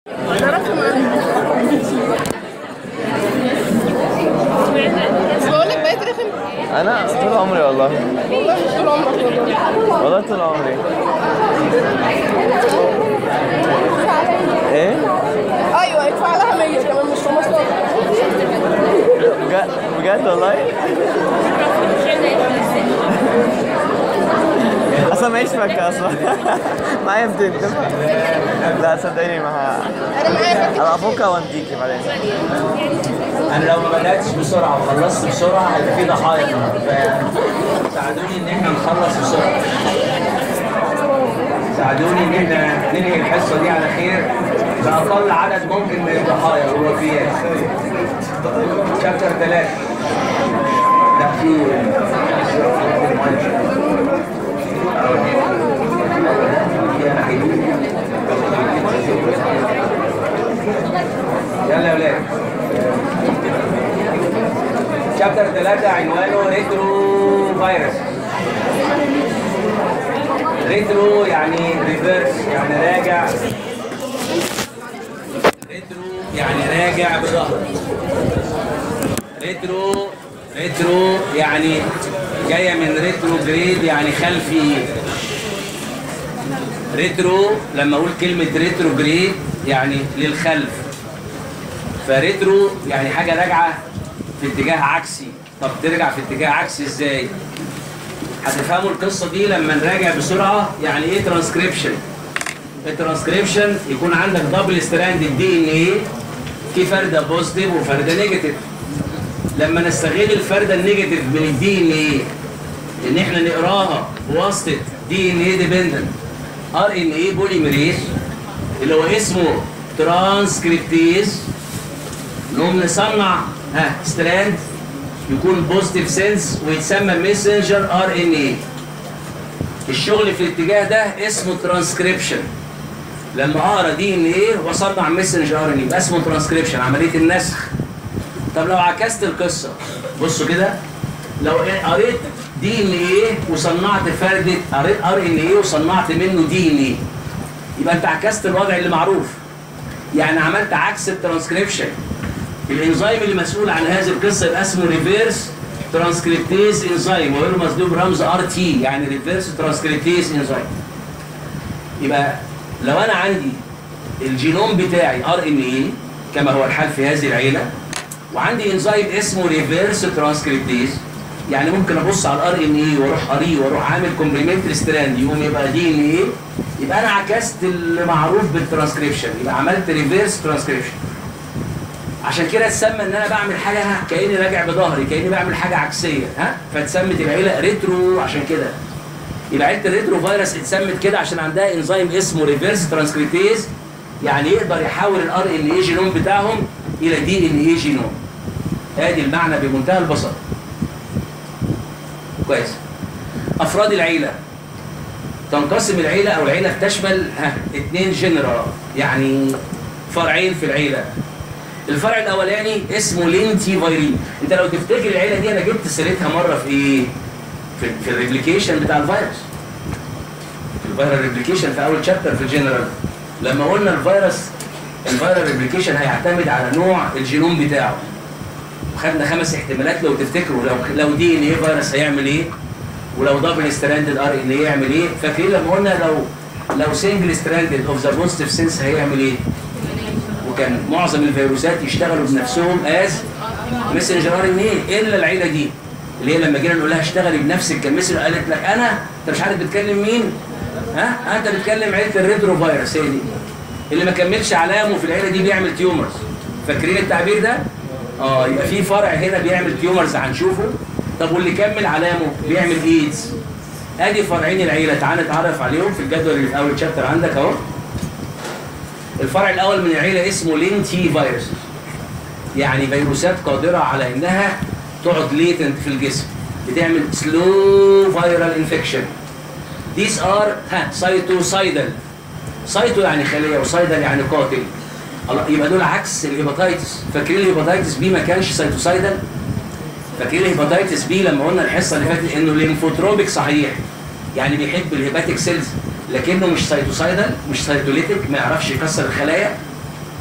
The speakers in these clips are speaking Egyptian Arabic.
بس بقول لك بقيت رخم انا طول عمري والله والله مش طول عمرك والله والله طول عمري ايه ايوه ادفع لها 100 كمان مش 15 بجد بجد والله اصلا معيش فكه اصلا معايا 200 تنفع لا صدقني ما انا معايا فكره انا افكها واديكي بعدين انا لو ما بداتش بسرعه وخلصت بسرعه هيبقى في ضحايا ساعدوني ان احنا نخلص بسرعه ساعدوني ان احنا ننهي الحصه دي على خير باقل عدد ممكن من الضحايا والوفيات شابتر ثلاثة لا في يلا يا ولاد شابتر 3 عنوانه ريترو فيروس ريترو يعني ريفرس يعني راجع ريترو يعني راجع بظهر ريترو ريترو يعني جايه من ريترو جريد يعني خلفي ريترو لما اقول كلمه ريترو جريد يعني للخلف فريترو يعني حاجه راجعه في اتجاه عكسي طب ترجع في اتجاه عكسي ازاي هتفهموا القصه دي لما نراجع بسرعه يعني ايه ترانسكريبشن الترانسكريبشن يكون عندك دبل ستراند الدي ان ايه في فرده بوزيتيف وفرده نيجاتيف لما نستغل الفرده النيجاتيف من الدي ان ايه ان احنا نقراها بواسطه دي ان ايه ديبندنت ار ان ايه بوليميريز اللي هو اسمه ترانسكريبتيز نقوم نصنع ها ستراند يكون بوزيتيف سنس ويتسمى ميسنجر ار ان اي الشغل في الاتجاه ده اسمه ترانسكريبشن لما اقرا دي ان ايه واصنع ميسنجر ار ان اي يبقى اسمه ترانسكريبشن عمليه النسخ طب لو عكست القصه بصوا كده لو قريت دي ان ايه وصنعت فرده قريت ار ان ايه وصنعت منه دي ان ايه يبقى انت عكست الوضع اللي معروف يعني عملت عكس الترانسكريبشن الانزيم اللي مسؤول عن هذه القصه يبقى اسمه ريفيرس ترانسكريبتيز انزيم ويقول مسدود برمز ار تي يعني ريفيرس ترانسكريبتيز انزيم يبقى لو انا عندي الجينوم بتاعي ار ان اي كما هو الحال في هذه العيله وعندي انزيم اسمه ريفيرس ترانسكريبتيز يعني ممكن ابص على الار ان اي واروح قاريه واروح عامل كومبلمنتري ستراند يقوم يبقى دي ان اي يبقى انا عكست المعروف بالترانسكريبشن يبقى عملت ريفيرس ترانسكريبشن عشان كده اتسمى ان انا بعمل حاجه ها كاني راجع بظهري كاني بعمل حاجه عكسيه ها فاتسمت العيله ريترو عشان كده يبقى عيله الريترو فيروس اتسمت كده عشان عندها انزيم اسمه ريفيرس ترانسكريبتيز يعني يقدر يحول الار ان اي جينوم بتاعهم الى دي ان اي جينوم ادي المعنى بمنتهى البساطه كويس افراد العيله تنقسم العيله او العيله بتشمل ها اثنين جنرال يعني فرعين في العيله الفرع الاولاني اسمه لينتي فايرين انت لو تفتكر العيله دي انا جبت سيرتها مره في ايه في, في الريبليكيشن بتاع الفيروس في الفيرال ريبليكيشن في اول شابتر في الجنرال لما قلنا الفيروس الفيرال ريبليكيشن هيعتمد على نوع الجينوم بتاعه وخدنا خمس احتمالات لو تفتكروا لو لو دي ان ايه فيروس هيعمل ايه ولو دبل ستراندد ار ان ايه يعمل ايه فاكرين لما قلنا لو لو سنجل ستراندد اوف ذا بوزيتيف سنس هيعمل ايه وكان معظم الفيروسات يشتغلوا بنفسهم از ميسنجر ار ان ايه الا العيله دي اللي هي لما جينا نقول لها اشتغلي بنفسك كمثل قالت لك انا انت مش عارف بتكلم مين ها انت بتكلم عيله الريترو فيروس هي دي اللي ما كملش علامه في العيله دي بيعمل تيومرز فاكرين التعبير ده اه يبقى في فرع هنا بيعمل تيومرز هنشوفه طب واللي كمل علامه بيعمل ايدز ادي فرعين العيله تعال نتعرف عليهم في الجدول اللي في اول شابتر عندك اهو الفرع الاول من العيله اسمه لينتي فيروس يعني فيروسات قادره على انها تقعد ليتنت في الجسم بتعمل سلو فيرال انفكشن these are ها سايتوسايدال سايتو يعني خليه وسايدال يعني قاتل الله يبقى دول عكس الهيباتيتس فاكرين الهيباتيتس بي ما كانش سايتوسايدال فاكرين الهيباتيتس بي لما قلنا الحصه اللي فاتت انه ليمفوتروبيك صحيح يعني بيحب الهيباتيك سيلز لكنه مش سايتوسايدال مش سايتوليتيك ما يعرفش يكسر الخلايا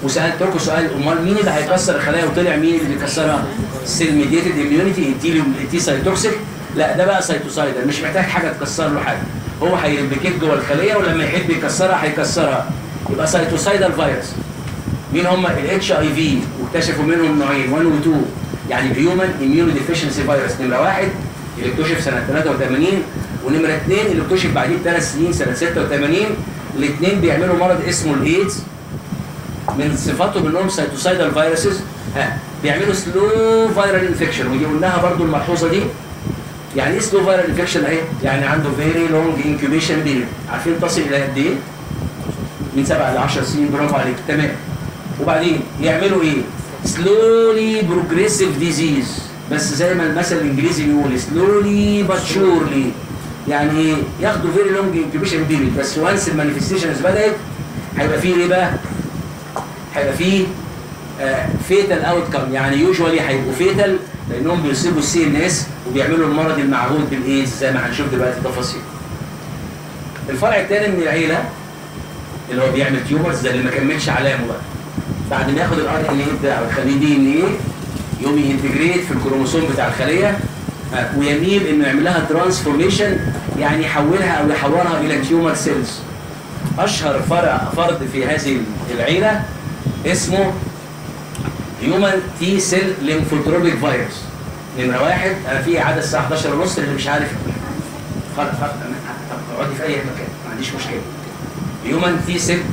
وسالتكم سؤال امال مين اللي هيكسر الخلايا وطلع مين اللي بيكسرها؟ السيل ميديتد اميونيتي التي التي سايتوكسيك لا ده بقى سايتوسايدر مش محتاج حاجه تكسر له حاجه هو هيربكيت جوه الخليه ولما يحب يكسرها هيكسرها يبقى سايتوسايدر فيروس مين هم الاتش اي في واكتشفوا منهم نوعين 1 و 2 يعني الهيومن اميون ديفيشنسي فيروس نمره واحد اللي اكتشف سنه 83 ونمره اثنين اللي اكتشف بعديه بثلاث سنين سنه 86 الاثنين بيعملوا مرض اسمه الايدز من صفاتهم انهم سايتوسايدال فيروسز ها بيعملوا سلو فايرال انفكشن ودي قلناها برضو الملحوظه دي يعني ايه سلو فايرال انفكشن اهي يعني عنده فيري لونج انكيوبيشن بيريد عارفين تصل الى قد ايه؟ من 7 ل 10 سنين برافو عليك تمام وبعدين يعملوا ايه؟ سلولي بروجريسيف ديزيز بس زي ما المثل الانجليزي بيقول سلولي بات شورلي يعني ايه؟ ياخدوا فيري لونج انكيوبيشن بيريد بس وانس المانيفستيشنز بدات هيبقى فيه ايه بقى؟ هيبقى فيه فيتال اوت كم يعني يوجوالي هيبقوا فيتال لانهم بيصيبوا السي ان اس وبيعملوا المرض المعهود بالايدز زي ما هنشوف دلوقتي تفاصيل. الفرع الثاني من العيله اللي هو بيعمل تيومرز ده اللي ما كملش علامه بقى. بعد ما ياخد الار ان اي بتاعه ويخليه دي ان ايه يقوم ينتجريت في الكروموسوم بتاع الخليه آه، ويميل انه يعمل لها ترانسفورميشن يعني يحولها او يحولها الى تيومر سيلز. اشهر فرع فرد في هذه العيله اسمه هيومن تي سيل ليمفوتروبيك فيروس نمره واحد انا في عدد الساعه 11 ونص اللي مش عارف خلاص خلاص طب اقعدي في اي مكان ما عنديش مشكله هيومن تي سيل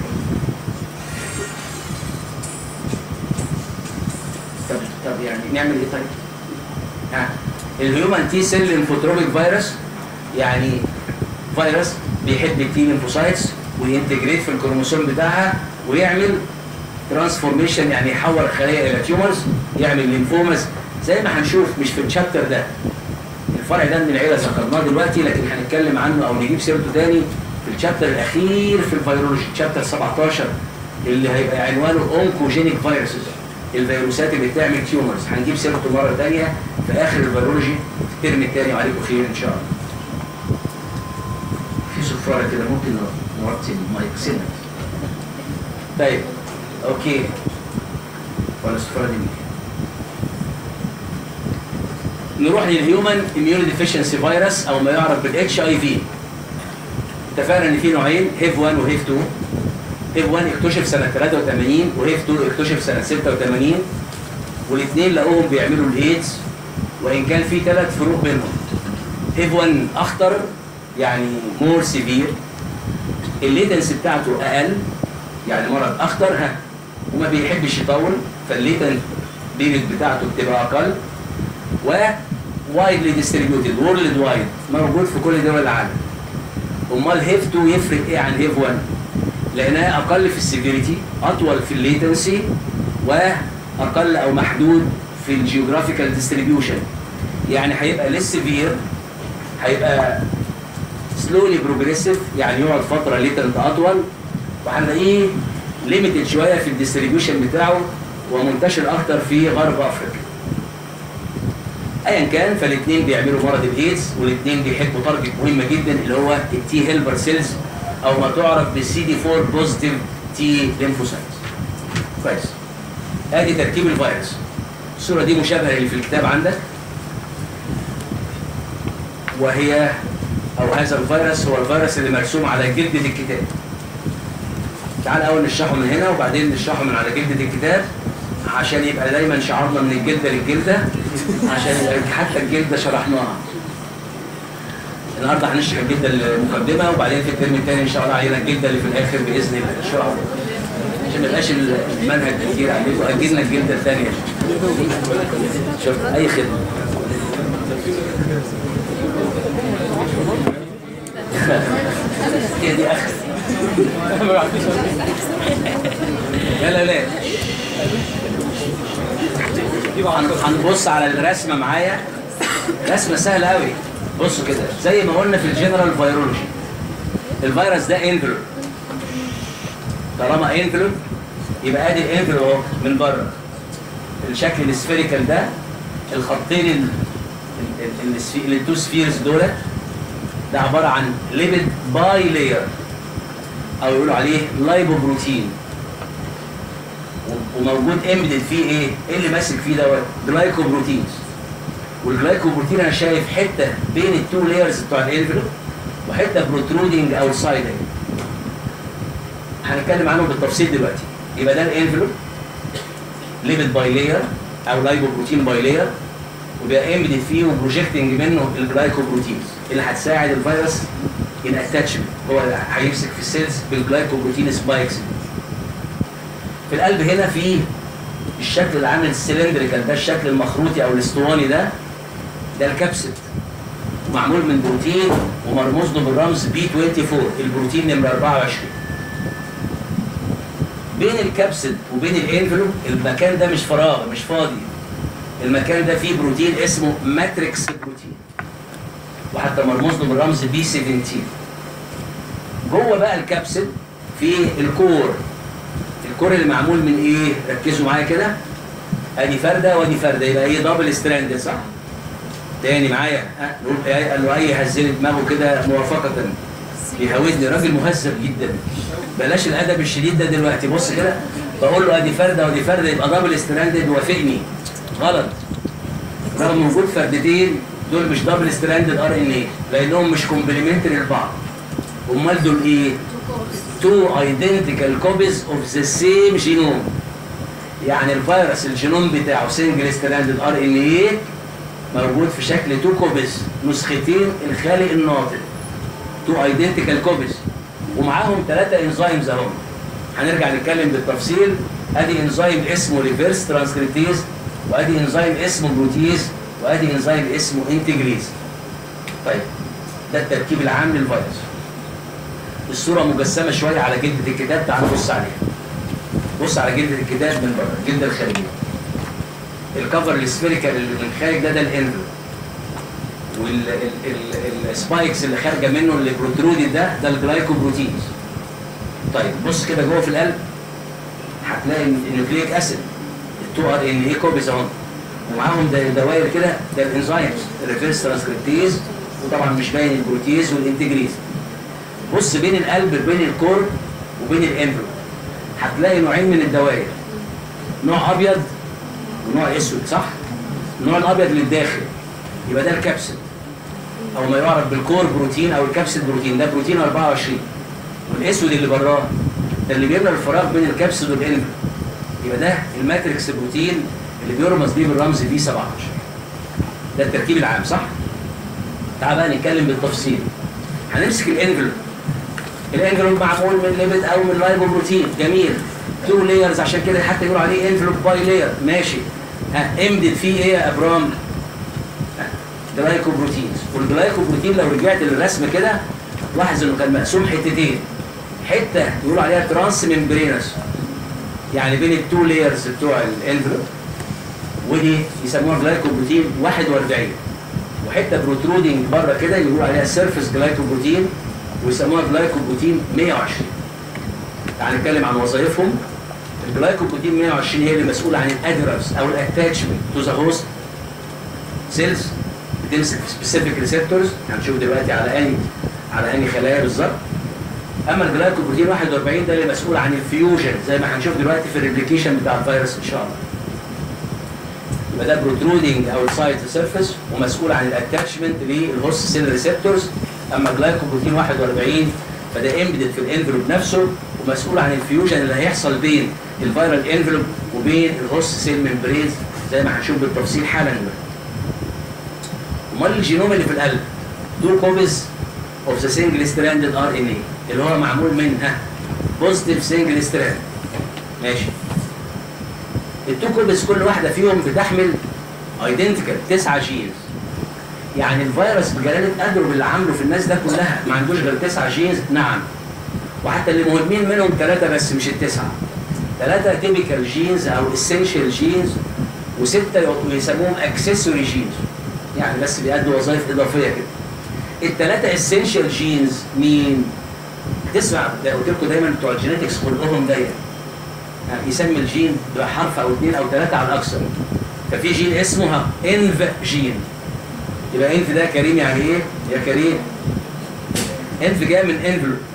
طب طب يعني نعمل ايه طيب؟ ها الهيومن تي سيل ليمفوتروبيك فيروس يعني فيروس بيحب التي ليمفوسايتس وينتجريت في الكروموسوم بتاعها ويعمل ترانسفورميشن يعني يحول الخلايا الى تيومرز يعمل لينفومز زي ما هنشوف مش في الشابتر ده الفرع ده من العيله ذكرناه دلوقتي لكن هنتكلم عنه او نجيب سيرته تاني في الشابتر الاخير في الفيرولوجي شابتر 17 اللي هيبقى عنوانه اونكوجينيك فيروسز الفيروسات اللي بتعمل تيومرز هنجيب سيرته مره ثانيه في اخر الفيرولوجي في الترم الثاني وعليكم خير ان شاء الله. في صفاره كده ممكن نوطي المايك سنه. طيب اوكي ولا الصفاره دي مين؟ نروح للهيومن اميون ديفيشنسي فيروس او ما يعرف بالاتش اي في اتفقنا ان في نوعين هيف 1 وهيف 2 هيف 1 اكتشف سنه 83 وهيف 2 اكتشف سنه 86 والاثنين لقوهم بيعملوا الايدز وان كان في ثلاث فروق بينهم هيف 1 اخطر يعني مور سيفير الليتنس بتاعته اقل يعني مرض اخطر ها وما بيحبش يطول فالليتنت بيريد بتاعته بتبقى اقل و وايدلي ديستريبيوتد وورلد وايد موجود في كل دول العالم امال هيف 2 يفرق ايه عن هيف 1 لانها اقل في السيفيريتي اطول في الليتنسي واقل او محدود في الجيوغرافيكال ديستريبيوشن يعني هيبقى ليس سيفير هيبقى سلولي بروجريسيف يعني يقعد فتره ليتنت اطول وهنلاقيه ليميتد شويه في الديستريبيوشن بتاعه ومنتشر اكتر في غرب افريقيا ايا كان فالاثنين بيعملوا مرض الايدز والاثنين بيحبوا تارجت مهمه جدا اللي هو التي هيلبر سيلز او ما تعرف بالسي دي 4 بوزيتيف تي ليمفوسايتس كويس ادي تركيب الفيروس الصوره دي مشابهه اللي في الكتاب عندك وهي او هذا الفيروس هو الفيروس اللي مرسوم على جلده الكتاب تعال اول نشرحه من هنا وبعدين نشرحه من على جلده الكتاب عشان يبقى دايما شعارنا من الجلده للجلده عشان يبقى حتى الجلده شرحناها النهارده هنشرح الجلده المقدمه وبعدين في الترم الثاني ان شاء الله علينا الجلده اللي في الاخر باذن الله ان شاء الله عشان ما يبقاش المنهج كتير عليكم اجلنا الجلده الثانيه شوف اي خدمه هي دي اخر لا لا لا هن- هنبص على الرسمه معايا رسمه سهله قوي بصوا كده زي ما قلنا في الجنرال فيرولوجي الفيروس ده انفلوب طالما انفلوب يبقى ادي الانفلوب اهو من بره الشكل السفيريكال ده الخطين ال- ال- ال- السفي- التو سفيرز دولت ده عباره عن ليبيد باي لاير او يقولوا عليه لايبوبروتين وموجود امبيدد فيه ايه؟ ايه اللي ماسك فيه دوت؟ جلايكوبروتينز والجلايكوبروتين انا شايف حته بين التو لايرز بتوع الانفلوب وحته بروترودنج اوتسايد هنتكلم عنهم بالتفصيل دلوقتي يبقى ده الانفلوب ليبيد باي لاير او لايبوبروتين باي لاير وبيبقى امبيدد فيه وبروجيكتنج منه الجلايكوبروتينز اللي هتساعد الفيروس ان اتاتشمنت هو هيمسك في السيلز بالجلايكوبروتين سبايكس في القلب هنا في الشكل اللي عامل السلندريكال ده الشكل المخروطي او الاسطواني ده ده الكبسد معمول من بروتين ومرموز له بالرمز بي 24 البروتين نمره 24 بين الكبسد وبين الانفلوب المكان ده مش فراغ مش فاضي المكان ده فيه بروتين اسمه ماتريكس بروتين وحتى مرموز له بالرمز بي 17 جوه بقى الكبسد في الكور الكور اللي معمول من ايه ركزوا معايا كده ادي فرده وادي فرده يبقى ايه دبل ستراند صح تاني معايا ها نقول إيه؟ قال له اي هزلي دماغه كده موافقه بيهودني راجل مهذب جدا بلاش الادب الشديد ده دلوقتي بص كده بقول له ادي فرده وادي فرده يبقى دبل ستراندد وافقني غلط رغم وجود فردتين دول مش دبل ستراندد ار ان ايه لانهم مش كومبلمنتري لبعض امال دول ايه؟ تو identical copies of the same genome يعني الفيروس الجينوم بتاعه سنجل ستراندد ار ان ايه موجود في شكل تو كوبيز نسختين الخالق الناطق تو ايدنتيكال كوبيز ومعاهم ثلاثه انزيمز اهم هنرجع نتكلم بالتفصيل ادي انزيم اسمه ريفرس ترانسكريبتيز وادي انزيم اسمه بروتيز وادي انزيم اسمه انتجريز طيب ده التركيب العام للفيروس الصوره مجسمه شويه على جلده الكتاب تعال نبص عليها بص على جلده الكتاب من بره الجلده الخارجيه الكفر السفيريكال اللي من الخارج ده ده الانفلو والسبايكس اللي خارجه منه اللي بروترودي ده ده الجلايكوبروتينز طيب بص كده جوه في القلب هتلاقي النيوكليك اسيد التو ار ان اي كوبيز اهو ومعاهم ده دوائر كده ده الانزيمز الريفرس ترانسكريبتيز وطبعا مش باين البروتيز والانتجريز بص بين القلب بين الكور وبين الانفلو هتلاقي نوعين من الدوائر نوع ابيض ونوع اسود صح؟ النوع الابيض للداخل يبقى ده الكبسد او ما يعرف بالكور بروتين او الكبسد بروتين ده بروتين 24 والاسود اللي براه ده اللي بيملى الفراغ بين الكبسد والانفل يبقى ده الماتريكس بروتين اللي بيرمز بيه بالرمز بي 17 ده التركيب العام صح؟ تعال بقى نتكلم بالتفصيل هنمسك الانفلوب الانفلوب معمول من ليبيد او من لايبوبروتين جميل تو لايرز عشان كده حتى يقولوا عليه انفلوب باي لاير ماشي ها امدد فيه ايه يا ابرام؟ جلايكوبروتينز والجلايكوبروتين لو رجعت للرسم كده لاحظ انه كان مقسوم حتتين حته يقولوا عليها ترانس ممبرينس يعني بين التو لايرز بتوع الانفلوب ودي يسموها جلايكوبروتين 41 وحته بروترودنج بره كده يقولوا عليها سيرفيس جلايكوبروتين ويسموها جلايكوبروتين 120 تعال نتكلم عن وظائفهم الجلايكوبروتين 120 هي اللي مسؤوله عن الادرس او الاتاتشمنت تو ذا هوست سيلز بتمسك في سبيسيفيك ريسبتورز هنشوف دلوقتي على اني على اني خلايا بالظبط اما الجلايكوبروتين 41 ده اللي مسؤول عن الفيوجن زي ما هنشوف دلوقتي في الريبليكيشن بتاع الفيروس ان شاء الله يبقى ده بروترودنج اوتسايد ذا سيرفيس ومسؤول عن الاتاتشمنت للهوست سيل ريسبتورز اما الجلايكوبروتين 41 فده امبيدد في الانفلوب نفسه ومسؤول عن الفيوجن اللي هيحصل بين الفيرال انفلوب وبين الهوست سيل ممبرينز زي ما هنشوف بالتفصيل حالا دلوقتي امال الجينوم اللي في القلب دول كوبيز اوف ذا سنجل ستراندد ار ان اي اللي هو معمول من ها بوزيتيف سنجل ستراند ماشي التو كوبيز كل واحده فيهم بتحمل ايدنتيكال تسعه جينز يعني الفيروس بجلاله قدره باللي عامله في الناس ده كلها ما عندوش غير تسعه جينز نعم وحتى اللي مهمين منهم ثلاثه بس مش التسعه ثلاثه تيبيكال جينز او اسينشال جينز وسته يسموهم اكسسوري جينز يعني بس بيأدوا وظائف اضافيه كده الثلاثه اسينشال جينز مين تسمع ده قلت لكم دايما بتوع الجينيتكس خلقهم ضيق يعني يسمي الجين بحرف او اثنين او ثلاثه على الاكثر ففي جين اسمه انف جين يبقى انف ده كريم يعني ايه يا كريم انف جاي من انفلوب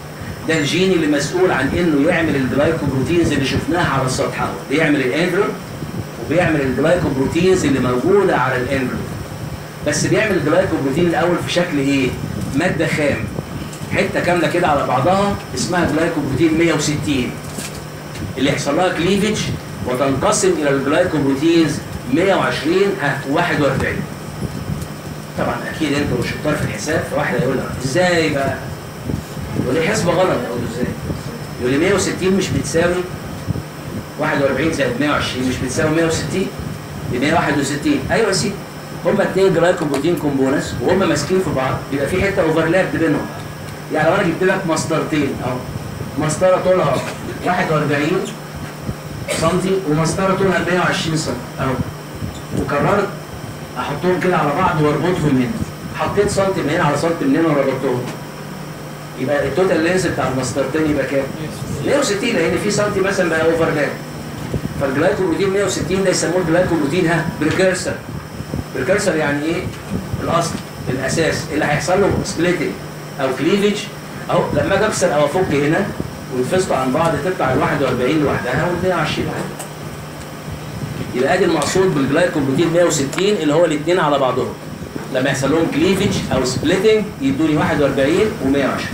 ده الجين اللي مسؤول عن انه يعمل الجلايكوبروتينز اللي شفناها على السطح اهو بيعمل الانفلون وبيعمل الجلايكوبروتينز اللي موجوده على الانفلون بس بيعمل الجلايكوبروتين الاول في شكل ايه ماده خام حته كامله كده على بعضها اسمها جلايكوبروتين 160 اللي يحصل لها كليفج وتنقسم الى الجلايكوبروتينز 120 ها 41 طبعا اكيد انتوا شطار في الحساب فواحد هيقول لك ازاي بقى يقول لي حسبه غلط اقول له ازاي يقول لي 160 مش بتساوي 41 زائد 120 مش بتساوي 160 ب 161 ايوه يا سيدي هما اثنين جلايكوبروتين كومبوننتس وهما ماسكين في بعض يبقى في حته اوفرلاب بينهم يعني لو انا جبت لك مسطرتين اهو مسطره طولها 41 سنتي ومسطره طولها 120 سم اهو وقررت احطهم كده على بعض واربطهم هنا حطيت سنتي من هنا على سنتي من هنا وربطتهم يبقى التوتال لينس بتاع المسطرتين يبقى كام؟ 160 لان في سنتي مثلا بقى اوفرلاب فالجلايكوبروتين 160 ده يسموه الجلايكوبروتين ها بريكرسر بريكرسر يعني ايه؟ الاصل الاساس اللي هيحصل له سبليتنج او كليفج اهو لما اجي اكسر او افك هنا ويتفصلوا عن بعض تطلع ال 41 لوحدها وال 120 لوحدها يبقى ادي المقصود بالجلايكوبروتين 160 اللي هو الاثنين على بعضهم لما يحصل لهم كليفج او سبليتنج يدوني 41 و120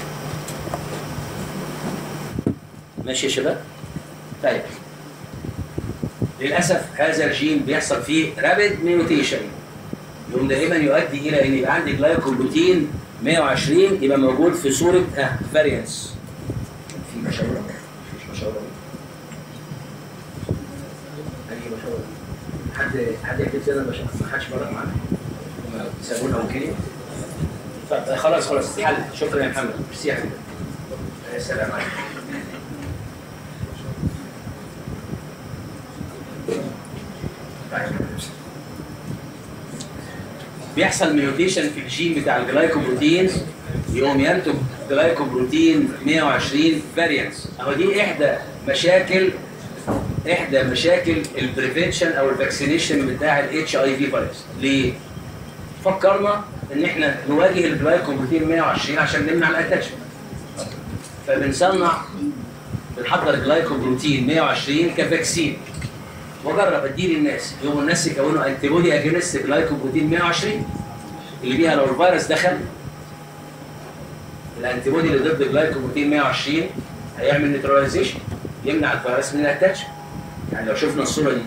ماشي يا شباب؟ طيب للاسف هذا الجين بيحصل فيه رابيد ميوتيشن يقوم دائما يؤدي الى ان يبقى عندي جلايكوبروتين 120 يبقى موجود في صوره اه فاريانس في مشاوره مفيش مشاوره أي مشاوره حد حد يكتب لنا المشاوره ما حدش مرة معانا سابونا وكيل طب خلاص خلاص حل شكرا يا محمد ميرسي يا حبيبي يا سلام عليكم بيحصل ميوتيشن في الجين بتاع الجلايكوبروتين يقوم ينتج جلايكوبروتين 120 فاريانس اهو دي احدى مشاكل احدى مشاكل البريفنشن او الفاكسينيشن بتاع الاتش اي في فيروس ليه؟ فكرنا ان احنا نواجه الجلايكوبروتين 120 عشان نمنع الاتاتشمنت فبنصنع بنحضر جلايكوبروتين 120 كفاكسين واجرب اديه للناس يقوموا الناس يكونوا انتي بودي اجينست جلايكوبروتين 120 اللي بيها لو الفيروس دخل الانتي بودي اللي ضد جلايكوبروتين 120 هيعمل نيوتراليزيشن يمنع الفيروس من الاتاتش يعني لو شفنا الصوره دي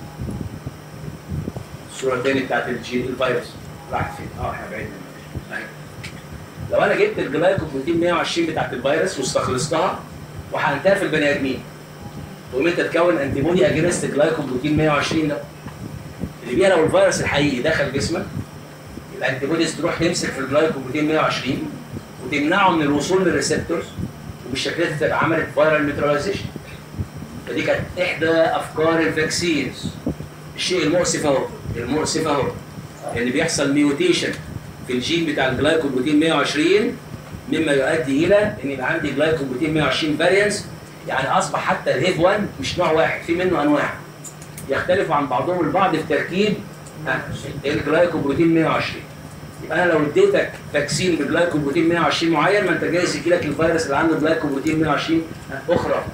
الصوره الثانيه بتاعت الجين الفيروس راحت فين؟ اه احنا بعيد منها. أهي. لو انا جبت الجلايكوبروتين 120 بتاعت الفيروس واستخلصتها وحقنتها في البني ادمين تقوم انت تكون انتي بودي اجينست جلايكوبروتين 120 ده اللي بيها لو الفيروس الحقيقي دخل جسمك الانتي بوديز تروح تمسك في الجلايكوبروتين 120 وتمنعه من الوصول للريسبتورز وبالشكل ده تبقى عملت فايرال نيوتراليزيشن فدي كانت احدى افكار الفاكسينز الشيء المؤسف اهو المؤسف اهو ان بيحصل ميوتيشن في الجين بتاع الجلايكوبروتين 120 مما يؤدي الى ان يبقى عندي جلايكوبروتين 120 فاريانس يعني اصبح حتى الهيف 1 مش نوع واحد في منه انواع يختلفوا عن بعضهم البعض في تركيب ها، الجلايكوبروتين 120 يبقى انا لو اديتك فاكسين بجلايكوبروتين 120 معين ما انت جايز يجي لك الفيروس اللي عنده جلايكوبروتين 120 اخرى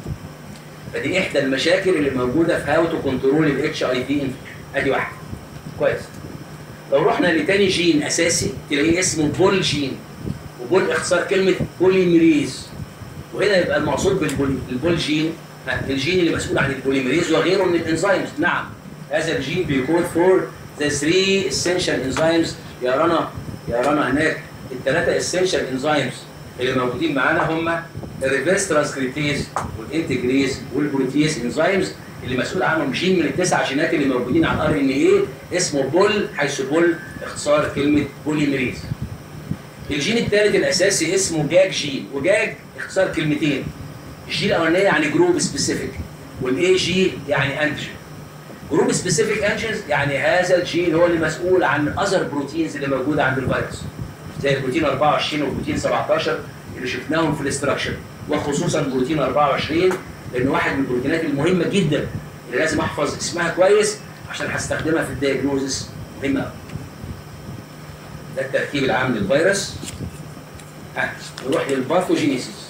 فدي احدى المشاكل اللي موجوده في هاو تو كنترول الاتش اي في ادي واحده كويس لو رحنا لتاني جين اساسي تلاقيه اسمه بول جين وبول اختصار كلمه بوليميريز وهنا يبقى المقصود بالبول جين ها، الجين اللي مسؤول عن البوليميريز وغيره من الانزيمز نعم هذا الجين بيكون فور ذا 3 اسينشال انزيمز يا رنا يا رنا هناك الثلاثه اسينشال انزيمز اللي موجودين معانا هم الريفرس ترانسكريبتيز والانتجريز والبروتيز انزيمز اللي مسؤول عنهم جين من التسع جينات اللي موجودين على الار ان ايه اسمه بول حيث بول اختصار كلمه بوليميريز الجين الثالث الاساسي اسمه جاج جين وجاج اختصار كلمتين الجي الاولانيه يعني جروب سبيسيفيك والاي جي يعني انتيجين جروب سبيسيفيك انجنز يعني هذا الجين هو اللي مسؤول عن الاذر بروتينز اللي موجوده عند الفيروس زي البروتين 24 والبروتين 17 اللي شفناهم في الاستراكشر وخصوصا بروتين 24 لانه واحد من البروتينات المهمه جدا اللي لازم احفظ اسمها كويس عشان هستخدمها في الدياجنوزس مهمه قوي ده التركيب العام للفيروس ها نروح للباثوجينيسيس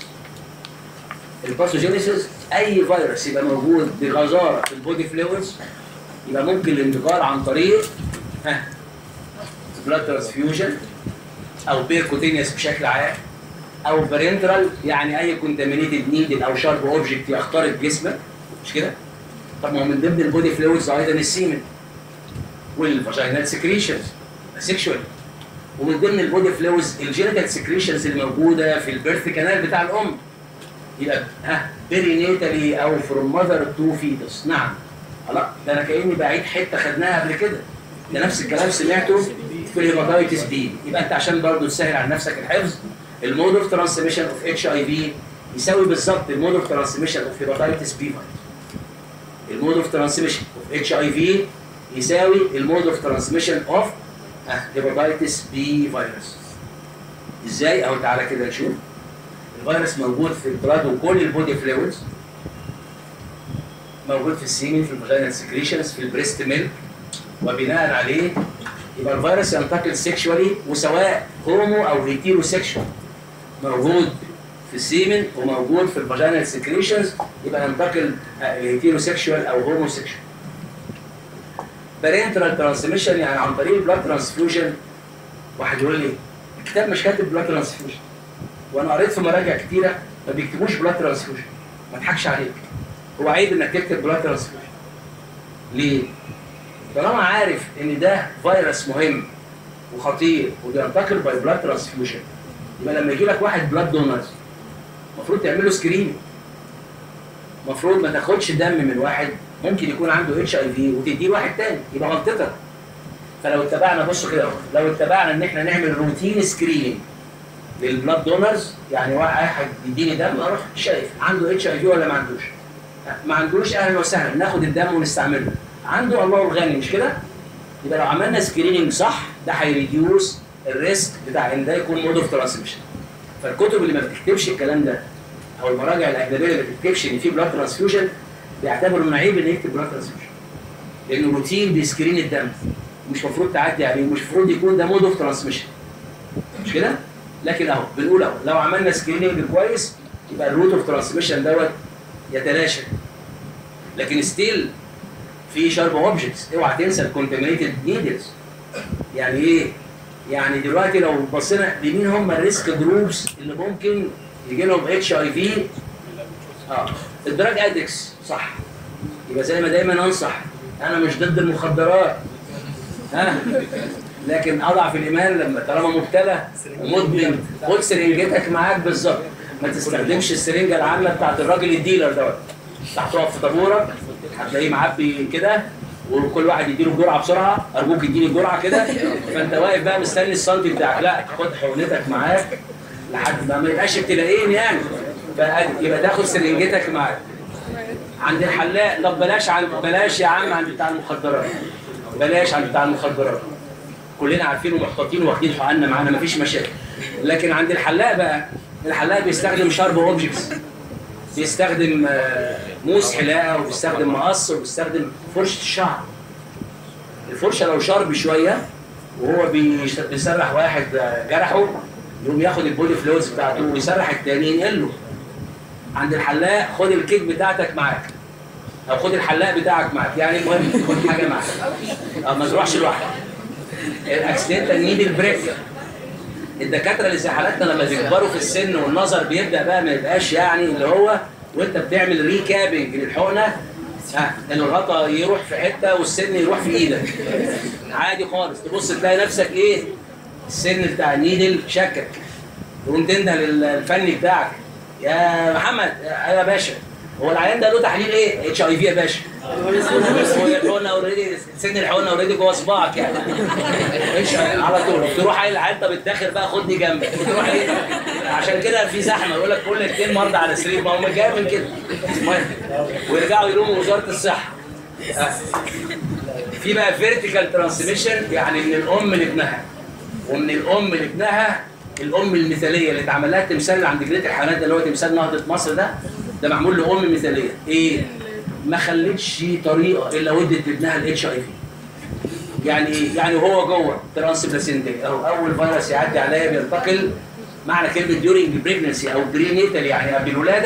الباثوجينيسيس اي فيروس يبقى موجود بغزاره في البودي فلويدز يبقى ممكن الانتقال عن طريق ها بلاد ترانسفيوجن او بيركوتينيوس بشكل عام او بارنترال يعني اي كونتامينيتد نيدل او شارب اوبجكت يخترق جسمك مش كده؟ طب ما هو من ضمن البودي فلويدز ايضا السيمن والفاجينال سكريشنز سيكشوال ومن ضمن البودي فلويدز الجينيتال سكريشنز الموجوده في البيرث كانال بتاع الام يبقى ها بيرينيتالي او فروم ماذر تو فيتس نعم لا ده انا كاني بعيد حته خدناها قبل كده ده نفس الكلام سمعته في الهيباتيتس بي يبقى انت عشان برضه تسهل على نفسك الحفظ المود اوف ترانسميشن اوف اتش اي في يساوي بالظبط المود اوف ترانسميشن اوف هيباتيتس بي فيروس المود اوف ترانسميشن اوف اتش اي في يساوي المود اوف ترانسميشن اوف هيباتيتس بي فيروس ازاي اهو تعالى كده نشوف الفيروس موجود في البلاد وكل البودي فلويدز موجود في السيمين في الفاجينال سكريشنز في البريست ميلك وبناء عليه يبقى الفيروس ينتقل سيكشوالي وسواء هومو او هيتيرو سيكشوال موجود في السيمن وموجود في الفاجينال سكريشنز يبقى ينتقل هيتيرو سيكشوال او هومو سيكشوال بارنترال ترانسميشن يعني عن طريق البلاد ترانسفيوجن واحد يقول لي الكتاب مش كاتب بلاد ترانسفيوجن وانا قريت في مراجع كتيره ما بيكتبوش بلاد ترانسفيوجن ما اضحكش عليك هو عيب انك تكتب بلاد ترانسفيوجن ليه؟ طالما عارف ان ده فيروس مهم وخطير وبينتقل باي بلاد ترانسفيوجن يبقى لما يجي لك واحد بلاد دونرز المفروض تعمل له سكرين المفروض ما تاخدش دم من واحد ممكن يكون عنده اتش اي في وتديه واحد تاني يبقى غلطتك فلو اتبعنا بصوا كده اهو لو اتبعنا ان احنا نعمل روتين سكريننج للبلاد دونرز يعني واحد يديني دم اروح شايف عنده اتش اي في ولا ما عندوش ما عندوش اهلا وسهلا ناخد الدم ونستعمله عنده الله الغني مش كده يبقى لو عملنا سكريننج صح ده هيريديوس الريسك بتاع ان ده يكون مود اوف ترانسميشن فالكتب اللي ما بتكتبش الكلام ده او المراجع الاجنبيه اللي ما بتكتبش ان في بلاد ترانسفيوجن بيعتبروا انه عيب ان يكتب بلاد ترانسفيوجن لانه روتين بيسكرين الدم مش المفروض تعدي عليه مش المفروض يكون ده مود اوف ترانسميشن مش كده؟ لكن اهو بنقول اهو لو عملنا سكريننج كويس يبقى الروت اوف ترانسميشن دوت يتلاشى لكن ستيل في شارب اوبجكتس اوعى تنسى الكونتامينيتد نيدلز يعني ايه؟ يعني دلوقتي لو بصينا لمين هم الريسك جروبس اللي ممكن يجي لهم اتش اي في اه الدراج ادكس صح يبقى زي ما دايما انصح انا مش ضد المخدرات ها لكن اضعف الايمان لما طالما مبتلى ومدمن خد سرنجتك معاك بالظبط ما تستخدمش السرنجه العامه بتاعت الراجل الديلر دوت هتقف في طابورك هتلاقيه معبي كده وكل واحد يديله الجرعه بسرعه ارجوك اديني الجرعه كده فانت واقف بقى مستني السنتي بتاعك لا خد حقنتك معاك لحد ما ما يبقاش ابتدائيين يعني يبقى تاخد سرنجتك معاك عند الحلاق طب بلاش عن بلاش يا عم عند بتاع المخدرات بلاش عند بتاع المخدرات كلنا عارفين ومحتاطين واخدين حقنا معانا مفيش مشاكل لكن عند الحلاق بقى الحلاق بيستخدم شارب اوبجكتس بيستخدم آه، موس حلاقه وبيستخدم مقص وبيستخدم فرشه الشعر الفرشه لو شرب شويه وهو بيش- بيسرح واحد آه، جرحه يقوم ياخد البودي فلويدز بتاعته ويسرح التاني ينقل له عند الحلاق خد الكيك بتاعتك معاك او خد الحلاق بتاعك معاك يعني المهم خد حاجه معاك أو ما تروحش لوحدك الاكسيدنتال نيدل بريك الدكاتره اللي زي حالاتنا لما بيكبروا في السن والنظر بيبدا بقى ما يبقاش يعني اللي هو وانت بتعمل ريكابنج للحقنه ها ان الغطا يروح في حته والسن يروح في ايدك عادي خالص تبص تلاقي نفسك ايه السن بتاع النيدل شكك تقوم تنده للفني بتاعك يا محمد يا يا باشا هو العيان ده له تحليل ايه؟ اتش اي في يا باشا هو الحقنه اوريدي سن الحقنه اوريدي جوه صباعك يعني ايش على طول تروح قايل العيان طب اتاخر بقى خدني جنبك تروح ايه عشان كده في زحمه يقول لك كل اثنين مرضى على السرير ما هم جاي من كده المهم ويرجعوا يلوموا وزاره الصحه آه. في بقى فيرتيكال ترانسميشن يعني من الام لابنها ومن الام لابنها الام المثاليه اللي اتعمل لها التمثال عند جنينه الحيوانات ده اللي هو تمثال نهضه مصر ده ده معمول لام مثاليه ايه؟ ما خلتش طريقه الا ودت لابنها الاتش اي في يعني ايه؟ يعني وهو جوه ترانس بلاسينتيك او اول فيروس يعدي عليا بينتقل معنى كلمه ديورنج بريجنسي او برينيتال يعني قبل الولاده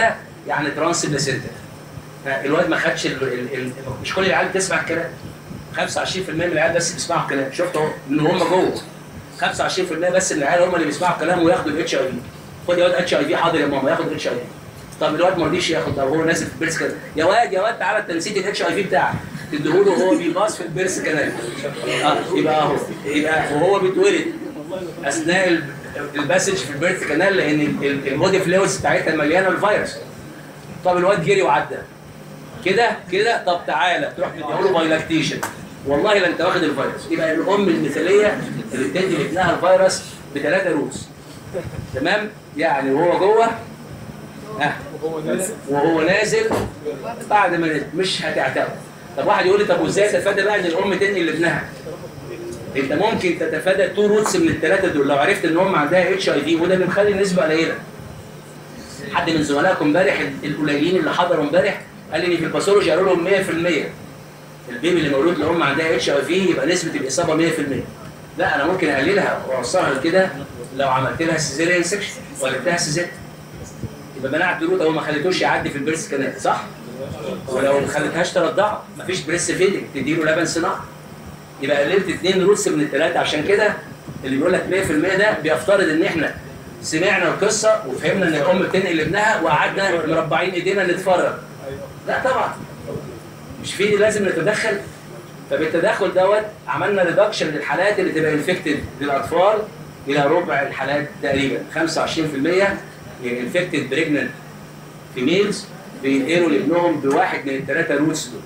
يعني ترانس بلاسنتا الواد ما خدش ال... ال... ال... مش كل العيال بتسمع الكلام 25% من العيال بس بيسمعوا الكلام شفت اهو ان هم جوه 25% بس من العيال هم اللي بيسمعوا الكلام وياخدوا الاتش اي في خد يا واد اتش اي في حاضر يا ماما ياخد اتش اي في طب الواد ما رضيش ياخد او هو نازل في البيرس كده يا واد يا واد تعالى انت نسيت الاتش اي في بتاعك تديهوله وهو بيباص في البيرس كمان اه يبقى اهو يبقى وهو بيتولد اثناء ال- الباسج في البيرث كانال لان ال- ال- البودي فلويدز بتاعتها مليانه الفيروس طب الواد جري وعدى كده كده طب تعالى تروح تديله بايلاكتيشن والله لا انت واخد الفيروس يبقى الام المثاليه اللي بتدي لابنها الفيروس بثلاثه روس تمام يعني وهو جوه اه وهو نازل بعد ما نزل مش هتعتبر طب واحد يقول لي طب وازاي اتفادى بقى ان الام تنقل لابنها انت ممكن تتفادى تو روتس من الثلاثه دول لو عرفت ان هم عندها اتش اي في وده بيخلي النسبه قليله حد من زملائكم امبارح القليلين اللي حضروا امبارح قال لي ان في الباثولوجي قالوا لهم 100% البيبي اللي مولود لام عندها اتش اي في يبقى نسبه الاصابه 100% لا انا ممكن اقللها واوصلها لكده لو عملت لها سيزيريان سكشن وجبتها سيزيريان يبقى منعت الروت او ما خليتوش يعدي في البريس كانال صح؟ ولو ما خليتهاش ترضعه مفيش بريس فيدنج تديله لبن صناعي يبقى قللت اثنين روتس من الثلاثه عشان كده اللي بيقول لك 100% ده بيفترض ان احنا سمعنا القصه وفهمنا ان الام بتنقل ابنها وقعدنا مربعين ايدينا نتفرج لا طبعا مش في لازم نتدخل فبالتدخل دوت عملنا ريدكشن للحالات اللي تبقى انفكتد للاطفال الى ربع الحالات تقريبا 25% انفكتد بريجننت فيميلز بينقلوا لابنهم بواحد من الثلاثه روتس دول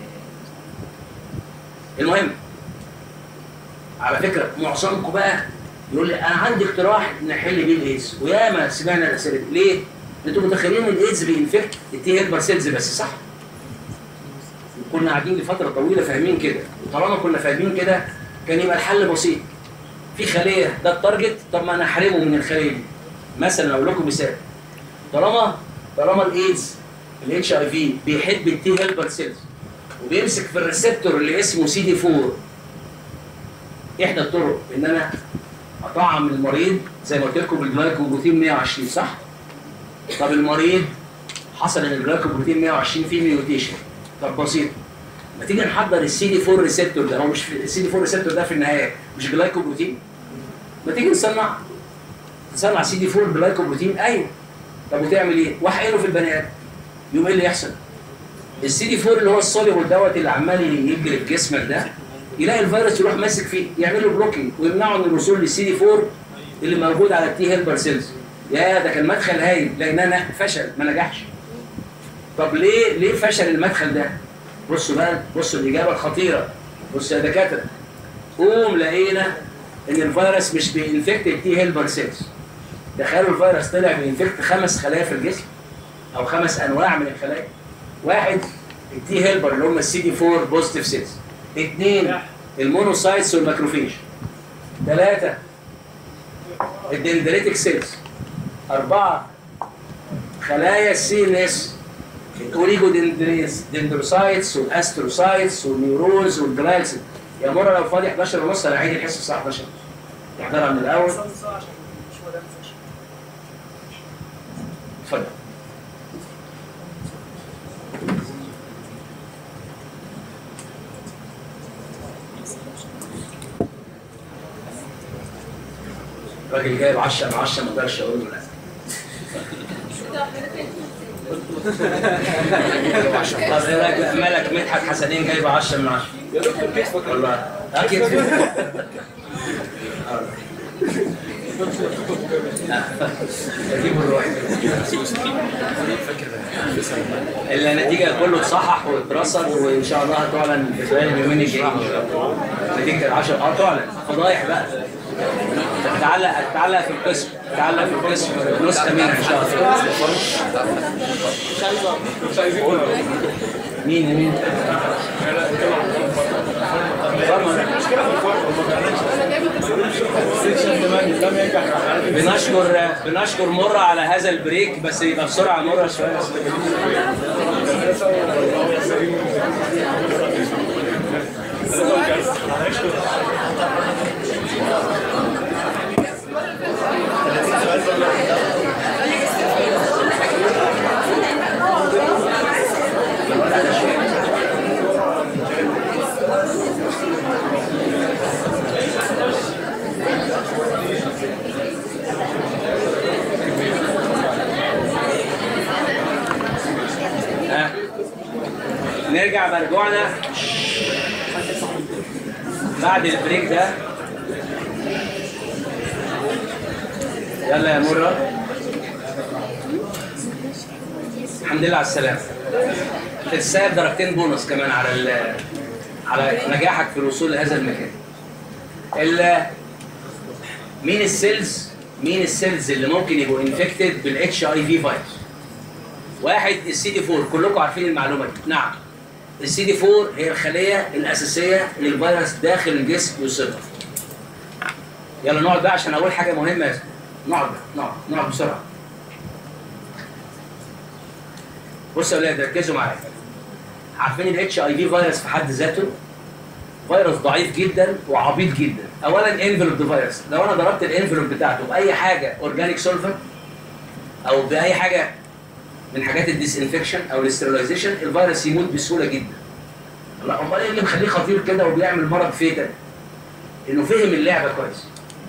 المهم على فكره معظمكم بقى يقول لي انا عندي اقتراح نحل بيه الايدز وياما سمعنا الاسئله دي ليه؟ انتوا متخيلين ان الايدز بينفكت التي هيلبر سيلز بس صح؟ كنا قاعدين لفتره طويله فاهمين كده وطالما كنا فاهمين كده كان يبقى الحل بسيط في خليه ده التارجت طب ما انا احرمه من الخليه دي مثلا اقول لكم مثال طالما طالما الايدز الاتش اي في بيحب التي هيلبر سيلز وبيمسك في الريسبتور اللي اسمه سي دي 4 احدى الطرق ان انا اطعم المريض زي ما قلت لكم بالجلايكوبروتين 120 صح؟ طب المريض حصل ان الجلايكوبروتين 120 فيه ميوتيشن طب بسيط ما تيجي نحضر السي دي 4 ريسبتور ده هو مش السي دي 4 ريسبتور ده في النهايه مش جلايكوبروتين ما تيجي نصنع نصنع سي دي 4 جلايكوبروتين ايوه طب وتعمل ايه؟ واحقنه في البني ادم يوم ايه اللي يحصل؟ السي دي 4 اللي هو السوليبل دوت اللي عمال يجري في جسمك ده يلاقي الفيروس يروح ماسك فيه يعمل له بلوكينج ويمنعه من الوصول للسي دي 4 اللي موجود على التي هيلبر سيلز يا ده كان مدخل هايل لانها فشل ما نجحش طب ليه ليه فشل المدخل ده؟ بصوا بقى بصوا الاجابه الخطيره بصوا يا دكاتره قوم لقينا ان الفيروس مش بينفكت التي هيلبر سيلز تخيلوا الفيروس طلع بينفكت خمس خلايا في الجسم او خمس انواع من الخلايا واحد التي هيلبر اللي هم السي دي 4 بوزيتيف سيلز اثنين المونوسايتس والماكروفيج ثلاثة الدندريتك سيلز أربعة خلايا السي ان اس الاوريجو دندروسايتس والاستروسايتس والنيورونز والجلايلز يا مرة لو فاضي 11 ونص انا هعيد الحصة الساعة 11 تحضرها من الأول اتفضل راجل جايب 10 من 10 ما اقدرش اقول له لا طب ايه رايك بقى مالك مدحت حسنين جايب 10 من 10 يا دكتور كتفك والله اكيد اجيب الروح الا النتيجه كله اتصحح واترصد وان شاء الله هتعلن في خلال اليومين الجايين ان شاء الله نتيجه العشر اه تعلن فضايح بقى تعلق تعلق في القسم تعلق في القسم نسخه منها ان شاء الله مش عايزين مين مين؟ المشكله في الفرق ما كانتش السيكشن كمان لم ينجح بنشكر بنشكر مرة على هذا البريك بس يبقى بسرعة مرة شوية نرجع برجوعنا بعد البريك ده يلا يا مرة الحمد لله على السلامة تستاهل درجتين بونص كمان على ال- على نجاحك في الوصول لهذا المكان. ال مين السيلز مين السيلز اللي ممكن يبقوا انفكتد بالاتش اي في فيروس؟ واحد السي دي 4 كلكم عارفين المعلومه دي نعم السي دي 4 هي الخليه الاساسيه اللي الفيروس داخل الجسم يصيبها. يلا نقعد بقى عشان اقول حاجه مهمه يا زلمة. نقعد بقى، نقعد نقعد بسرعه. بصوا يا اولاد ركزوا معايا. عارفين الاتش اي في فيروس في حد ذاته فيروس ضعيف جدا وعبيط جدا اولا انفلوب فيروس لو انا ضربت الانفلوب بتاعته باي حاجه اورجانيك سولفنت او باي حاجه من حاجات الديسانفكشن او الاسترلايزيشن الفيروس يموت بسهوله جدا لا امال ايه اللي مخليه خطير كده وبيعمل مرض فيتال انه فهم اللعبه كويس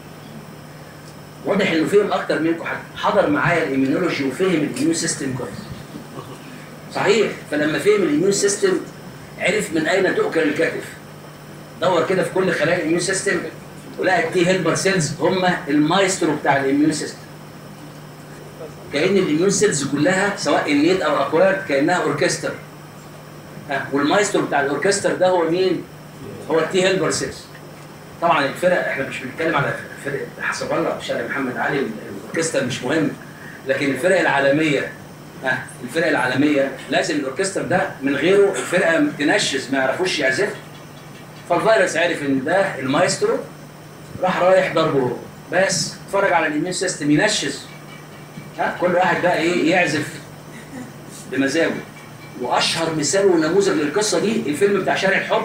واضح انه فهم اكتر منكم حد حضر معايا الايميونولوجي وفهم الاميون سيستم كويس صحيح فلما فهم الاميون سيستم عرف من اين تؤكل الكتف دور كده في كل خلايا الاميون سيستم ولقى التي هيلبر سيلز هم المايسترو بتاع الاميون سيستم كان الاميون سيلز كلها سواء انيت او اكوارد كانها اوركستر ها والمايسترو بتاع الاوركستر ده هو مين؟ هو التي هيلبر سيلز طبعا الفرق احنا مش بنتكلم على فرق حسب الله شارع محمد علي الاوركستر مش مهم لكن الفرق العالميه ها الفرق العالميه لازم الاوركستر ده من غيره الفرقه تنشز ما يعرفوش يعزفوا فالفيروس عرف ان ده المايسترو راح رايح ضربه هو. بس اتفرج على الاميون سيستم ينشز ها كل واحد بقى ايه يعزف بمزاجه واشهر مثال ونموذج للقصه دي الفيلم بتاع شارع الحب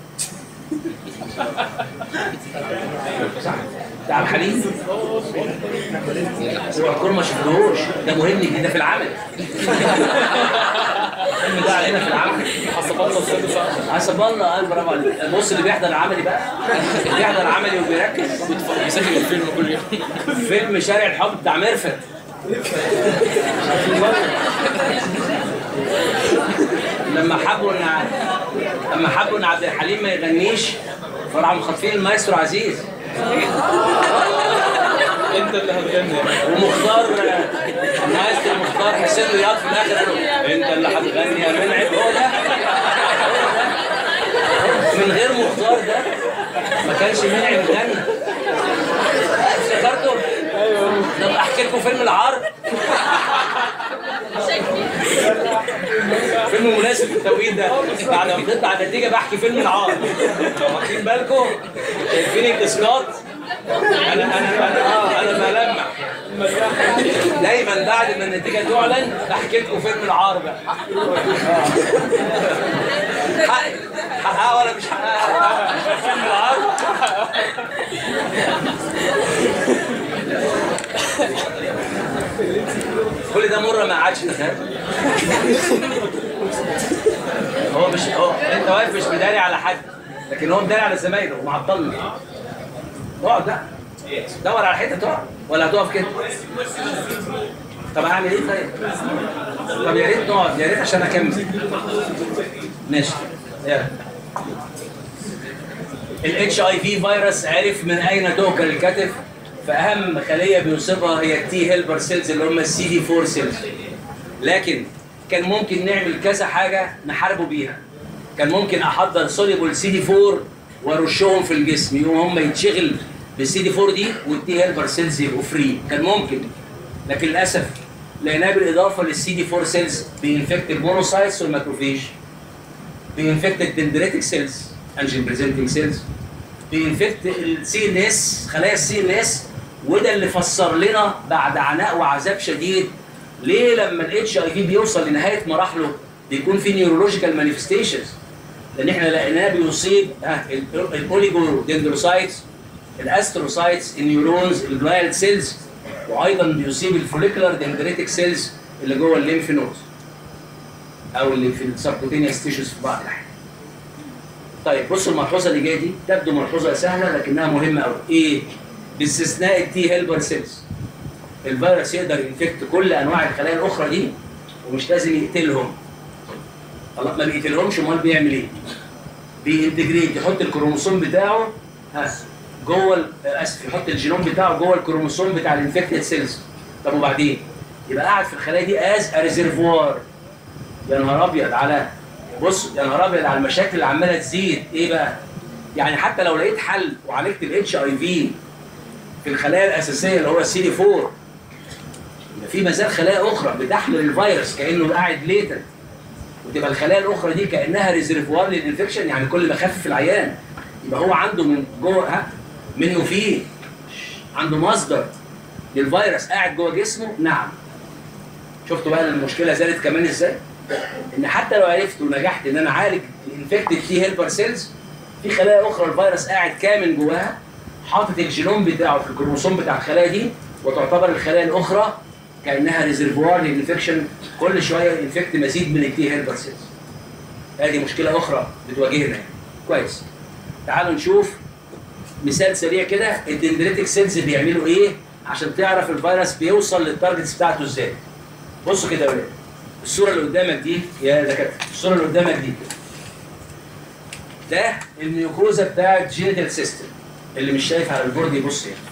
صح بتاع عبد الحليم اوعى تكونوا ما شفتوهوش ده مهم جدا ده في العمل الفيلم ده علينا في العمل حسب الله السادس عشر حسب الله قال برافو عليك بص اللي بيحضر عملي بقى اللي بيحضر عملي وبيركز يسجل الفيلم كل يوم فيلم شارع الحب بتاع ميرفت لما حبوا ان ع- لما حبوا ان عبد الحليم ما يغنيش فراحوا مخاطفين المايسترو عزيز انت اللي هتغني ومختار المايسترو مختار حسين رياض في الاخر قالوا انت اللي هتغني يا منعم هو ده من غير مختار ده ما كانش منعم غنى افتكرتوا؟ طب احكي لكم فيلم العار فيلم مناسب في التوقيت ده بعد ما بتطلع النتيجه بحكي فيلم العار واخدين بالكم شايفين الاسقاط انا انا انا اه انا بلمح دايما بعد ما النتيجه تعلن بحكي لكم فيلم العار بقى آه. حقي حقها ولا مش حقها فيلم العار كل ده مره ما قعدش تخيل هو مش هو انت واقف مش مداري على حد لكن هو مداري على زمايله ومعطلنا اقعد بقى دور على حته تقعد ولا هتقف كده طب اعمل ايه طيب طب يا ريت نقعد يا ريت عشان اكمل ماشي يلا الاتش اي في فيروس عرف من اين تؤكل الكتف فاهم خليه بيصيبها هي التي هيلبر سيلز اللي هم السي دي 4 سيلز لكن كان ممكن نعمل كذا حاجه نحاربه بيها كان ممكن احضر سوليبل سي دي 4 وارشهم في الجسم يقوم هم يتشغل بالسي دي 4 دي والتي هيلبر سيلز يبقوا فري كان ممكن لكن للاسف لقيناه بالاضافه للسي دي 4 سيلز بينفكت المونوسايتس والماكروفيج بينفكت الدندريتك سيلز انجين بريزنتنج سيلز بينفكت السي ان اس خلايا السي ان اس وده اللي فسر لنا بعد عناء وعذاب شديد ليه لما الاتش اي في بيوصل لنهايه مراحله بيكون في نيورولوجيكال مانيفستيشنز لان احنا لقيناه بيصيب ها الاوليجو دندروسايتس الاستروسايتس النيورونز الجلايل سيلز وايضا بيصيب الفوليكولار دندريتك سيلز اللي جوه الليمف نودز او اللي في السبكوتينيوس تيشوز في بعض الاحيان طيب بصوا الملحوظه اللي جايه دي تبدو ملحوظه سهله لكنها مهمه قوي ايه باستثناء التي هيلبر سيلز الفيروس يقدر ينفكت كل انواع الخلايا الاخرى دي ومش لازم يقتلهم الله ما بيقتلهمش امال بيعمل ايه؟ بينتجريت يحط الكروموسوم بتاعه ها جوه ال- آه، اسف يحط الجينوم بتاعه جوه الكروموسوم بتاع الانفكتد سيلز طب وبعدين؟ يبقى قاعد في الخلايا دي از ريزرفوار يا نهار ابيض على بص يا نهار ابيض على المشاكل اللي عماله تزيد ايه بقى؟ يعني حتى لو لقيت حل وعالجت الاتش اي في في الخلايا الاساسيه اللي هو السي دي 4 يبقى في مازال خلايا اخرى بتحمل الفيروس كانه قاعد ليتنت وتبقى الخلايا الاخرى دي كانها ريزرفوار للانفكشن يعني كل ما خفف العيان يبقى هو عنده من جوه ها منه فيه عنده مصدر للفيروس قاعد جوه جسمه نعم شفتوا بقى المشكله زادت كمان ازاي؟ ان حتى لو عرفت ونجحت ان انا اعالج الانفكتد تي هيلبر سيلز في خلايا اخرى الفيروس قاعد كامل جواها حاطط الجينوم بتاعه في الكروموسوم بتاع الخلايا دي وتعتبر الخلايا الاخرى كانها ريزرفوار للانفكشن كل شويه انفكت مزيد من التي هيلبر سيلز. ادي مشكله اخرى بتواجهنا يعني. كويس. تعالوا نشوف مثال سريع كده الدندريتك سيلز بيعملوا ايه عشان تعرف الفيروس بيوصل للتارجتس بتاعته ازاي. بصوا كده يا ولاد الصوره اللي قدامك دي يا دكاتره الصوره اللي قدامك دي ده الميوكوزا بتاعت جينيتال سيستم اللي مش شايف على البورد يبص يعني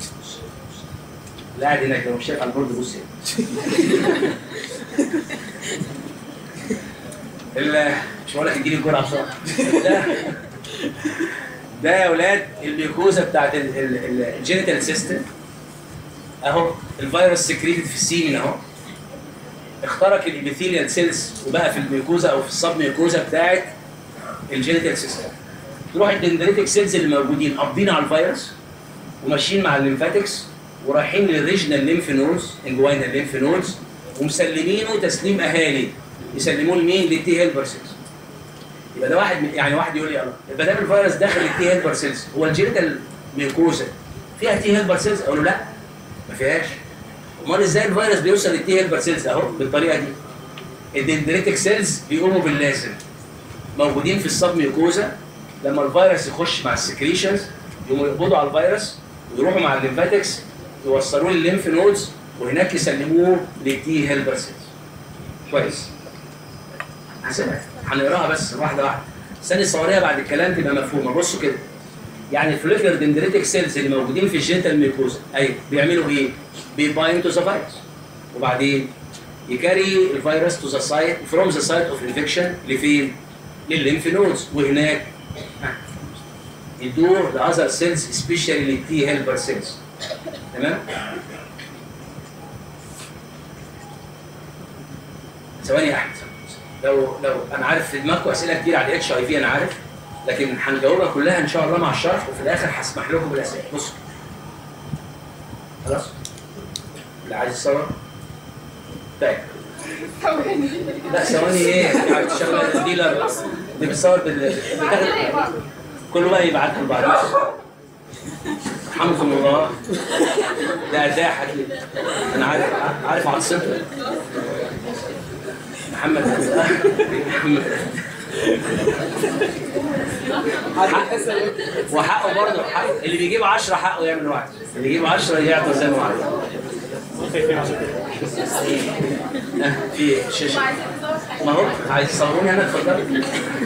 اللي قاعد هناك لو مش شايف على البورد يبص يعني ال- مش هقول لك اديني الجرعه بسرعه ده ده يا اولاد الميوكوزا بتاعت الجينيتال سيستم اهو الفيروس سكريتد في السيمن اهو اخترق الابيثيليال سيلز وبقى في الميوكوزا او في السب ميوكوزا بتاعت الجينيتال سيستم تروح الدندريتك سيلز اللي موجودين قابضين على الفيروس وماشيين مع الليمفاتكس ورايحين للريجنال ليمف نودز انجوينا الليمف نودز ومسلمينه تسليم اهالي يسلموه لمين؟ للتي هيلبر سيلز يبقى ده واحد من- يعني واحد يقول لي الله يبقى ده الفيروس داخل التي هيلبر سيلز هو الجينيتال ميوكوزا فيها تي هيلبر سيلز اقول له لا ما فيهاش امال ازاي الفيروس بيوصل للتي هيلبر سيلز اهو بالطريقه دي الدندريتك سيلز بيقوموا باللازم موجودين في السب ميوكوزا لما الفيروس يخش مع السكريشنز يقوموا يقبضوا على الفيروس ويروحوا مع الليمفاتكس يوصلوه للليمف نودز وهناك يسلموه للتي هيلبر سيلز كويس هسيبها هنقراها بس واحده واحده استني الصوريه بعد الكلام تبقى مفهومه بصوا كده يعني الفليكر دندريتك سيلز اللي موجودين في الجينيتال ميكوزا ايوه بيعملوا ايه؟ بيبايند تو ذا فيروس وبعدين يكاري الفيروس تو ذا سايت فروم ذا سايت اوف انفكشن لفين؟ للليمف نودز وهناك يدور لاذر سيلز سبيشالي للتي هيلبر سيلز تمام؟ ثواني يا احمد لو لو انا عارف في دماغكم اسئله كتير على الاتش اي في انا عارف لكن هنجاوبها كلها ان شاء الله مع الشرح وفي الاخر هسمح لكم بالاسئله بصوا خلاص اللي عايز يصور طيب لا ثواني ايه يعني تشغل الديلر دي بتصور بال بتاخد- كله بقى يبعتها لبعض رحمكم الله ده اداء حكيم انا عارف عارف عاصمته محمد محمد حق- وحقه برضه حق اللي بيجيب 10 حقه يعمل واحد اللي يجيب 10 يعطى زي ما هو عايز آه، في شاشه ما هو عايز تصوروني انا اتفضل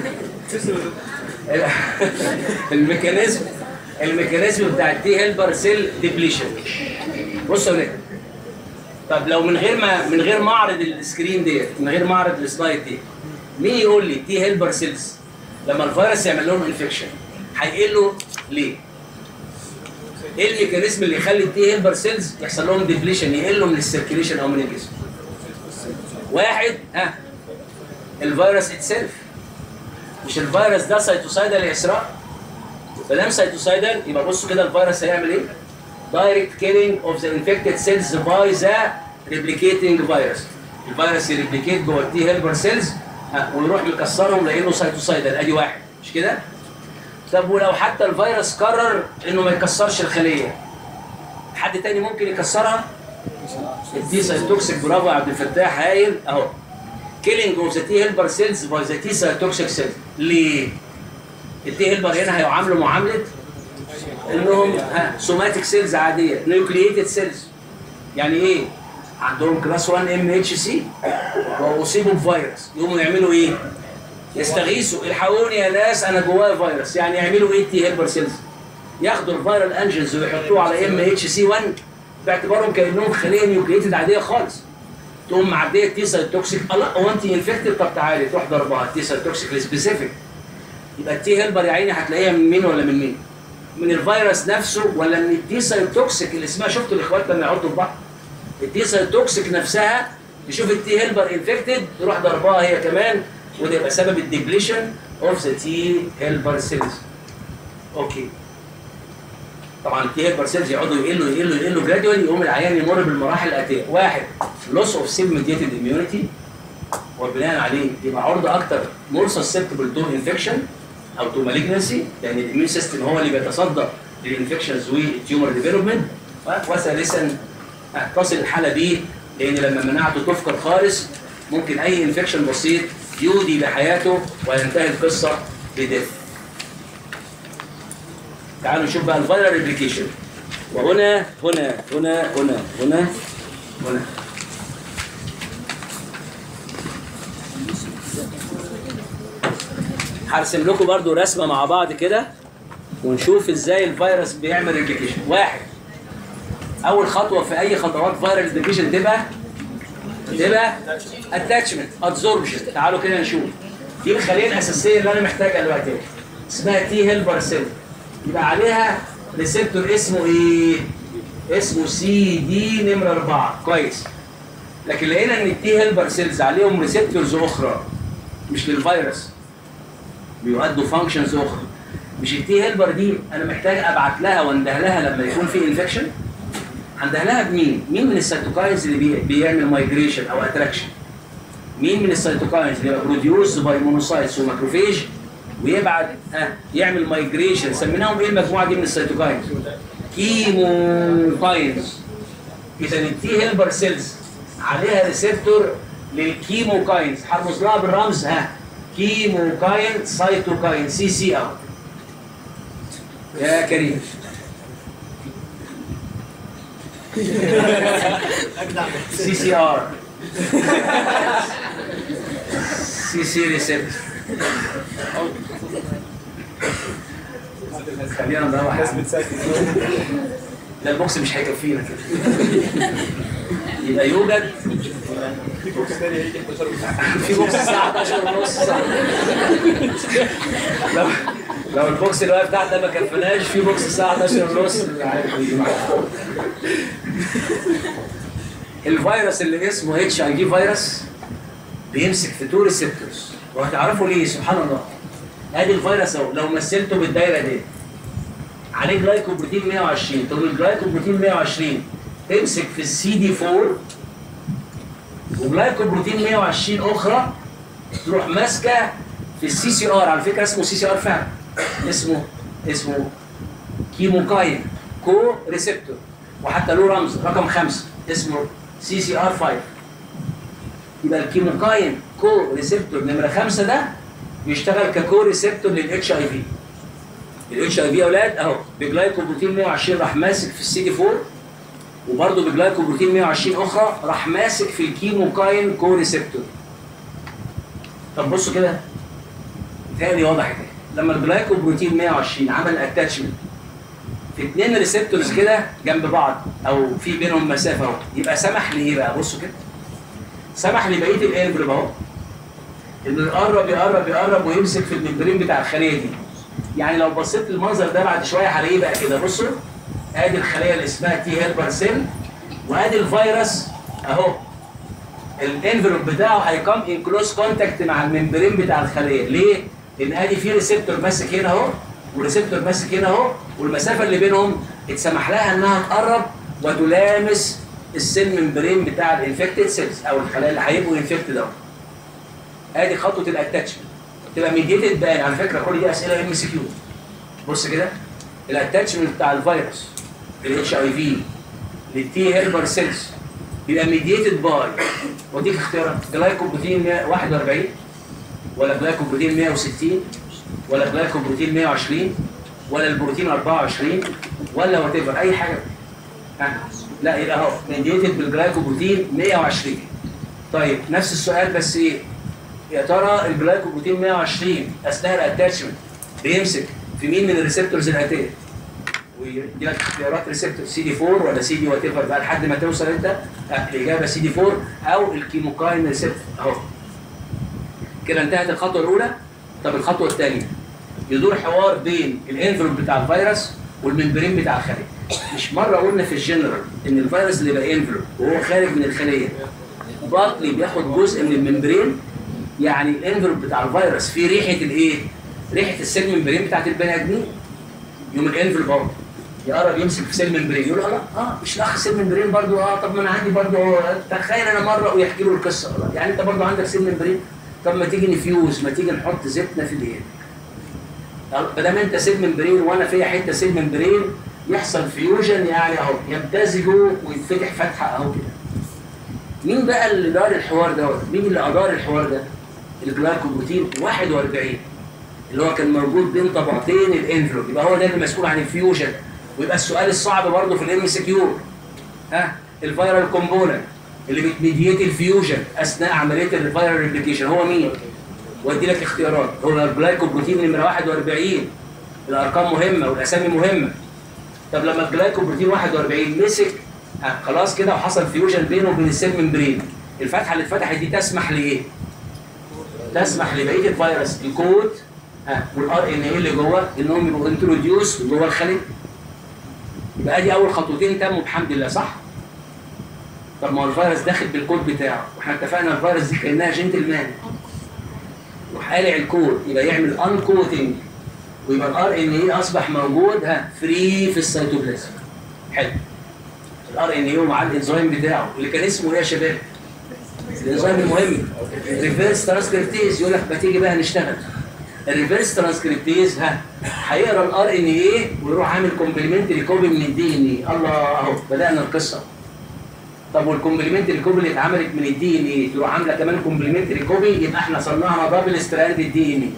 الميكانيزم الميكانيزم بتاع التي هيلبر سيل ديبليشن بصوا يا ولاد طب لو من غير ما من غير ما اعرض السكرين ديت من غير ما اعرض السلايد دي مين يقول لي تي هيلبر سيلز لما الفيروس يعمل لهم انفكشن هيقلوا ليه؟ ايه الميكانيزم اللي يخلي التي هيلبر سيلز يحصل لهم ديبليشن يقلوا من السيركيليشن او من الجسم؟ واحد ها الفيروس اتسيلف مش الفيروس ده سيتوسايدال يا اسراء ما دام سيتوسايدال يبقى بصوا كده الفيروس هيعمل ايه؟ direct killing of the infected cells by the replicating virus. الفيروس يريبليكيت جوه التي هيلبر سيلز ويروح مكسرهم لانه سيتوسايدال ادي واحد مش كده؟ طب ولو حتى الفيروس قرر انه ما يكسرش الخليه حد تاني ممكن يكسرها؟ التي سيتوكسيك برافو يا عبد الفتاح هايل اهو killing of the T helper cells by the T cytotoxic cells ليه؟ التي هيلبر هنا هيعاملوا معامله انهم سوماتيك سيلز عاديه نيوكلييتد سيلز يعني ايه عندهم كلاس 1 ام اتش سي واصيبوا بفيروس يقوموا يعملوا ايه يستغيثوا الحقوني يا ناس انا جوايا فيروس يعني يعملوا ايه تي هيلبر سيلز ياخدوا الفيرال انجنز ويحطوه على ام اتش سي 1 باعتبارهم كانهم خليه نيوكليتد عاديه خالص تقوم معديه التي سيل توكسيك الله هو انت انفكتد طب تعالي تروح ضربها التي سيل توكسيك سبيسيفيك يبقى التي هيلبر يا عيني هتلاقيها من مين ولا من مين؟ من الفيروس نفسه ولا من التي سيل توكسيك اللي اسمها شفتوا الاخوات لما يقعدوا في بعض التي سيل توكسيك نفسها تشوف التي هيلبر انفكتد تروح ضربها هي كمان وده يبقى سبب الديبليشن اوف ذا تي هيلبر سيلز اوكي طبعا التي هيلبر سيلز يقعدوا يقلوا يقلوا يقلوا جراديولي يقوم العيان يمر بالمراحل الاتيه واحد لوس اوف سيل ميديتد اميونيتي وبناء عليه يبقى عرضه اكتر مور سسبتبل تو انفكشن او تو مالجنسي لان الاميون سيستم هو اللي بيتصدى للانفكشنز والتيومر ديفلوبمنت وثالثا تصل الحاله دي لان لما مناعته تفقد خالص ممكن اي انفكشن بسيط يودي بحياته وينتهي القصه بديث تعالوا نشوف بقى الفيرال ريبليكيشن وهنا هنا هنا هنا هنا هنا هرسم لكم برضو رسمه مع بعض كده ونشوف ازاي الفيروس بيعمل ريبليكيشن واحد اول خطوه في اي خطوات فيرال ريبليكيشن تبقى تبقى اتاتشمنت ادزوربشن تعالوا كده نشوف دي الخليه الاساسيه اللي انا محتاجها دلوقتي اسمها تي هيلبر سيل يبقى عليها ريسبتور اسمه ايه؟ اسمه سي دي نمره 4 كويس لكن لقينا ان التي هيلبر سيلز عليهم ريسبتورز اخرى مش للفيروس بيؤدوا فانكشنز اخرى مش التي هيلبر دي انا محتاج ابعت لها وانده لها لما يكون في انفكشن انده لها بمين؟ مين من السيتوكاينز اللي بي... بيعمل مايجريشن او اتراكشن؟ مين من السيتوكاينز اللي بروديوس باي مونوسايتس وماكروفيج ويبعت ها يعمل مايجريشن سميناهم ايه المجموعه دي من السيتوكاينز؟ كيموكاينز اذا التي هيلبر سيلز عليها ريسبتور للكيموكاينز هرمز لها بالرمز ها كيموكاين سيتوكاين سي سي ار يا كريم سي سي ار سي سي ريسبتور خلينا نروح يا عم. لا البوكس مش هيكفينا كده يبقى يوجد في بوكس الساعة 11 ونص لو لو البوكس اللي واقف تحت ده ما كفناش في بوكس الساعة 11 ونص الفيروس اللي اسمه اتش اي في فيروس بيمسك في تو ريسبتورز وهتعرفوا ليه سبحان الله ادي الفيروس اهو لو مثلته بالدايره دي عليه جلايكوبروتين 120 طب الجلايكوبروتين 120 تمسك في السي دي 4 وجلايكوبروتين 120 اخرى تروح ماسكه في السي سي ار على فكره اسمه سي سي ار فعلا اسمه اسمه كيموكاين كو ريسبتور وحتى له رمز رقم خمسه اسمه سي سي ار 5 يبقى الكيموكاين كو ريسبتور نمره خمسه ده بيشتغل ككو ريسبتور للاتش اي في الاتش اي في يا اولاد اهو بجلايكوبروتين 120 راح ماسك في السي دي 4 وبرضه بجلايكوبروتين 120 اخرى راح ماسك في الكيموكاين كو ريسبتور طب بصوا كده تاني واضح كده لما الجلايكوبروتين 120 عمل اتاتشمنت في اثنين ريسبتورز كده جنب بعض او في بينهم مسافه اهو يبقى سمح لي ايه بقى بصوا كده سمح لبقيه الانفلوب اهو انه يقرب يقرب يقرب ويمسك في الممبرين بتاع الخليه دي يعني لو بصيت للمنظر ده بعد شويه هلاقيه بقى كده بصوا ادي الخليه اللي اسمها تي هيلبر سيل وادي الفيروس اهو الانفلوب بتاعه هيكم ان كلوز كونتاكت مع الممبرين بتاع الخليه ليه؟ لان ادي في ريسبتور ماسك هنا اهو وريسبتور ماسك هنا اهو والمسافه اللي بينهم اتسمح لها انها تقرب وتلامس السيل ممبرين بتاع الانفكتد سيلز او الخلايا اللي هيبقوا انفكتد اهو ادي خطوه الاتاتشمنت تبقى ميديتد بان على فكره كل دي اسئله ام سي كيو بص كده الاتاتشمنت بتاع الفيروس الاتش اي في للتي هيلبر سيلز يبقى ميديتد باي واديك اختيارات جلايكوبروتين 141 ولا جلايكوبروتين 160 ولا جلايكوبروتين 120 ولا البروتين 24 ولا وات ايفر اي حاجه ها لا يبقى اهو ميديتد بالجلايكوبروتين 120 طيب نفس السؤال بس ايه يا ترى الجلايكوبروتين 120 اثناء الاتاتشمنت بيمسك في مين من الريسبتورز الاتيه ويدي لك اختيارات ريسبتور سي دي 4 ولا سي دي وات ايفر بقى لحد ما توصل انت آه، الاجابه سي دي 4 او الكيموكاين ريسبتور اهو كده انتهت الخطوه الاولى طب الخطوه الثانيه يدور حوار بين الانفلوب بتاع الفيروس والممبرين بتاع الخليه مش مره قلنا في الجنرال ان الفيروس اللي بقى انفلوب وهو خارج من الخليه باطلي بياخد جزء من الممبرين يعني الانفلوب بتاع الفيروس فيه ريحه الايه؟ ريحه السيل ممبرين بتاعت البني ادمين يوم الانفلوب اهو يقرب يمسك في سيل ممبرين يقول له لا اه مش الاخ سيل ممبرين برضو اه طب ما انا عندي برضو آه، تخيل انا مره ويحكي له القصه والله. يعني انت برضو عندك سيل ممبرين طب ما تيجي نفيوز ما تيجي نحط زيتنا في الايد ما دام انت سيل ممبرين وانا فيا حته سيل ممبرين يحصل فيوجن يعني اهو يمتزجوا ويتفتح فتحه اهو كده مين بقى اللي دار الحوار دوت؟ مين اللي ادار الحوار ده؟ الجلايكوبروتين 41 اللي هو كان موجود بين طبقتين الانفلوب يبقى هو ده اللي مسؤول عن الفيوجن ويبقى السؤال الصعب برضه في الام سي كيو ها الفيرال كومبوننت اللي بتميديت الفيوجن اثناء عمليه الفيرال ريبليكيشن هو مين؟ وادي لك اختيارات هو الجلايكوبروتين نمره 41 الارقام مهمه والاسامي مهمه طب لما الجلايكوبروتين 41 مسك آه خلاص كده وحصل فيوجن بينه وبين السيل ممبرين الفتحه اللي اتفتحت دي تسمح لايه؟ تسمح لبقيه الفيروس الكود ها والار ان ايه اللي جوه انهم يبقوا انتروديوس جوه الخليه يبقى ادي اول خطوتين تموا بحمد الله صح؟ طب ما هو الفيروس داخل بالكود بتاعه واحنا اتفقنا الفيروس دي كانها جنتلمان يروح قالع الكود يبقى يعمل ان كوتنج ويبقى الار ان ايه اصبح موجود ها فري في السيتوبلازم حلو الار ان ايه ومعاه الانزيم بتاعه اللي كان اسمه ايه يا شباب؟ الانزيم المهم ريفيرس ترانسكريبتيز يقول لك ما تيجي بقى نشتغل الريفيرس ترانسكريبتيز ها هيقرا الار ان ايه ويروح عامل كومبلمنتري كوبي من الدي ان ايه الله اهو بدانا القصه طب والكومبلمنتري كوبي اللي اتعملت من الدي ان ايه تروح عامله كمان كومبلمنتري كوبي يبقى احنا صنعنا دبل ستراند الدي ان ايه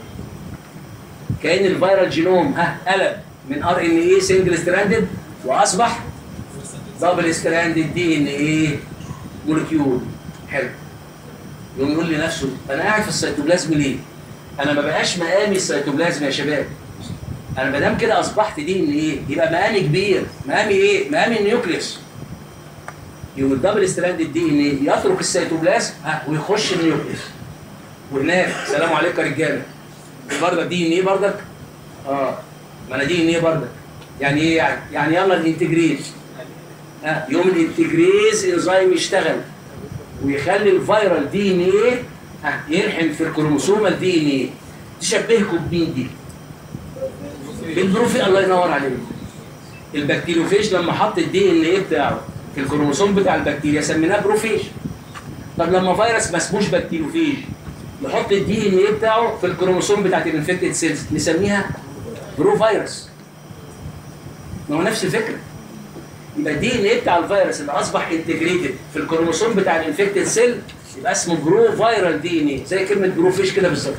كان الفيرال جينوم ها قلب من ار ان ايه سنجل ستراندد واصبح دبل ستراند الدي ان ايه مولكيول حلو يقوم يقول لنفسه انا قاعد في السيتوبلازم ليه؟ انا ما بقاش مقامي السيتوبلازم يا شباب انا ما دام كده اصبحت دي ان ايه؟ يبقى مقامي كبير مقامي ايه؟ مقامي النيوكليوس يوم الدبل ستراند الدي ان ايه يترك السيتوبلازم ها ويخش النيوكليوس وهناك سلام عليكم يا رجاله برضك دي ان ايه برضك؟ اه ما انا دي ان ايه برضك يعني ايه يعني؟ يعني يلا الانتجريز ها يوم الانتجريز انزيم يشتغل ويخلي الفيرال دي ان ايه ها يلحم في الكروموسوم الدي ان ايه تشبهكم بمين دي؟ بالبروفي الله ينور عليك البكتيريوفيج لما حط الدي ان ايه بتاعه في الكروموسوم بتاع البكتيريا سميناه بروفيج طب لما فيروس ما اسموش بكتيريوفيج نحط الدي ان ايه بتاعه في الكروموسوم بتاعت الانفكتد سيلز نسميها برو فيروس ما هو نفس الفكره يبقى الدي ان ايه بتاع الفيروس اللي اصبح انتجريتد في الكروموسوم بتاع الانفكتد سيل يبقى اسمه برو فيرال دي ان ايه زي كلمه بروفيش كده بالظبط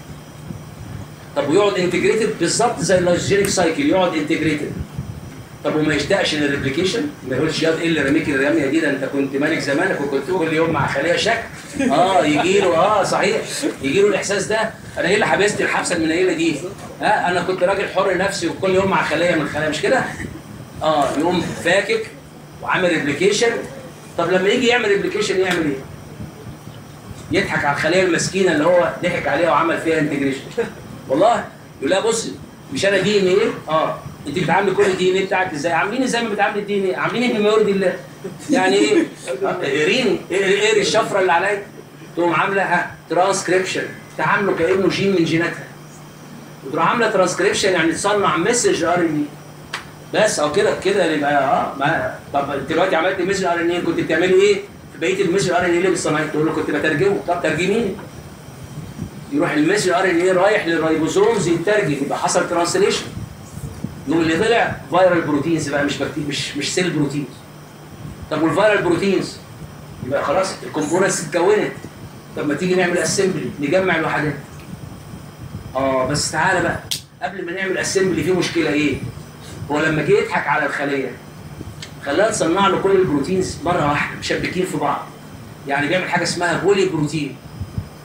طب ويقعد انتجريتد بالظبط زي اللايزوجينيك سايكل يقعد انتجريتد طب وما يشتاقش للريبليكيشن ما يقولش ياض ايه اللي رميك الرميه دي ده انت كنت مالك زمانك وكنت كل يوم مع خليه شك اه يجي له اه صحيح يجي له الاحساس ده انا ايه اللي حبست الحبسه المنيله دي ها انا كنت راجل حر نفسي وكل يوم مع خليه من الخلايا مش كده اه يقوم فاكك وعامل ريبليكيشن طب لما يجي يعمل ريبليكيشن يعمل ايه يضحك على الخليه المسكينه اللي هو ضحك عليها وعمل فيها انتجريشن والله يقول لها بصي مش انا دي ان ايه اه انت بتعاملي كل الدي ان ايه بتاعك ازاي عاملين ازاي ما بتعاملي الدي ان ايه عاملين ايه بما يرضي الله يعني ايه قريني اقري الشفره اللي عليا تقوم عامله ها ترانسكريبشن تعامله كانه جين من جيناتها وتروح عامله ترانسكريبشن يعني تصنع مسج ار ان ايه بس او كده كده يبقى اه ما طب انت دلوقتي عملت مسج ار ان ايه كنت بتعملي ايه في بقيه المسج ار ان ايه اللي بتصنعيه تقول له كنت بترجمه طب ترجميني يروح المسج ار ان ايه رايح للرايبوسومز يترجم يبقى حصل ترانسليشن يوم اللي طلع فيرال بروتينز بقى مش بكتير مش مش سيل بروتينز طب والفيرال بروتينز يبقى خلاص الكومبوننتس اتكونت طب ما تيجي نعمل اسمبلي نجمع الوحدات اه بس تعالى بقى قبل ما نعمل اسمبلي في مشكله ايه هو لما جه يضحك على الخليه خلاها تصنع له كل البروتينز مره واحده مشبكين في بعض يعني بيعمل حاجه اسمها بولي بروتين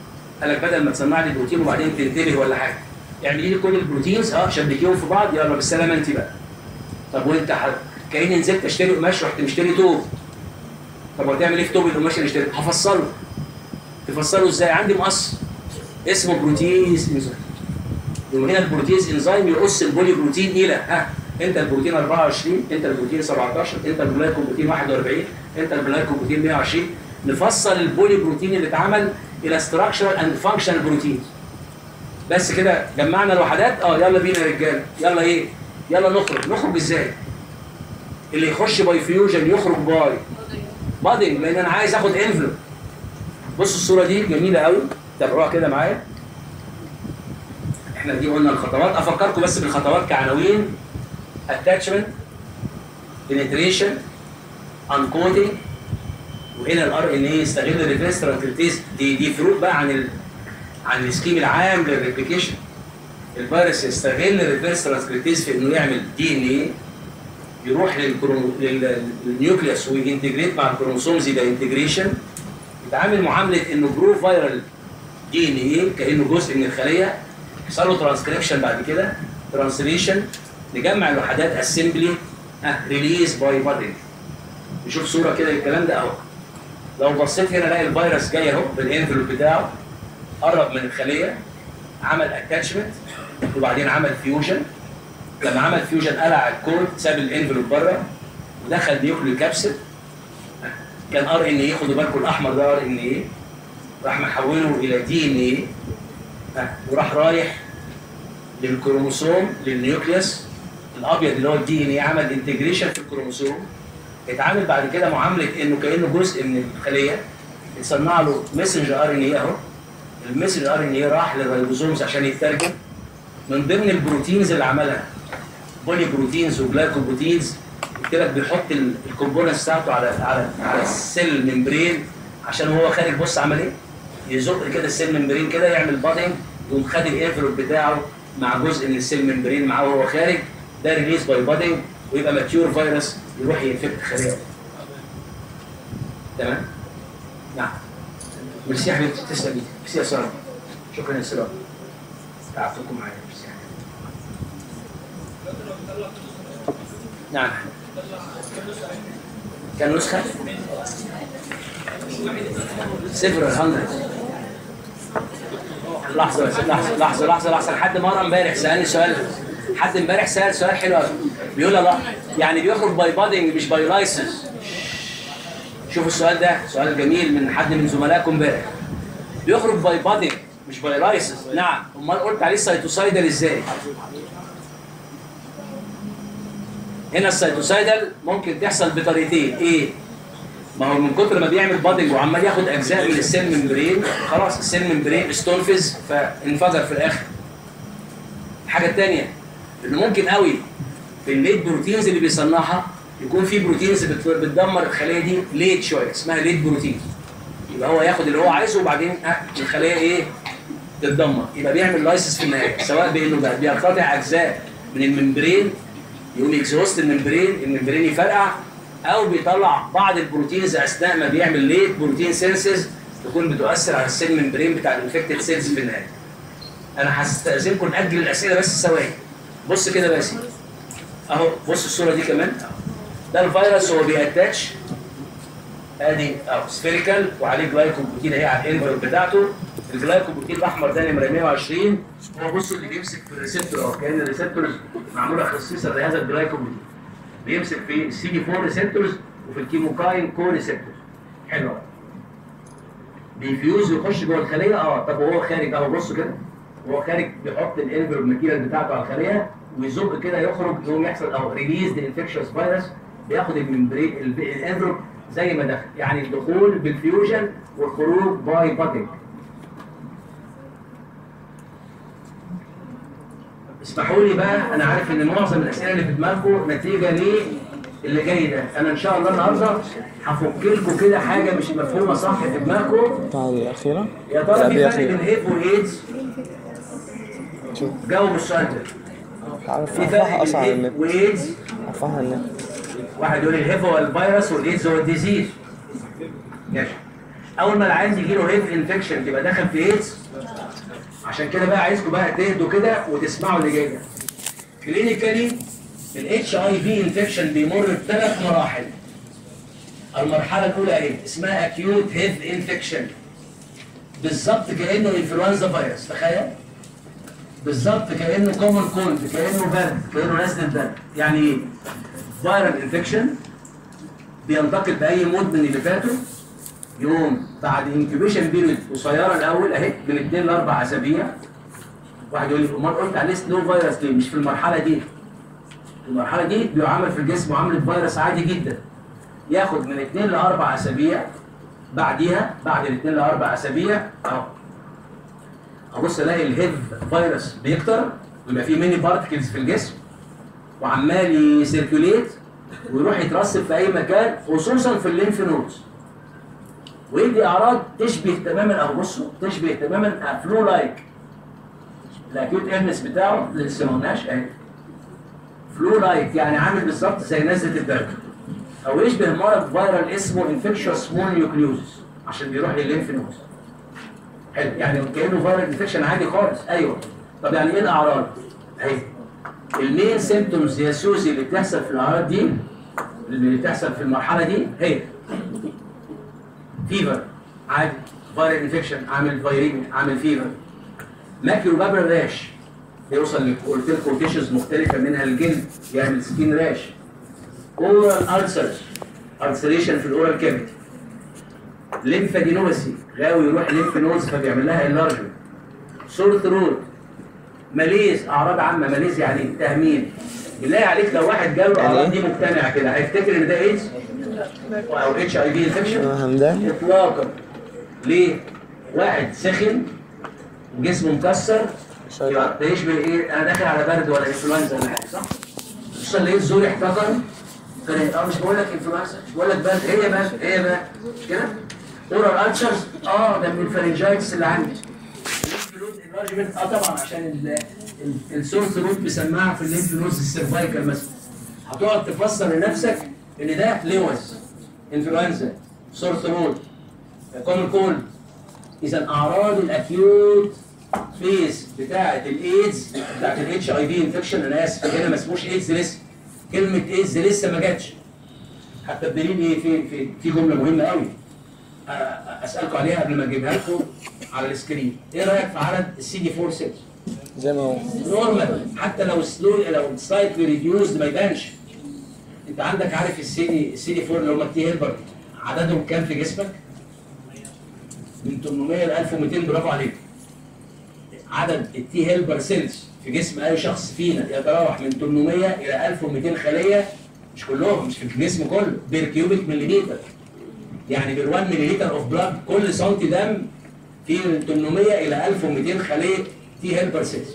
قال لك بدل ما تصنع لي بروتين وبعدين تنتبه ولا حاجه اعملي لي كل البروتينز اه شبكيهم في بعض يلا بالسلامه انت بقى طب وانت ح... كاني نزلت اشتري قماش رحت مشتري توب طب وهتعمل ايه في توب القماش اللي اشتريته؟ هفصله تفصله ازاي؟ عندي مقص اسمه بروتيز انزيم يبقى هنا البروتيز انزيم يقص البولي بروتين الى ها انت البروتين 24 انت البروتين 17 انت الجلايكوبروتين 41 انت الجلايكوبروتين 120 نفصل البولي بروتين اللي اتعمل الى ستراكشرال اند فانكشنال بروتين بس كده جمعنا الوحدات اه يلا بينا يا رجاله يلا ايه يلا نخرج نخرج ازاي اللي يخش باي فيوجن يخرج باي بادنج لان انا عايز اخد انفلوب بصوا الصوره دي جميله قوي تابعوها كده معايا احنا دي قلنا الخطوات افكركم بس بالخطوات كعناوين attachment penetration uncoating وهنا الار ان اي يستغل الريفرس ترانسكريبتيز دي دي فروق بقى عن ال عن السكيم العام للريبليكيشن الفيروس يستغل الريفرس ترانسكريبتيز في انه يعمل دي ان اي يروح للكرو... لل- للنيوكليوس وينتجريت مع الكروموسومز يبقى انتجريشن يتعامل معامله انه برو فايرال دي ان اي كانه جزء من الخليه يحصل له ترانسكريبشن بعد كده ترانسليشن نجمع الوحدات اسمبلي ريليز باي بادنج نشوف صوره كده للكلام ده اهو لو بصيت هنا الاقي الفيروس جاي اهو بالانفلوب بتاعه قرب من الخليه عمل اتاتشمنت وبعدين عمل فيوجن لما عمل فيوجن قلع الكود ساب الانفلوب بره ودخل نيوكليو كابسل كان ار ان ايه خدوا بالكم الاحمر ده ار ان ايه راح محوله الى دي ان ايه وراح رايح للكروموسوم للنيوكليوس الابيض اللي هو الدي ان ايه عمل انتجريشن في الكروموسوم اتعامل بعد كده معامله انه كانه جزء من الخليه اتصنع له ميسنجر ار ان ايه اهو الميسنجر ار ان ايه راح للريبوزومز عشان يترجم من ضمن البروتينز اللي عملها بولي بروتينز وجلايكوبروتينز قلت لك بيحط الكومبوننتس بتاعته على على على السيل ممبرين عشان هو خارج بص عمل ايه؟ يزق كده السيل ممبرين كده يعمل بادنج يقوم خد الانفلوب بتاعه مع جزء من السيل ممبرين معاه وهو خارج ده ريليز باي بادنج ويبقى ماتيور فيروس يروح ينفكت خليه تمام؟ نعم ميرسي يا حبيبتي تسلمي ميرسي يا ساره شكرا يا ساره تعبتكم معايا ميرسي يا حبيبتي. نعم كان نسخة؟ صفر الهندرد لحظة بس لحظة لحظة لحظة لحظة لحد مرة امبارح سألني سؤال حد امبارح سأل سؤال حلو قوي بيقول الله يعني بيخرج باي بادنج مش باي لايسنس شوفوا السؤال ده سؤال جميل من حد من زملائكم امبارح بيخرج باي بادنج مش باي لايسنس نعم امال قلت عليه سايتوسايدال ازاي؟ هنا السيتوسايدال ممكن تحصل بطريقتين ايه ما هو من كتر ما بيعمل بادنج وعمال ياخد اجزاء من السيل ممبرين خلاص السيل ممبرين استنفذ فانفجر في الاخر الحاجه الثانيه انه ممكن قوي في الليت بروتينز اللي بيصنعها يكون في بروتينز بت- بتدمر الخليه دي ليت شويه اسمها ليت بروتين يبقى هو ياخد اللي هو عايزه وبعدين آه، الخليه ايه تتدمر يبقى بيعمل لايسس في النهايه سواء بانه بقى بيقتطع اجزاء من الممبرين يقوم يكزوست الممبرين الممبرين يفرقع او بيطلع بعض البروتينز اثناء ما بيعمل ليت بروتين سينسز تكون بتؤثر على السيل ممبرين بتاع الانفكتد سيلز في النهايه انا هستاذنكم ناجل الاسئله بس ثواني بص كده بقى يا سيدي اهو بص الصوره دي كمان ده الفيروس هو بيأتاتش ادي اهو سفيريكال وعليه جلايكوبروتين اهي على الانفلوب بتاعته الجلايكوبروتين الاحمر ده نمره 120 هو بصوا اللي بيمسك في الريسبتور اهو كان الريسبتورز معموله خصيصا لهذا الجلايكوبروتين بيمسك في السي دي 4 ريسبتورز وفي الكيموكاين كو ريسبتورز حلو أوي. بيفيوز ويخش جوه الخليه اه طب وهو خارج اهو بصوا كده وهو خارج بيحط الانفلوب ماتيريال بتاعته على الخليه ويزق كده يخرج يقوم يحصل اهو ريليز انفكشوس فيروس بياخد الممبرين ال- الانفلوب زي ما دخل يعني الدخول بالفيوجن والخروج باي باتنج اسمحوا لي بقى انا عارف ان معظم الاسئله اللي في دماغكم نتيجه ليه اللي جاي ده انا ان شاء الله النهارده هفك لكم كده حاجه مش مفهومه صح في دماغكم هذه أخيرة يا ترى لا، في دي فرق بين أخيرة هيب وايدز شوف جاوب السؤال ده عارف في فرق أرفعها بين أصلا على هيب النت وايدز أرفعها على النت واحد يقول الهيب هو الفيروس والايدز هو الديزيز ماشي اول ما العيان يجي له هيف انفكشن يبقى داخل في ايدز عشان كده بقى عايزكم بقى تهدوا كده وتسمعوا اللي جاي ده كلينيكالي الاتش اي في انفكشن بيمر بثلاث مراحل المرحله الاولى ايه اسمها اكيوت هيف انفكشن بالظبط كانه انفلونزا فيروس تخيل بالظبط كانه كومن كولد كانه برد كانه نزله برد يعني ايه فايرال انفكشن بينتقل باي مود من اللي فاتوا يوم بعد انكيوبيشن بيريد قصيره الاول اهي من 2 ل 4 اسابيع واحد يقول لي امال قلت عليه سلو فيروس ليه مش في المرحله دي المرحله دي بيعامل في الجسم معامله فيروس عادي جدا ياخد من 2 ل 4 اسابيع بعديها بعد ال 2 ل 4 اسابيع اهو ابص الاقي الهيف فيروس بيكتر ويبقى فيه ميني بارتكلز في الجسم وعمال يسيركوليت ويروح يترسب في اي مكان خصوصا في الليمف نودز ويدي اعراض تشبه تماما او بصوا تشبه تماما فلو لايك الاكيوت ايرنس بتاعه لسه ما قلناش اهي فلو لايك يعني عامل بالظبط زي نزله البرد او يشبه مرض فيرال اسمه انفكشوس مونيوكليوزس عشان بيروح للليمف نودز حلو يعني كانه فيرال انفكشن عادي خالص ايوه طب يعني ايه الاعراض؟ اهي المين سيمبتومز يا سوزي اللي بتحصل في الاعراض دي اللي بتحصل في المرحله دي هي فيفر عادي فيرال انفكشن عامل فيرين عامل فيفر ماكيو بابر راش يوصل ل- قلت لكم تيشوز مختلفه منها الجلد يعمل سكين راش اورال السرز السريشن في الاورال كافيتي ليمفادينوباسي غاوي يروح ليمف نودز فبيعمل لها انلارجمنت سور ثروت ماليز اعراض عامه ماليز يعني إيه؟ تهميل بالله عليك لو واحد جاله الاعراض دي مجتمع كده هيفتكر ان ده ايدز او اتش اي في انفكشن همدان اطلاقا ليه؟ واحد سخن وجسمه مكسر يبقى ده يشبه ايه؟ انا داخل على برد ولا انفلونزا ولا حاجه صح؟ خصوصا لقيت زوري احتقن فأنا- اه مش بقول لك انفلونزا مش بقول لك برد هي برد هي برد مش كده؟ اورال الشرز اه ده من الفرنجايتس اللي عندي الليمف نود enlargement، اه طبعا عشان السور ثروت مسمعه في الليمف نودز السيرفايكال مثلا هتقعد تفسر لنفسك ان ده لوز انفلونزا سور ثروت كومن كولد اذا اعراض الاكيوت فيز بتاعه الايدز بتاعه الاتش اي في انفكشن انا اسف هنا ما اسموش ايدز لسه كلمه ايدز لسه ما جاتش حتى الدليل ايه في في في جمله مهمه قوي أ- أ- اسالكم عليها قبل ما اجيبها لكم على السكرين ايه رايك في عدد السي دي 4 سيلز زي ما هو نورمال حتى لو سلو لو سلايتلي ريديوزد ما يبانش انت عندك عارف السي دي السي دي 4 اللي هم التي هيلبر عددهم كام في جسمك؟ من 800 ل 1200 برافو عليك عدد التي هيلبر سيلز في جسم اي شخص فينا يتراوح من 800 الى 1200 خليه مش كلهم مش في الجسم كله بير كيوبيك مليمتر يعني بال 1 مليلتر اوف بلاد كل سنتي دم فيه من 800 الى 1200 خليه تي هيلبر سيلز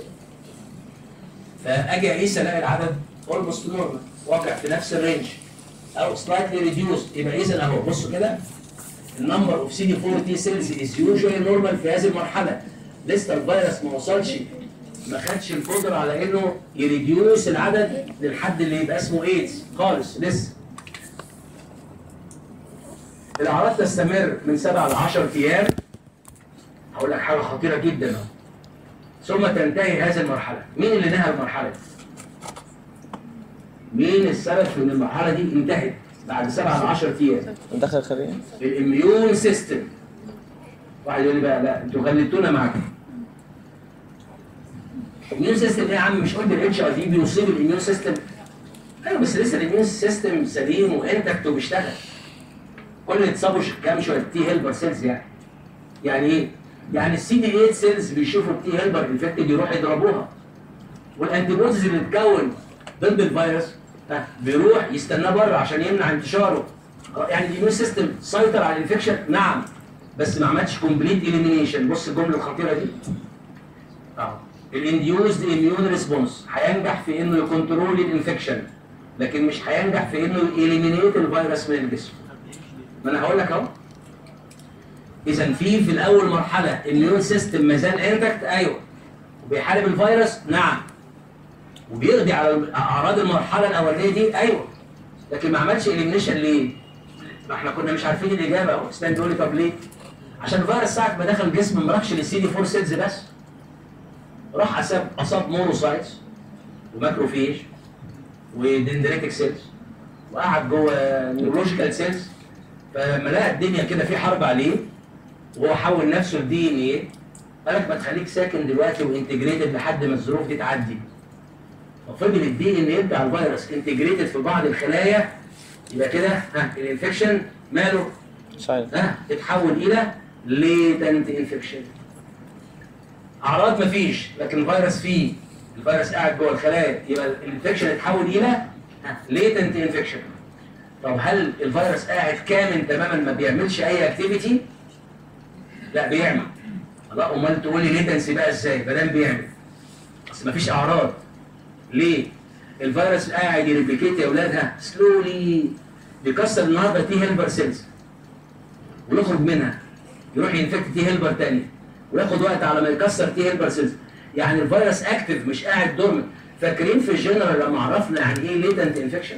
فاجي اقيس الاقي العدد اولموست نورمال واقع في نفس الرينج او سلايتلي ريديوس يبقى اذا اهو بصوا كده النمبر اوف سي دي 4 تي سيلز از يوجوالي نورمال في هذه المرحله لسه الفيروس ما وصلش ما خدش القدره على انه يريديوس العدد للحد اللي يبقى اسمه ايدز خالص لسه الاعراض تستمر من 7 ل 10 ايام هقول لك حاجه خطيره جدا اهو ثم تنتهي هذه المرحله مين اللي نهى المرحله دي مين السبب في ان المرحله دي انتهت بعد 7 ل 10 ايام دخل خليه الاميون سيستم واحد يقول لي بقى لا انتوا غلبتونا معاكم الاميون سيستم ايه يا عم مش قلت الاتش اي في بيصيب الاميون سيستم ايوه بس لسه الاميون سيستم سليم وانتكت وبيشتغل كل اللي اتصابوا ش- كام شويه تي هيلبر سيلز يعني يعني ايه؟ يعني السي دي 8 سيلز بيشوفوا التي هيلبر انفكتد يروحوا يضربوها والانتي بوديز اللي تتكون ضد الفيروس ها، بيروح يستناه بره عشان يمنع انتشاره آه، يعني الاميون سيستم سيطر على الانفكشن نعم بس ما عملش كومبليت اليمينيشن بص الجمله الخطيره دي اه الانديوزد اميون ريسبونس هينجح في انه يكنترول الانفكشن لكن مش هينجح في انه يليمينيت الفيروس من الجسم ما انا هقول لك اهو اذا في في الاول مرحله اميون سيستم ما زال انتكت ايوه وبيحارب الفيروس نعم وبيقضي على اعراض المرحله الاولانيه دي ايوه لكن ما عملش اليمينيشن ليه؟ ما احنا كنا مش عارفين الاجابه اهو اسلام بيقول لي طب ليه؟ عشان الفيروس ساعه ما دخل الجسم ما راحش للسي دي 4 سيلز بس راح اصاب اصاب مونوسايتس وماكروفيج ودندريتك سيلز وقعد جوه نيورولوجيكال سيلز فلما لقى الدنيا كده في حرب عليه وهو حول نفسه لدي ان ايه قال لك ما تخليك ساكن دلوقتي وانتجريتد لحد ما الظروف دي تعدي ففضل الدي ان ايه بتاع الفيروس انتجريتد في بعض الخلايا يبقى كده ها الانفكشن ماله سايلنت ها اتحول الى ليتنت انفكشن اعراض مفيش لكن الفيروس فيه الفيروس قاعد جوه الخلايا يبقى الانفكشن اتحول الى ليتنت انفكشن طب هل الفيروس قاعد كامل تماما ما بيعملش اي اكتيفيتي لا بيعمل لا امال تقول لي ليتنسي بقى ازاي ما دام بيعمل بس مفيش اعراض ليه الفيروس قاعد يريبليكيت يا اولادها سلولي بيكسر النهارده تي هيلبر سيلز ويخرج منها يروح ينفكت تي هيلبر تاني وياخد وقت على ما يكسر تي هيلبر سيلز يعني الفيروس اكتف مش قاعد دورمنت فاكرين في الجنرال لما عرفنا يعني ايه ليتنت انفكشن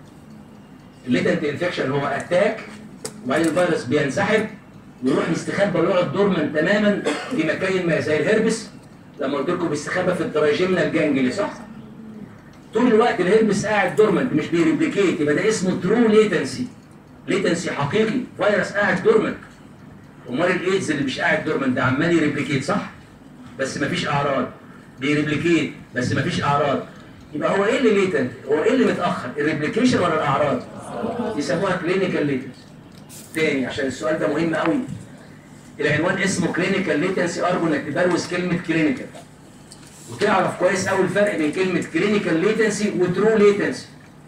الليتنت انفكشن هو اتاك وبعدين الفيروس بينسحب ويروح يستخبى ويقعد دورمنت تماما في مكان ما زي الهربس لما قلت لكم بيستخبى في التراجيمنال جانجلي صح؟ طول الوقت الهربس قاعد دورمنت مش بيريبليكيت يبقى ده اسمه ترو ليتنسي ليتنسي حقيقي فيروس قاعد دورمنت امال الايدز اللي مش قاعد دورمنت ده عمال يريبليكيت صح؟ بس مفيش اعراض بيريبليكيت بس مفيش اعراض يبقى هو ايه اللي ليتنت؟ هو ايه اللي متاخر؟ الريبليكيشن ولا الاعراض؟ يسموها كلينيكال ليتنس تاني عشان السؤال ده مهم قوي العنوان اسمه كلينيكال ليتنسي ارجو انك تبروز كلمه كلينيكال وتعرف كويس قوي الفرق بين كلمه كلينيكال ليتنسي وترو ليتنسي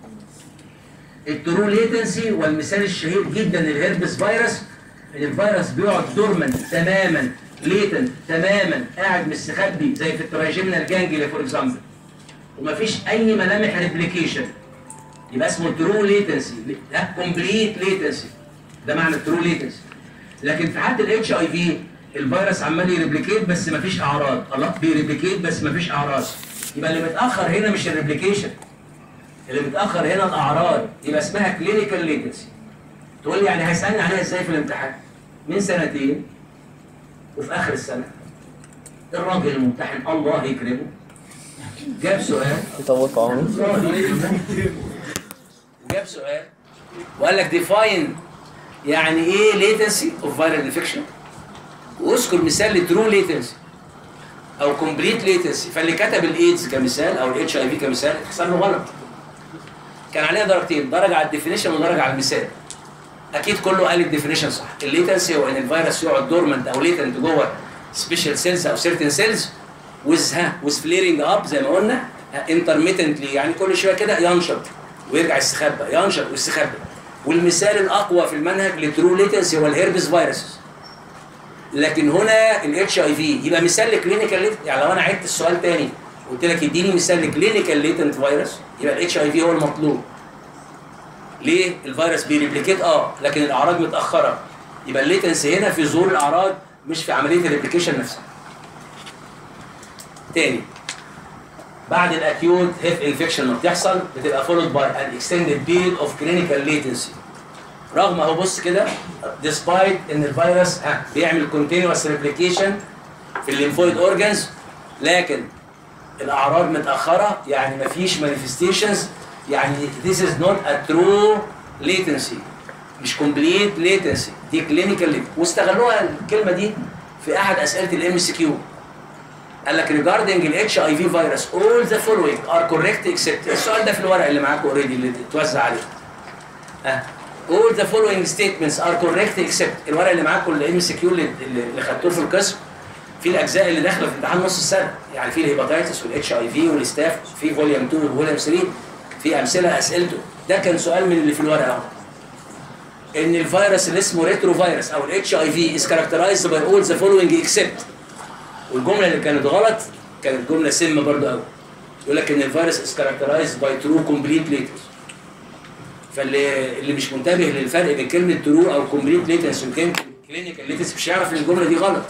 الترو ليتنسي والمثال الشهير جدا للهربس فيروس ان الفيروس بيقعد دورمنت تماما ليتنت تماما قاعد مستخبي زي في التراجيمنال جانجلي فور اكزامبل ومفيش اي ملامح ريبليكيشن يبقى اسمه ترو ليتنسي ده كومبليت ليتنسي ده معنى الترو ليتنسي لكن في حاله الاتش اي في الفيروس عمال يريبليكيت بس مفيش اعراض الله بيريبليكيت بس مفيش اعراض يبقى اللي متاخر هنا مش الريبليكيشن اللي متاخر هنا الاعراض يبقى اسمها كلينيكال ليتنسي تقول لي يعني هيسالني عليها ازاي في الامتحان من سنتين وفي اخر السنه الراجل الممتحن الله يكرمه جاب سؤال يطول في عمره جاب سؤال وقال لك ديفاين يعني ايه ليتنسي اوف فايرال انفكشن واذكر مثال لترو ليتنسي او كومبليت ليتنسي فاللي كتب الايدز كمثال او الاتش اي في كمثال اتحسب له غلط كان عليها درجتين درجه على الديفينيشن ودرجه على المثال اكيد كله قال الديفينيشن صح الليتنسي هو ان الفيروس يقعد دورمنت او ليتنت جوه سبيشال سيلز او سيرتن سيلز ويز ها ويز فليرنج اب زي ما قلنا انترميتنتلي يعني كل شويه كده ينشط ويرجع يستخبى ينشط ويستخبى والمثال الاقوى في المنهج لترو ليتنسي هو الهيربس فيروس لكن هنا الاتش اي في يبقى مثال لكلينيكال يعني لو انا عدت السؤال تاني قلت لك اديني مثال لكلينيكال ليتنت فيروس يبقى الاتش اي في هو المطلوب ليه الفيروس بيريبليكيت اه لكن الاعراض متاخره يبقى الليتنسي هنا في ظهور الاعراض مش في عمليه الريبليكيشن نفسها تاني بعد الاكيوت هيف انفكشن ما بتحصل بتبقى فولود باي ان اكستندد بيريد اوف كلينيكال ليتنسي رغم اهو بص كده ديسبايت ان الفيروس ها بيعمل كونتينوس ريبليكيشن في الليمفويد اورجانز لكن الاعراض متاخره يعني مفيش مانيفستيشنز يعني this is not a true latency مش complete latency دي كلينيكال واستغلوها الكلمه دي في احد اسئله الام سي كيو قال لك regarding ال HIV virus all the following are correct except السؤال ده في الورق اللي معاكم اوريدي اللي اتوزع عليه ها all the following statements are correct except الورق اللي معاكم الام سي كيو اللي اللي خدتوه في القسم في الاجزاء اللي داخله في امتحان نص السنه يعني في الهيباتيتس والاتش اي في والستاف في فوليوم 2 والفوليوم 3 في امثله اسئلته ده كان سؤال من اللي في الورقه اهو ان الفيروس اللي اسمه ريترو فيروس او الاتش اي في از كاركترايزد باي اول ذا فولوينج اكسبت والجمله اللي كانت غلط كانت جمله سم برضه قوي يقول لك ان الفيروس از كاركترايزد باي ترو كومبليت ليتنس فاللي اللي مش منتبه للفرق بين كلمه ترو او كومبليت ليتنس وكلمه كلينيكال ليتنس مش هيعرف ان الجمله دي غلط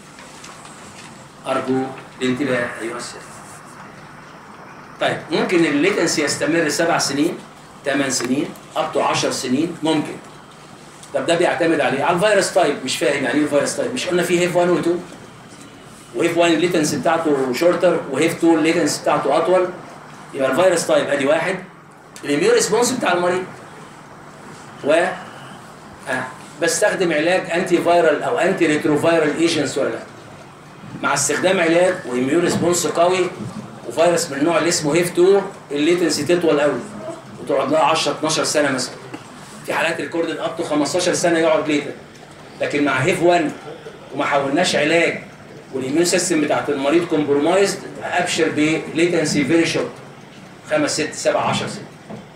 ارجو الانتباه ايها الساده طيب ممكن الليتنسي يستمر سبع سنين ثمان سنين اب تو 10 سنين ممكن طب ده بيعتمد عليه على الفيروس تايب مش فاهم يعني ايه الفيروس تايب مش قلنا في هيف 1 و 2 وهيف 1 الليتنسي بتاعته شورتر وهيف 2 الليتنسي بتاعته اطول يبقى الفيروس تايب ادي واحد الاميون ريسبونس بتاع المريض و آه. بستخدم علاج انتي فايرال او انتي ريتروفايرال ايجنتس ولا لا مع استخدام علاج واميون ريسبونس قوي وفيروس من النوع اللي اسمه هيف 2 الليتنسي تطول قوي وتقعد لها 10 12 سنه مثلا في حالات الكوردن اب تو 15 سنه يقعد ليتر لكن مع هيف 1 وما حولناش علاج والاميون سيستم بتاعت المريض كومبرومايزد ابشر بليتنسي فيري شورت خمس ست سبع 10 سنين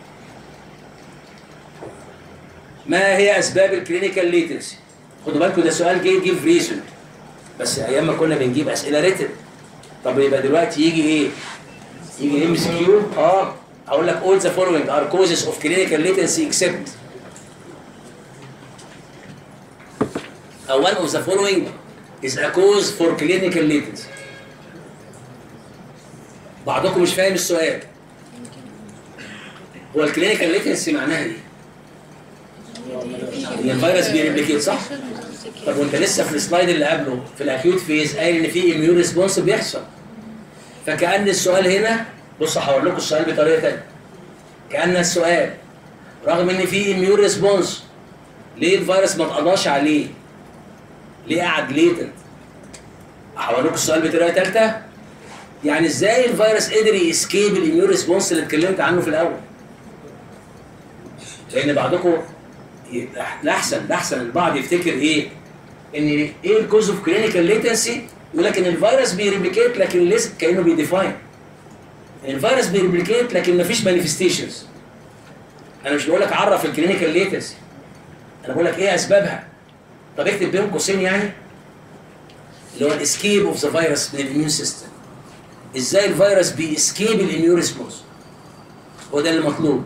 ما هي اسباب الكلينيكال ليتنسي خدوا بالكم ده سؤال جاي جيف ريزون بس ايام ما كنا بنجيب اسئله ريتن طب يبقى دلوقتي يجي ايه يجي ام سي كيو اه اقول لك all the following are causes of clinical latency except أو one of the following is a cause for clinical latency بعضكم مش فاهم السؤال هو الكلينيكال ليتنسي معناها ايه؟ ان الفيروس بيريبليكيت صح؟ طب وانت لسه في السلايد اللي قبله في الاكيوت فيز قايل ان في اميون ريسبونس بيحصل فكأن السؤال هنا بص هقول لكم السؤال بطريقه ثانيه كأن السؤال رغم ان في اميون ريسبونس ليه الفيروس ما اتقضاش عليه؟ ليه قعد ليتنت؟ هقول لكم السؤال بطريقه ثالثه يعني ازاي الفيروس قدر يسكيب الاميون ريسبونس اللي اتكلمت عنه في الاول؟ لان بعضكم ي- الاحسن الاحسن البعض يفتكر ايه؟ ان ايه الكوز اوف كلينيكال ليتنسي؟ يقول لك ان الفيروس بيريبليكيت لكن لسه كانه بيديفاين. الفيروس بيريبليكيت لكن مفيش مانيفستيشنز. انا مش بقول لك عرف الكلينيكال ليتنسي. انا بقول لك ايه اسبابها؟ طب اكتب بين قوسين يعني اللي هو الاسكيب اوف ذا فيروس من الاميون سيستم. ازاي الفيروس بيسكيب الاميون ريسبونس؟ هو ده اللي مطلوب.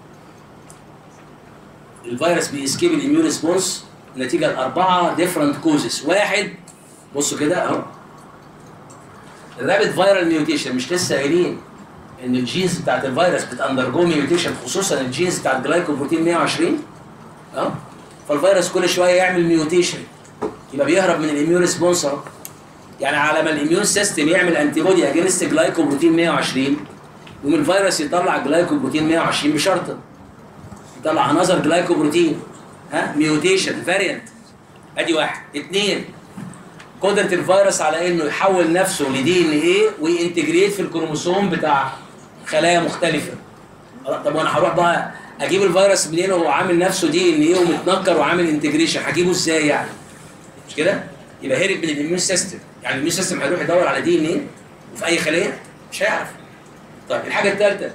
الفيروس بيسكيب الاميون ريسبونس نتيجه لاربعه ديفرنت كوزز واحد بصوا كده اهو الرابid فايرال ميوتيشن مش لسه قايلين ان الجينز بتاعت الفيروس بتاندرجو ميوتيشن خصوصا الجينز بتاعت جلايكوبروتين 120 اه فالفيروس كل شويه يعمل ميوتيشن يبقى بيهرب من الاميون ريسبونس اهو يعني على ما الاميون سيستم يعمل انتي بودي اجينست جلايكوبروتين 120 يقوم الفيروس يطلع جلايكوبروتين 120 بشرطه يطلع انذر جلايكوبروتين ها ميوتيشن فاريانت ادي واحد اثنين قدره الفيروس على انه يحول نفسه لدي ان ايه وينتجريت في الكروموسوم بتاع خلايا مختلفه طب وانا هروح بقى اجيب الفيروس منين وهو عامل نفسه دي ان ايه ومتنكر وعامل انتجريشن هجيبه ازاي يعني مش كده يبقى هرب من الاميون سيستم يعني الاميون سيستم هيروح يدور على دي ان ايه وفي اي خليه مش هيعرف طيب الحاجه الثالثه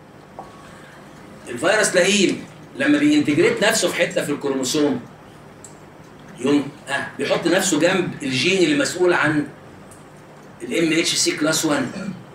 الفيروس لئيم لما بينتجريت نفسه في حته في الكروموسوم يوم اه بيحط نفسه جنب الجين اللي مسؤول عن الام اتش سي كلاس 1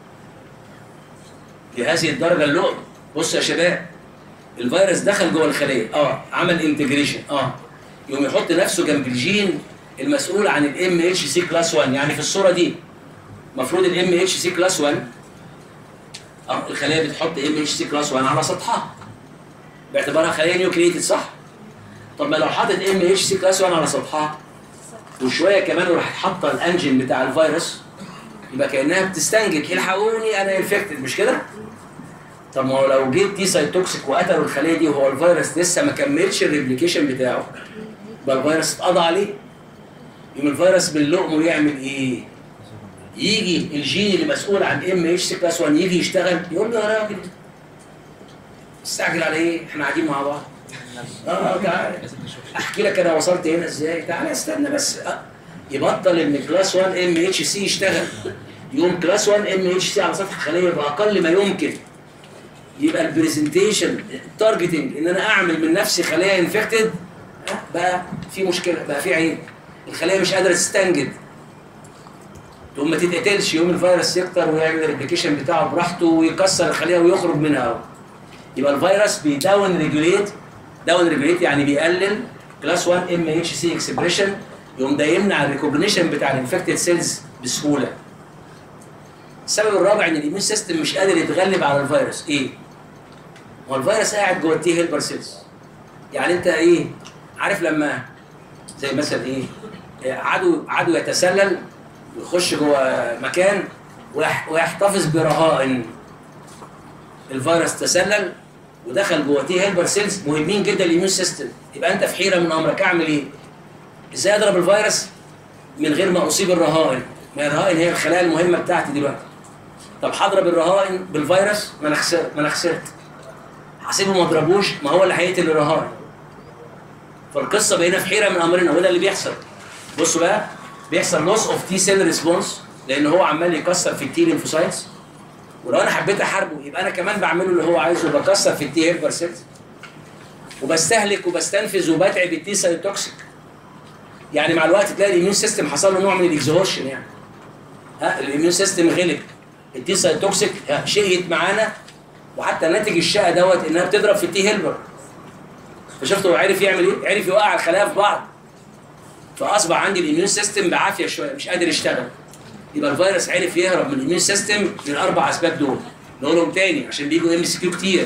لهذه الدرجه اللقم بص يا شباب الفيروس دخل جوه الخليه اه عمل انتجريشن اه يقوم يحط نفسه جنب الجين المسؤول عن الام اتش سي كلاس 1 يعني في الصوره دي المفروض الام اتش سي كلاس 1 اه الخليه بتحط ام اتش سي كلاس 1 على سطحها باعتبارها خليه نيوكليتد صح؟ طب ما لو حاطط ام اتش سي كلاس 1 على سطحها وشويه كمان وراحت حاطه الانجن بتاع الفيروس يبقى كانها بتستنجد الحقوني انا انفكتد مش كده؟ طب ما هو لو جيت تي سايتوكسيك وقتلوا الخليه دي وهو الفيروس لسه ما كملش الريبليكيشن بتاعه يبقى الفيروس اتقضى عليه يقوم الفيروس من لقمه يعمل ايه؟ يجي الجين اللي مسؤول عن ام اتش سي كلاس 1 يجي يشتغل يقول له يا راجل استعجل على ايه؟ احنا قاعدين مع بعض. اه تعالى احكي لك انا وصلت هنا ازاي؟ تعالى استنى بس آه. يبطل ان كلاس 1 ام اتش سي يشتغل. يقوم كلاس 1 ام اتش سي على سطح الخليه يبقى اقل ما يمكن. يبقى البرزنتيشن التارجتنج ان انا اعمل من نفسي خليه انفكتد بقى في مشكله بقى في عيب. الخليه مش قادره تستنجد. تقوم ما تتقتلش يوم الفيروس يكتر ويعمل الريبليكيشن بتاعه براحته ويكسر الخليه ويخرج منها اهو. يبقى الفيروس بيداون ريجوليت داون ريجوليت يعني بيقلل كلاس 1 ام اتش سي اكسبريشن يقوم ده يمنع الريكوجنيشن بتاع الانفكتد سيلز بسهوله. السبب الرابع ان الاميون سيستم مش قادر يتغلب على الفيروس ايه؟ هو الفيروس قاعد جوه التي هيلبر سيلز. يعني انت ايه؟ عارف لما زي مثلا ايه عدو عدو يتسلل ويخش جوه مكان ويح- ويحتفظ برهائن الفيروس تسلل ودخل جوه تي هيلبر سيلز مهمين جدا للإيميون سيستم يبقى انت في حيره من امرك اعمل ايه؟ ازاي اضرب الفيروس من غير ما اصيب الرهائن؟ ما الرهائن هي الخلايا المهمه بتاعتي دلوقتي طب هضرب الرهائن بالفيروس ما انا خسرت ما انا خسرت هسيبه ما اضربوش ما هو اللي هيقتل الرهائن فالقصه بقينا في حيره من امرنا وده اللي بيحصل بصوا بقى بيحصل لوس اوف تي سيل ريسبونس لان هو عمال يكسر في التي ليمفوسايتس ولو انا حبيت احاربه يبقى انا كمان بعمله اللي هو عايزه بكسر في التي هيلبر سيلز وبستهلك وبستنفذ وبتعب التي سايتوكسيك يعني مع الوقت تلاقي الاميون سيستم حصل له نوع من الاكزهوشن يعني ها الاميون سيستم غلب التي سايتوكسيك ها، شقيت معانا وحتى ناتج الشقه دوت انها بتضرب في التي هيلبر فشفت هو عرف يعمل ايه؟ عرف يوقع الخلايا في بعض فاصبح عندي الاميون سيستم بعافيه شويه مش قادر يشتغل يبقى الفيروس عرف يهرب من الاميون سيستم للاربع اسباب دول نقولهم تاني عشان بيجوا ام سي كيو كتير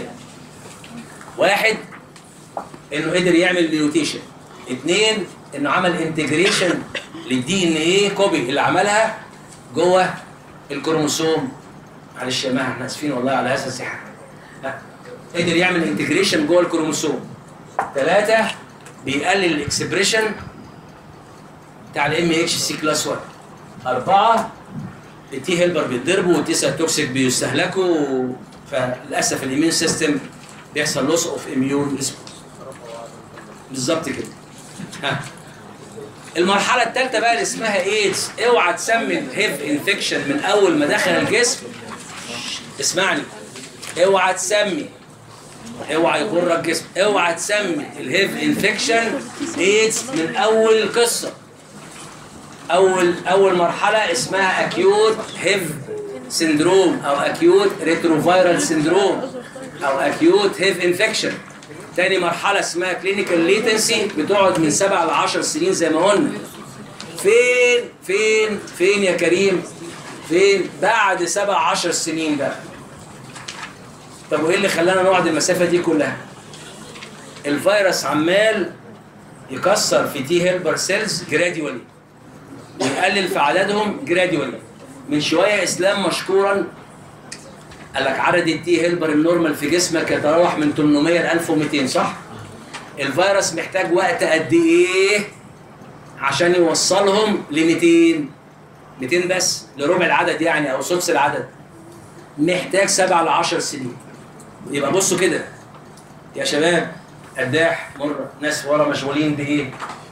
واحد انه قدر يعمل ميوتيشن اثنين انه عمل انتجريشن للدي ان ايه كوبي اللي عملها جوه الكروموسوم معلش يا مها احنا اسفين والله على هذا الزحام لا. قدر يعمل انتجريشن جوه الكروموسوم ثلاثة بيقلل الاكسبريشن بتاع الام اتش سي كلاس 1 أربعة التي هيلبر بيتضربوا والتي سايتوكسيك بيستهلكوا فللأسف الإيميون سيستم بيحصل لوس اوف اميون ريسبونس بالظبط كده ها المرحلة الثالثة بقى اللي اسمها ايدز اوعى تسمي الهيف انفكشن من أول ما دخل الجسم اسمعني اوعى تسمي اوعى يغرك جسم اوعى تسمي الهيف انفكشن ايدز من اول القصه اول اول مرحله اسمها اكيوت هيف سندروم او اكيوت ريتروفيرال سندروم او اكيوت هيف انفكشن تاني مرحله اسمها كلينيكال ليتنسي بتقعد من 7 ل 10 سنين زي ما قلنا فين فين فين يا كريم فين بعد 7 10 سنين بقى طب وايه اللي خلانا نقعد المسافه دي كلها الفيروس عمال يكسر في تي هيلبر سيلز جراديولي ويقلل في عددهم جراديولي من شويه اسلام مشكورا قال لك عدد التي هيلبر النورمال في جسمك يتراوح من 800 ل 1200 صح الفيروس محتاج وقت قد ايه عشان يوصلهم ل 200 200 بس لربع العدد يعني او سدس العدد محتاج 7 ل 10 سنين يبقى بصوا كده يا شباب قداح مره ناس ورا مشغولين بايه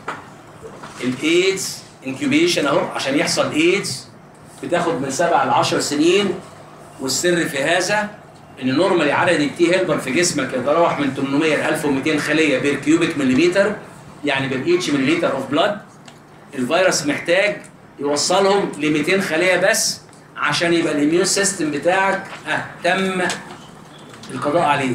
الايدز انكيوبيشن اهو عشان يحصل ايدز بتاخد من 7 ل 10 سنين والسر في هذا ان نورمالي عدد التي هيلبر في جسمك يتراوح من 800 ل 1200 خليه بير كيوبيك مليمتر يعني بال اتش مليلتر اوف بلاد الفيروس محتاج يوصلهم ل 200 خليه بس عشان يبقى الاميون سيستم بتاعك اه تم القضاء عليه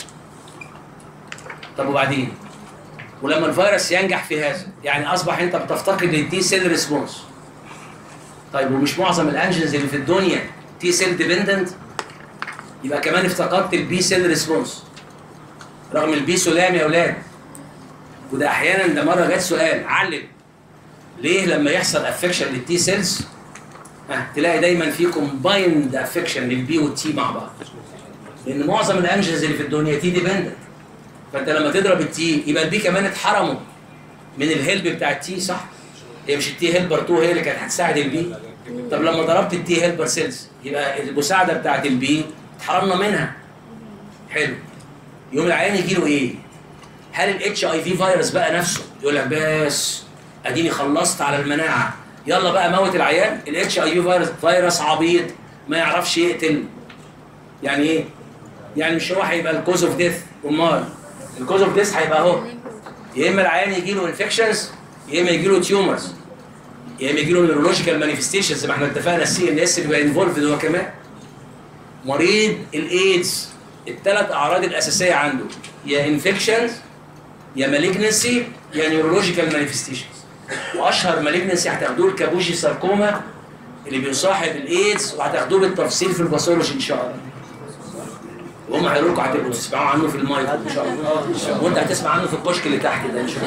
طب وبعدين ولما الفيروس ينجح في هذا يعني اصبح انت بتفتقد للتي سيل ريسبونس طيب ومش معظم الانجنز اللي في الدنيا تي سيل ديبندنت يبقى كمان افتقدت البي سيل ريسبونس رغم البي سلام يا اولاد وده احيانا ده مره جت سؤال علم ليه لما يحصل افكشن للتي سيلز ها تلاقي دايما في كومبايند افكشن للبي والتي مع بعض لان معظم الانجنز اللي في الدنيا تي ديبندنت فانت لما تضرب التي يبقى البي كمان اتحرموا من الهيلب بتاع التي صح؟ هي مش التي هيلبر 2 هي اللي كانت هتساعد البي طب لما ضربت التي هيلبر سيلز يبقى المساعده بتاعت البي اتحرمنا منها حلو يوم العيان يجي له ايه؟ هل الاتش اي في فيروس بقى نفسه يقول لك بس اديني خلصت على المناعه يلا بقى موت العيان الاتش اي في فيروس فيروس عبيط ما يعرفش يقتل يعني ايه؟ يعني مش هو هيبقى الكوز اوف ديث امال الكوز اوف ديث هيبقى اهو يا اما العيان يجي له انفكشنز يا اما يجي له تيومرز يا اما يجي له نيورولوجيكال مانيفستيشنز زي ما احنا اتفقنا السي ان اس بيبقى انفولفد هو كمان مريض الايدز الثلاث اعراض الاساسيه عنده يا انفكشنز يا مالجنسي يا نيورولوجيكال مانيفستيشنز واشهر مالجنسي هتاخدوه الكابوشي ساركوما اللي بيصاحب الايدز وهتاخدوه بالتفصيل في الباثولوجي ان شاء الله وهم هيقولوا لكم هتبقوا تسمعوا عنه في المايك ان شاء الله وانت هتسمع عنه في الكشك اللي تحت ده ان شاء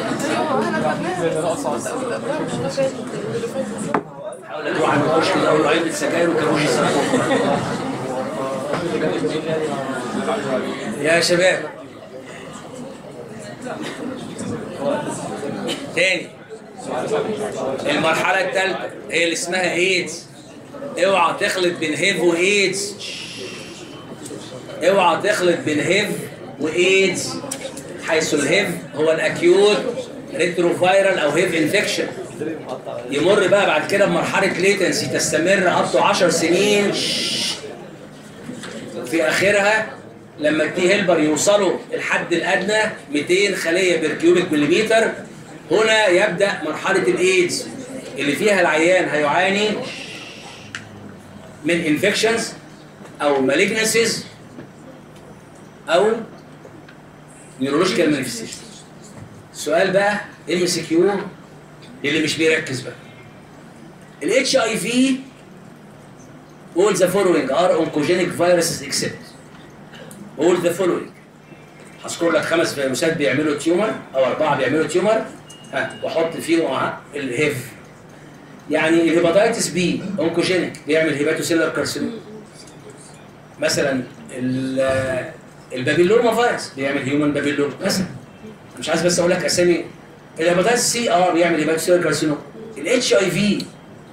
الله حاول تروح عند الكشك ده وله علبه سجاير وكابوش السرطان يا شباب تاني المرحلة الثالثة هي اللي اسمها ايدز اوعى تخلط بين هيف وايدز اوعى تخلط بين هيف وايدز حيث الهيف هو الاكيوت ريتروفايرال او هيف انفكشن يمر بقى بعد كده بمرحلة ليتنسي تستمر اب 10 سنين في اخرها لما التي هيلبر يوصلوا الحد الادنى 200 خليه بيركيوبيك مليمتر هنا يبدا مرحله الايدز اللي فيها العيان هيعاني من انفكشنز او مالجنسيز او نيورولوجيكال مانيفستيشن السؤال بقى ام سي كيو اللي مش بيركز بقى الاتش اي في all the following are oncogenic viruses except all the following هذكر لك خمس فيروسات بيعملوا تيومر او اربعه بيعملوا تيومر ها واحط فيهم اه الهيف يعني الهيباتيتس بي اونكوجينيك بيعمل هيباتوسيلر كارسينوم مثلا ال- البابيلوما فيروس بيعمل هيومن بابيلوما مثلا مش عايز بس اقول لك اسامي الهيباتيتس سي اه بيعمل هيباتوسيلر كارسينوم الاتش اي في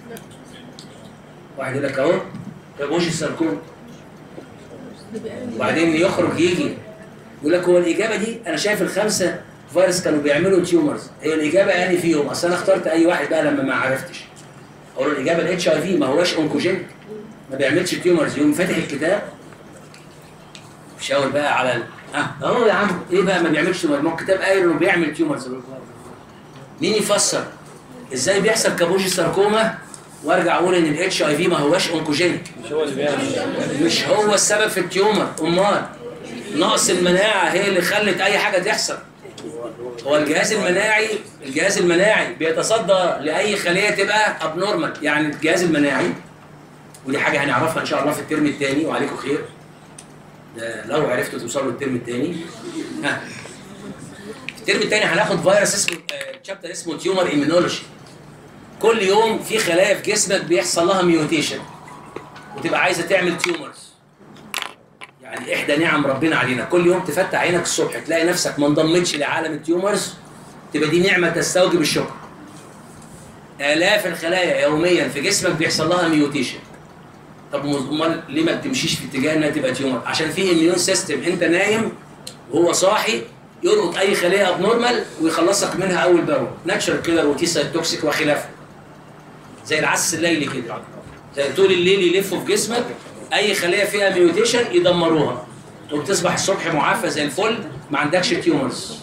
واحد يقول لك اهو كابوش الساركوم وبعدين يخرج يجي يقول لك هو الاجابه دي انا شايف الخمسه فيروس كانوا بيعملوا تيومرز هي الاجابه اني فيهم اصل انا اخترت اي واحد بقى لما ما عرفتش اقول له الاجابه الاتش اي في ما هوش اونكوجينيك ما بيعملش تيومرز يقوم فاتح الكتاب شاور بقى على ال... اه اهو يا عم ايه بقى ما بيعملش تيومر ما هو الكتاب قايل انه بيعمل تيومرز مين يفسر ازاي بيحصل كابوشي ساركوما وارجع اقول ان الاتش اي في ما هوش اونكوجينيك مش هو اللي بيعمل مش هو السبب في التيومر امال نقص المناعه هي اللي خلت اي حاجه تحصل هو الجهاز المناعي الجهاز المناعي بيتصدى لاي خليه تبقى ابنورمال يعني الجهاز المناعي ودي حاجه هنعرفها ان شاء الله في الترم الثاني وعليكم خير ده لو عرفتوا توصلوا للترم الثاني ها في الترم الثاني هناخد فيروس اسمه تشابتر اسمه تيومر ايمينولوجي كل يوم في خلايا في جسمك بيحصل لها ميوتيشن وتبقى عايزه تعمل تيومرز يعني احدى نعم ربنا علينا كل يوم تفتح عينك الصبح تلاقي نفسك ما انضمتش لعالم التيومرز تبقى دي نعمه تستوجب الشكر الاف الخلايا يوميا في جسمك بيحصل لها ميوتيشن طب امال ليه ما بتمشيش في اتجاه انها تبقى تيومر عشان في اميون سيستم انت نايم وهو صاحي يلقط اي خليه ابنورمال ويخلصك منها اول باول ناتشرال كيلر وتي توكسيك وخلافه زي العسس الليلي كده زي طول الليل يلفوا في جسمك اي خليه فيها ميوتيشن يدمروها وبتصبح الصبح معافى زي الفل ما عندكش تيومرز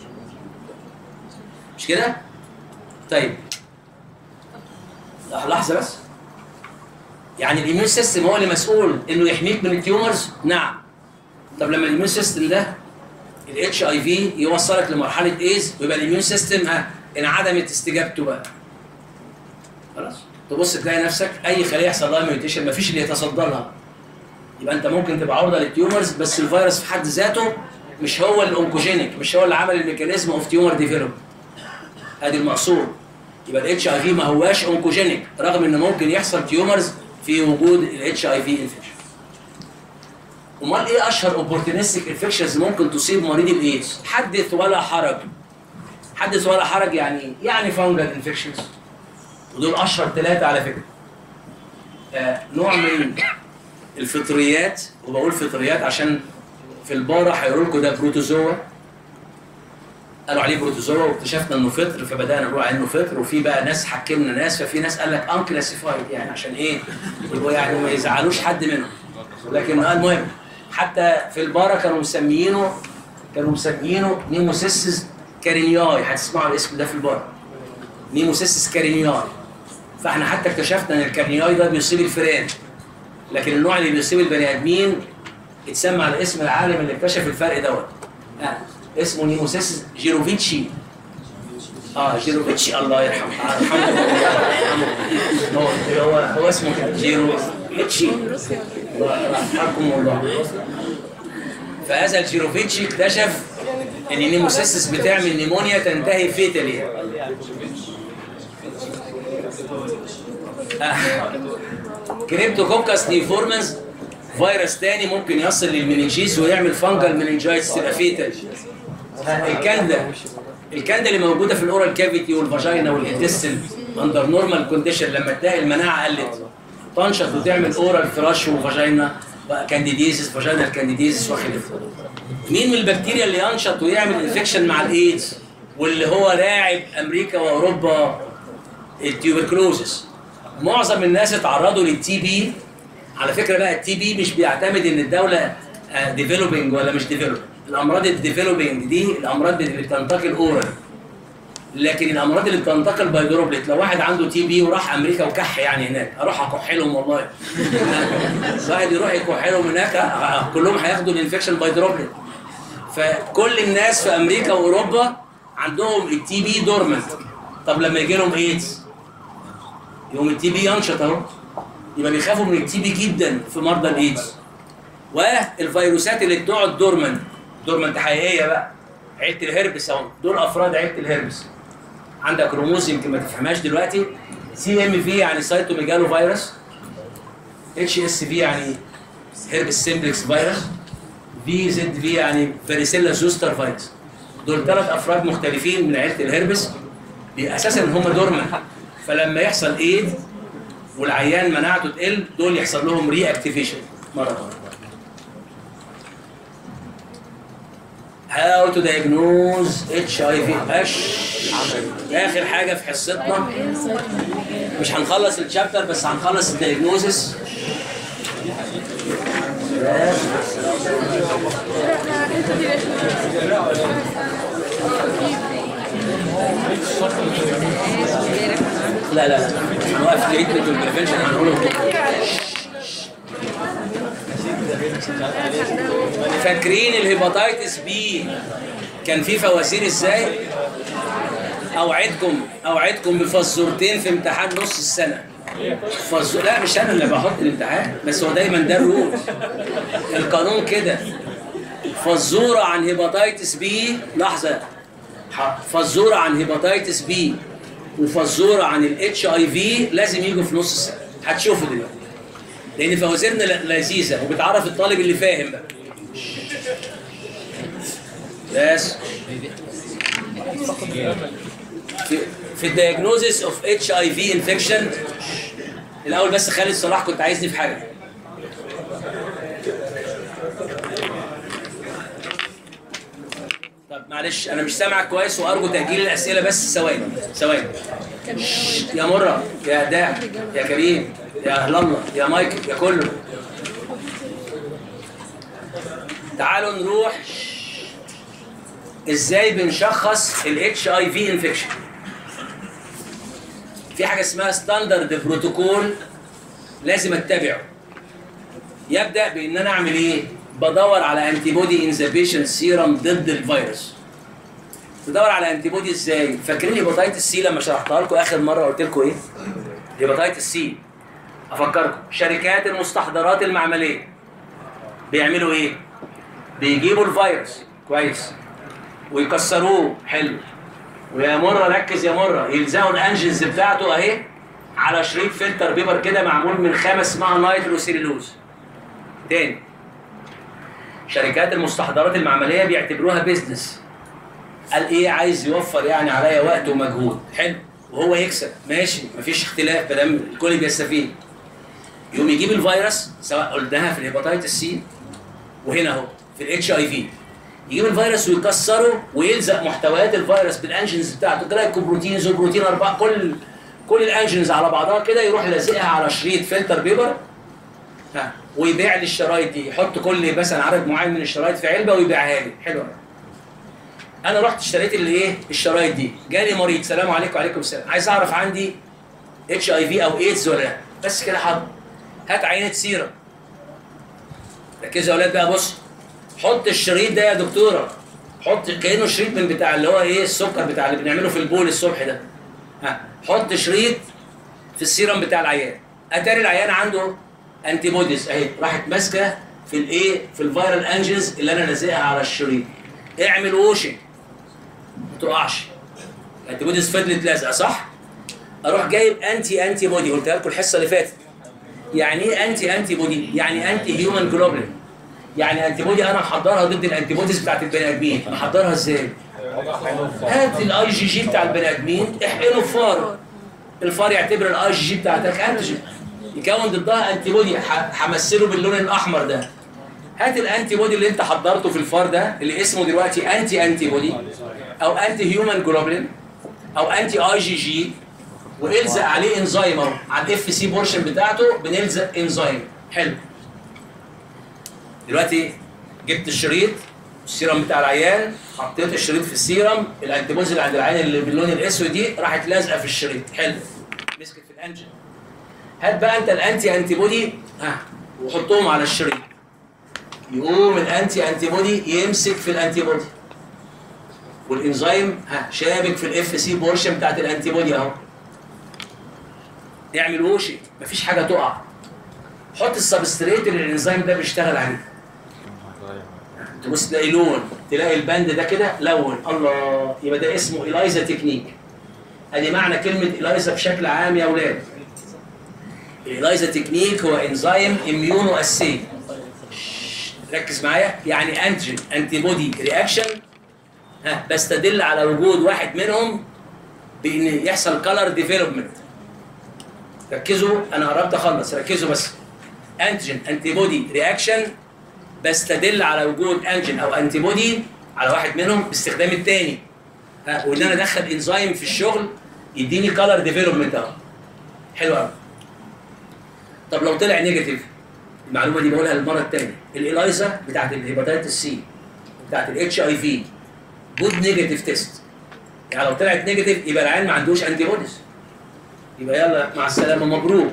مش كده طيب لحظه بس يعني الاميون سيستم هو اللي مسؤول انه يحميك من التيومرز نعم طب لما الاميون سيستم ده الاتش اي في يوصلك لمرحله ايز ويبقى الاميون سيستم ها انعدمت استجابته بقى خلاص تبص تلاقي نفسك اي خليه يحصل لها ميوتيشن مفيش اللي يتصدى لها يبقى انت ممكن تبقى عرضه للتيومرز بس الفيروس في حد ذاته مش هو الاونكوجينيك مش هو اللي عمل الميكانيزم اوف تيومر ديفلوب ادي المقصود يبقى الاتش اي في ما هواش اونكوجينيك رغم ان ممكن يحصل تيومرز في وجود الاتش اي في انفكشن امال ايه اشهر اوبورتونستيك انفكشنز ممكن تصيب مريض الايدز حدث ولا حرج حدث ولا حرج يعني يعني فانجل انفكشنز ودول اشهر ثلاثه على فكره آه نوع من الفطريات وبقول فطريات عشان في البارة هيقولوا لكم ده بروتوزوا قالوا عليه بروتوزوا واكتشفنا انه فطر فبدانا نقول عليه انه فطر وفي بقى ناس حكمنا ناس ففي ناس قال لك انكلاسيفايد يعني عشان ايه؟ يبقوا يعني ما يزعلوش حد منهم لكن آه المهم حتى في البارة كانوا مسميينه كانوا مسميينه نيموسيسس كارينياي هتسمعوا الاسم ده في البارة نيموسيسس كارينياي فاحنا حتى اكتشفنا ان الكارينياي ده بيصيب الفئران لكن النوع اللي بيصيب البني ادمين اتسمى على اسم العالم اللي اكتشف الفرق دوت آه. اسمه نيموسيس جيروفيتشي اه جيروفيتشي الله يرحمه آه، الحمد لله هو هو هو اسمه كده جيروفيتشي الله يرحمكم الله فهذا الجيروفيتش اكتشف ان النيموسيسس بتعمل نيمونيا تنتهي فيتالي كريبتوكوكس نيفورمنز فيروس تاني ممكن يصل للمننجيز ويعمل فانجل مننجايتس تبقى فيتال الكندا الكندا اللي موجوده في الاورال كافيتي والفاجينا والانتستين اندر نورمال كونديشن لما تلاقي المناعه قلت تنشط وتعمل اورال فراش وفاجينا بقى كانديديزيس فاجينا الكانديديزيس وخلافه مين من البكتيريا اللي ينشط ويعمل انفكشن مع الايدز واللي هو لاعب امريكا واوروبا التيوبركلوزس معظم الناس اتعرضوا للتي بي على فكره بقى التي بي مش بيعتمد ان الدوله ديفلوبينج ولا مش ديفلوب الامراض الديفلوبينج دي الامراض اللي بتنتقل اورال لكن الامراض اللي بتنتقل باي دروبلت لو واحد عنده تي بي وراح امريكا وكح يعني هناك اروح اكح لهم والله واحد يروح يكح لهم هناك آه، كلهم هياخدوا الانفكشن باي دروبلت فكل الناس في امريكا واوروبا عندهم التي بي دورمنت طب لما يجي لهم ايدز يوم التي بي ينشط اهو يبقى بيخافوا من التي بي جدا في مرضى الايدز والفيروسات اللي بتقعد دورمنت دورمنت حقيقيه بقى عيله الهربس اهو دول افراد عيله الهربس عندك رموز يمكن ما تفهمهاش دلوقتي سي ام في يعني سايتوميجالو فيروس اتش اس في يعني هربس سيمبلكس فيروس في زد في يعني فاريسيلا زوستر فيروس دول ثلاث افراد مختلفين من عيله الهربس اساسا هم دورمنت فلما يحصل ايد والعيان مناعته تقل دول يحصل لهم ري اكتيفيشن مره اخرى هاو تو diagnose اتش اي في اش اخر حاجه في حصتنا مش هنخلص الشابتر بس هنخلص الدياجنوزس لا لا لا هنوقف التريتمنت والبريفنشن هنقوله فاكرين الهيباتيتس بي كان في فوازير ازاي؟ اوعدكم اوعدكم بفزورتين في امتحان نص السنه فزور لا مش انا اللي بحط الامتحان بس هو دايما ده الرول القانون كده فزوره عن هيباتيتس بي لحظه فزوره عن هيباتيتس بي وفزوره عن الاتش اي في لازم يجوا في نص السنه هتشوفوا دلوقتي لان فوازيرنا ل- لذيذه وبتعرف الطالب اللي فاهم بقى بس في في الدياجنوزيس اوف اتش اي في انفكشن الاول بس خالد صلاح كنت عايزني في حاجه طب معلش انا مش سامعك كويس وارجو تاجيل الاسئله بس ثواني ثواني يا مره يا داع يا كريم يا اهل الله يا مايكل يا كله تعالوا نروح ازاي بنشخص الاتش اي في انفكشن في حاجه اسمها ستاندرد بروتوكول لازم اتبعه يبدا بان انا اعمل ايه بدور على انتي بودي ان ذا بيشنت سيرم ضد الفيروس تدور على انتي بودي ازاي فاكرين هيباتيتس سي لما شرحتها لكم اخر مره قلت لكم ايه هيباتيتس سي افكركم شركات المستحضرات المعمليه بيعملوا ايه بيجيبوا الفيروس كويس ويكسروه حلو ويا مره ركز يا مره يلزقوا الانجنز بتاعته اهي على شريط فلتر بيبر كده معمول من خامه اسمها نايتروسيلولوز تاني شركات المستحضرات المعمليه بيعتبروها بيزنس قال ايه عايز يوفر يعني عليا وقت ومجهود حلو وهو يكسب ماشي مفيش اختلاف ما دام الكل بيستفيد يقوم يجيب الفيروس سواء قلناها في الهيباتيتس سي وهنا اهو في الاتش اي في يجيب الفيروس ويكسره ويلزق محتويات الفيروس بالانجنز بتاعته جلايكوبروتينز وبروتين اربعه كل كل الانجنز على بعضها كده يروح لازقها على شريط فلتر بيبر ها ويبيع لي الشرايط دي يحط كل مثلا عدد معين من الشرايط في علبه ويبيعها لي حلو أوي. انا رحت اشتريت اللي ايه الشرايط دي جالي مريض سلام عليكم وعليكم السلام عايز اعرف عندي اتش اي في او ايدز ولا لا بس كده حاضر هات عينه سيره ركزوا يا اولاد بقى بص حط الشريط ده يا دكتوره حط كانه شريط من بتاع اللي هو ايه السكر بتاع اللي بنعمله في البول الصبح ده ها حط شريط في السيرم بتاع العيان اتاري العيان عنده انتي بوديز اهي راحت ماسكه في الايه في الفيرال انجنز اللي انا لازقها على الشريط اعمل ووشنج ما تقعش الانتي بوديز فضلت لازقه صح اروح جايب انتي انتي بودي قلتها لكم الحصه اللي فاتت يعني ايه انتي انتي بودي يعني انتي هيومن جلوبولين يعني انتي بودي انا محضرها ضد الانتي بوديز بتاعت البني ادمين محضرها ازاي هات الاي جي جي بتاع البني ادمين احقنه في فار الفار يعتبر الاي جي جي بتاعتك انتيجين يكون ضدها انتي بودي ح- همثله باللون الاحمر ده هات الانتي بودي اللي انت حضرته في الفار ده اللي اسمه دلوقتي انتي انتي بودي او انتي هيومن جلوبولين او انتي اي جي جي والزق عليه انزيم اهو على الاف سي بورشن بتاعته بنلزق انزيم حلو دلوقتي جبت الشريط السيرم بتاع العيان حطيت الشريط في السيرم الانتيبوز اللي عند العيان اللي باللون الاسود دي راحت لازقه في الشريط حلو مسكت في الانجن هات بقى انت الانتي انتي بودي ها وحطهم على الشريط يقوم الانتي انتي بودي يمسك في الانتي بودي والانزيم ها شابك في الاف سي بورشن بتاعت الانتي بودي اهو يعمل ووشي مفيش حاجه تقع حط السبستريت اللي الانزيم ده بيشتغل عليه تبص تلاقي لون تلاقي البند ده كده لون الله يبقى ده اسمه الايزا تكنيك ادي معنى كلمه الايزا بشكل عام يا اولاد الايزا تكنيك هو انزيم اميونو اسي ركز معايا يعني انتيجين انتي بودي رياكشن ها بستدل على وجود واحد منهم بان يحصل كلر ديفلوبمنت ركزوا انا قربت اخلص ركزوا بس انتيجين انتي بودي رياكشن بستدل على وجود انجين او انتي بودي على واحد منهم باستخدام الثاني ها وان انا ادخل انزيم في الشغل يديني كلر ديفلوبمنت اهو حلو قوي طب لو طلع نيجاتيف المعلومه دي بقولها للمره الثانيه الالايزا بتاعت الهيباتيتس سي بتاعت الاتش اي في جود نيجاتيف تيست يعني لو طلعت نيجاتيف يبقى العيان ما عندوش انتي بوديز يبقى يلا مع السلامه مبروك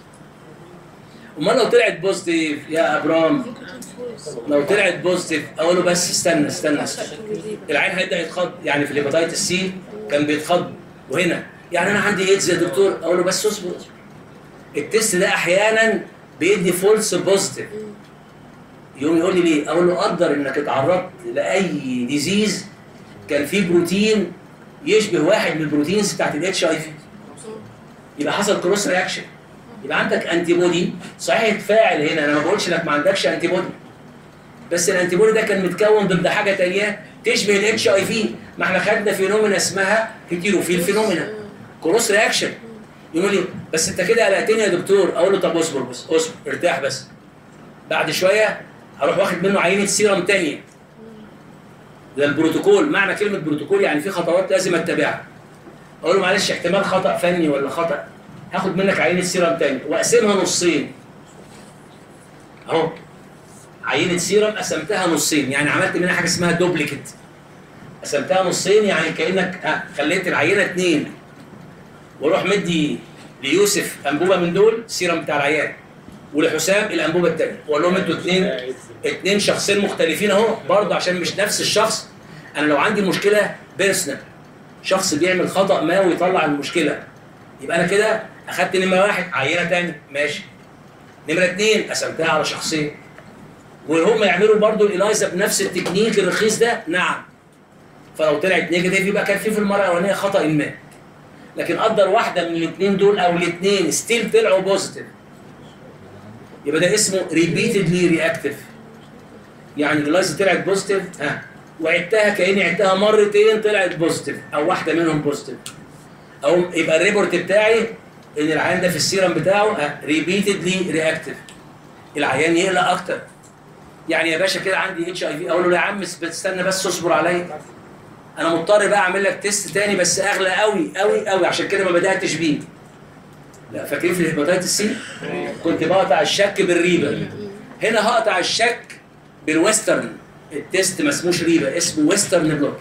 امال لو طلعت بوزيتيف يا ابرام لو طلعت بوزيتيف اقول له بس استنى استنى استنى العين هيبدا يتخض يعني في الهيباتيتس سي كان بيتخض وهنا يعني انا عندي ايدز يا دكتور اقول له بس اصبر اصبر التست ده احيانا بيدي فولس بوزيتيف يقوم يقول لي ليه؟ اقول له قدر انك اتعرضت لاي ديزيز كان فيه بروتين يشبه واحد من البروتينز بتاعت الاتش اي في يبقى حصل كروس رياكشن يبقى عندك انتي بودي صحيح اتفاعل هنا انا ما بقولش انك ما عندكش انتي بودي بس الانتي بودي ده كان متكون ضد حاجه تانية تشبه الاتش اي في ما احنا خدنا فينومينا اسمها هيتيروفيل فينومينا كروس رياكشن يقول لي بس انت كده قلقتني يا دكتور اقول له طب اصبر بس اصبر ارتاح بس بعد شويه هروح واخد منه عينه سيرم تانية ده البروتوكول معنى كلمه بروتوكول يعني في خطوات لازم اتبعها اقول له معلش احتمال خطا فني ولا خطا هاخد منك عينه سيرم تاني واقسمها نصين اهو عينه سيرم قسمتها نصين يعني عملت منها حاجه اسمها دوبليكت قسمتها نصين يعني كانك ها خليت العينه اتنين واروح مدي ليوسف انبوبه من دول السيرم بتاع العيان ولحسام الانبوبه الثانيه واقول لهم انتوا اتنين اتنين شخصين مختلفين اهو برضه عشان مش نفس الشخص انا لو عندي مشكله بيرسونال شخص بيعمل خطا ما ويطلع المشكله يبقى انا كده اخدت نمره واحد عينه تاني ماشي نمره اتنين قسمتها على شخصين وهم يعملوا برضه الالايزا بنفس التكنيك الرخيص ده نعم فلو طلعت نيجاتيف يبقى كان في في المره الاولانيه خطا ما لكن قدر واحده من الاثنين دول او الاثنين ستيل طلعوا بوزيتيف يبقى ده اسمه ريبيتدلي رياكتيف يعني الالايزا طلعت بوزيتيف ها وعدتها كاني عدتها مرتين طلعت بوزيتيف او واحده منهم بوزيتيف او يبقى الريبورت بتاعي ان العيان ده في السيرم بتاعه ريبيتدلي رياكتيف العيان يقلق اكتر يعني يا باشا كده عندي اتش اي في اقول له يا عم استنى بس اصبر عليا انا مضطر بقى اعمل لك تيست تاني بس اغلى قوي قوي قوي عشان كده ما بداتش بيه لا فاكرين في الهيباتيتس سي كنت بقطع الشك بالريبه هنا هقطع الشك بالويسترن التيست ما اسموش ريبه اسمه ويسترن بلوك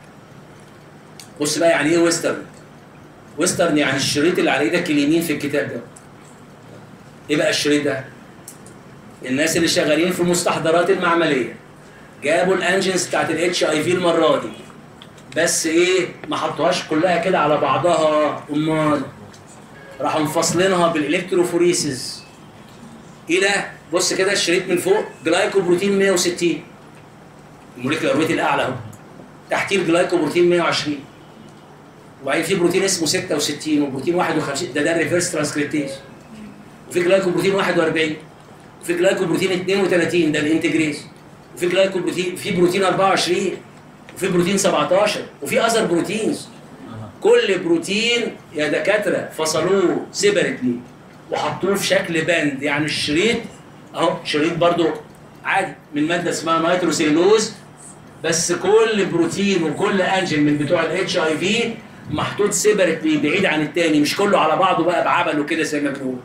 بص بقى يعني ايه ويسترن ويسترن يعني الشريط اللي على ايدك اليمين في الكتاب ده ايه بقى الشريط ده الناس اللي شغالين في المستحضرات المعمليه جابوا الانجنز بتاعت الاتش اي في المره دي بس ايه ما حطوهاش كلها كده على بعضها امال راحوا مفصلينها بالالكتروفوريسيس الى بص كده الشريط من فوق جلايكوبروتين 160 الموليكيولار ويت الاعلى اهو تحتيه الجلايكوبروتين 120 وبعدين في بروتين اسمه 66 وبروتين 51 ده ده الريفرس ترانسكريبتيز وفي جلايكوبروتين 41 وفي جلايكوبروتين 32 ده الانتجريز وفي جلايكوبروتين في بروتين 24 وفي بروتين 17 وفي اذر بروتينز كل بروتين يا دكاتره فصلوه سيبريتلي وحطوه في شكل باند يعني الشريط اهو شريط برضو عادي من ماده اسمها نيتروسيلوز بس كل بروتين وكل انجن من بتوع الاتش اي في محطوط سيبريتلي بعيد عن التاني مش كله على بعضه بقى بعبل وكده زي ما بنقول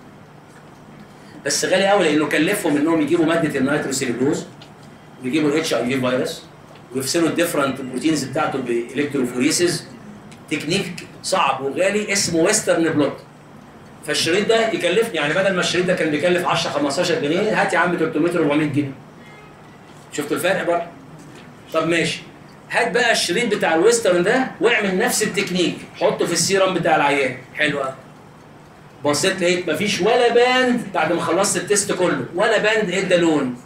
بس غالي قوي لانه كلفهم انهم يجيبوا ماده النيتروسيلوز ويجيبوا الاتش اي في فيروس ويفصلوا الديفرنت بروتينز بتاعته بالكتروفوريسيس تكنيك صعب وغالي اسمه ويسترن بلوت فالشريط ده يكلفني يعني بدل ما الشريط ده كان بيكلف 10 15 جنيه هات يا عم 300 400 جنيه شفت الفرق بقى طب ماشي هات بقى الشريط بتاع الويسترن ده واعمل نفس التكنيك حطه في السيرم بتاع العيان حلو قوي بصيت لقيت مفيش ولا باند بعد ما خلصت التيست كله ولا باند ادى لون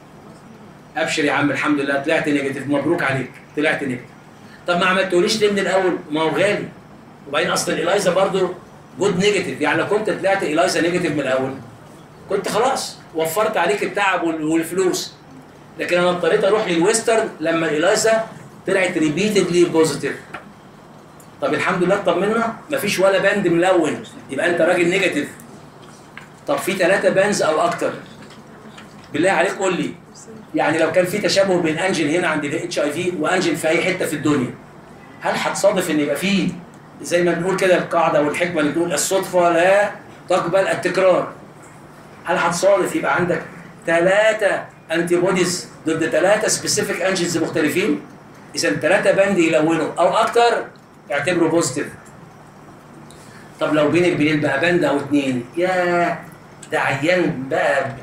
ابشر يا عم الحمد لله طلعت نيجاتيف مبروك عليك طلعت نيجاتيف طب ما عملتوليش ليه من الاول ما هو غالي وبعدين اصل الايزا برضو جود نيجاتيف يعني لو كنت طلعت الايزا نيجاتيف من الاول كنت خلاص وفرت عليك التعب وال- والفلوس لكن انا اضطريت اروح للويسترن لما الايزا طلعت ريبيتدلي بوزيتيف طب الحمد لله اطمنا مفيش ولا باند ملون يبقى انت راجل نيجاتيف طب في ثلاثة بانز او اكتر بالله عليك قول لي يعني لو كان في تشابه بين انجل هنا عند الاتش اي في وانجل في اي حته في الدنيا هل هتصادف ان يبقى فيه زي ما بنقول كده القاعده والحكمه اللي بتقول الصدفه لا تقبل التكرار هل هتصادف يبقى عندك ثلاثه انتي بوديز ضد ثلاثه سبيسيفيك انجلز مختلفين اذا ثلاثه باند يلونوا او اكتر اعتبره بوزيتيف طب لو بين البنين بقى باند او اتنين يا ده عيان بقى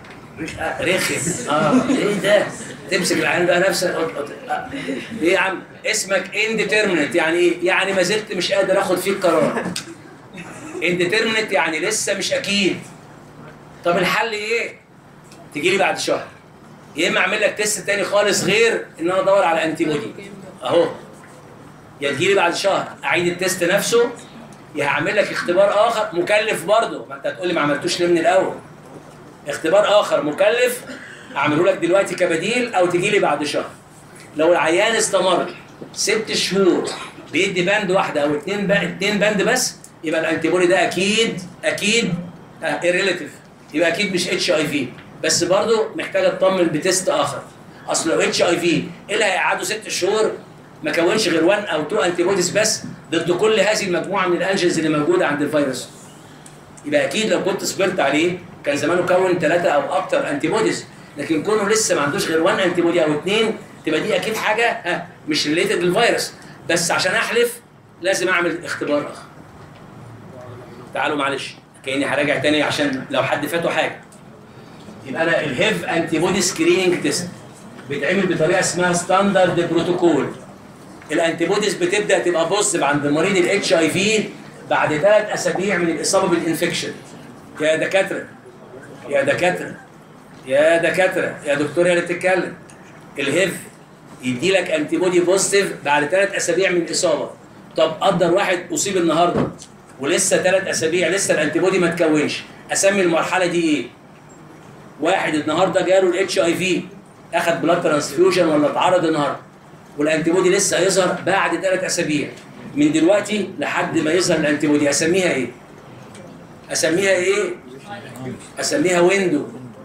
رخم اه ايه ده تمسك العيان بقى نفسك أط- أط- آه. ايه يا عم اسمك انديترمينت يعني ايه يعني ما زلت مش قادر اخد فيك قرار انديترمينت يعني لسه مش اكيد طب الحل ايه تجي لي بعد شهر يا اما اعمل لك تيست تاني خالص غير ان انا ادور على انتي بودي اهو يا تجي لي بعد شهر اعيد التيست نفسه يا هعمل لك اختبار اخر مكلف برضه ما انت هتقول لي ما عملتوش ليه من الاول اختبار اخر مكلف اعمله لك دلوقتي كبديل او تجي لي بعد شهر لو العيان استمر ست شهور بيدي باند واحده او اتنين با... اتنين باند بس يبقى الانتيبودي ده اكيد اكيد ايريليتيف يبقى اكيد مش اتش اي في بس برضه محتاج اطمن بتيست اخر اصل لو اتش اي في ايه اللي هيقعدوا ست شهور ما كونش غير 1 او 2 انتيبوديز بس ضد كل هذه المجموعه من الانجلز اللي موجوده عند الفيروس يبقى اكيد لو كنت صبرت عليه كان زمانه كون ثلاثه او اكتر انتي بوديز لكن كونه لسه ما عندوش غير 1 انتي بودي او اثنين تبقى دي اكيد حاجه ها مش ريليتد للفيروس بس عشان احلف لازم اعمل اختبار اخر تعالوا معلش كاني هراجع تاني عشان لو حد فاته حاجه يبقى انا الهيف انتي بودي سكريننج تيست بيتعمل بطريقه اسمها ستاندرد بروتوكول الانتي بوديز بتبدا تبقى بوزيتيف عند مريض الاتش اي في بعد ثلاث اسابيع من الاصابه بالانفكشن يا دكاتره يا دكاتره يا دكاتره يا دكتور يا اللي بتتكلم الهيف يدي لك انتي بودي بوزيتيف بعد ثلاث اسابيع من الاصابه طب قدر واحد اصيب النهارده ولسه ثلاث اسابيع لسه الانتي بودي ما تكونش اسمي المرحله دي ايه؟ واحد النهارده جاله الاتش اي في اخذ بلاد ترانسفيوجن ولا اتعرض النهارده والانتي بودي لسه هيظهر بعد ثلاث اسابيع من دلوقتي لحد ما يظهر الانتي بودي اسميها ايه؟ اسميها ايه؟ اسميها ويندو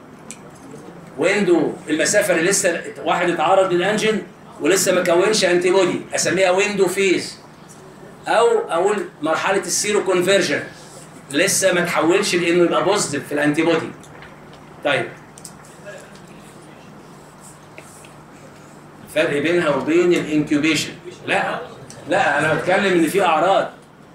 ويندو المسافه اللي لسه واحد اتعرض للانجن ولسه ما كونش انتي بودي اسميها ويندو فيز او اقول مرحله السيرو كونفرجن لسه ما تحولش لانه يبقى بوزيتيف في الانتي بودي طيب فرق بينها وبين الانكيوبيشن لا لا انا بتكلم ان في اعراض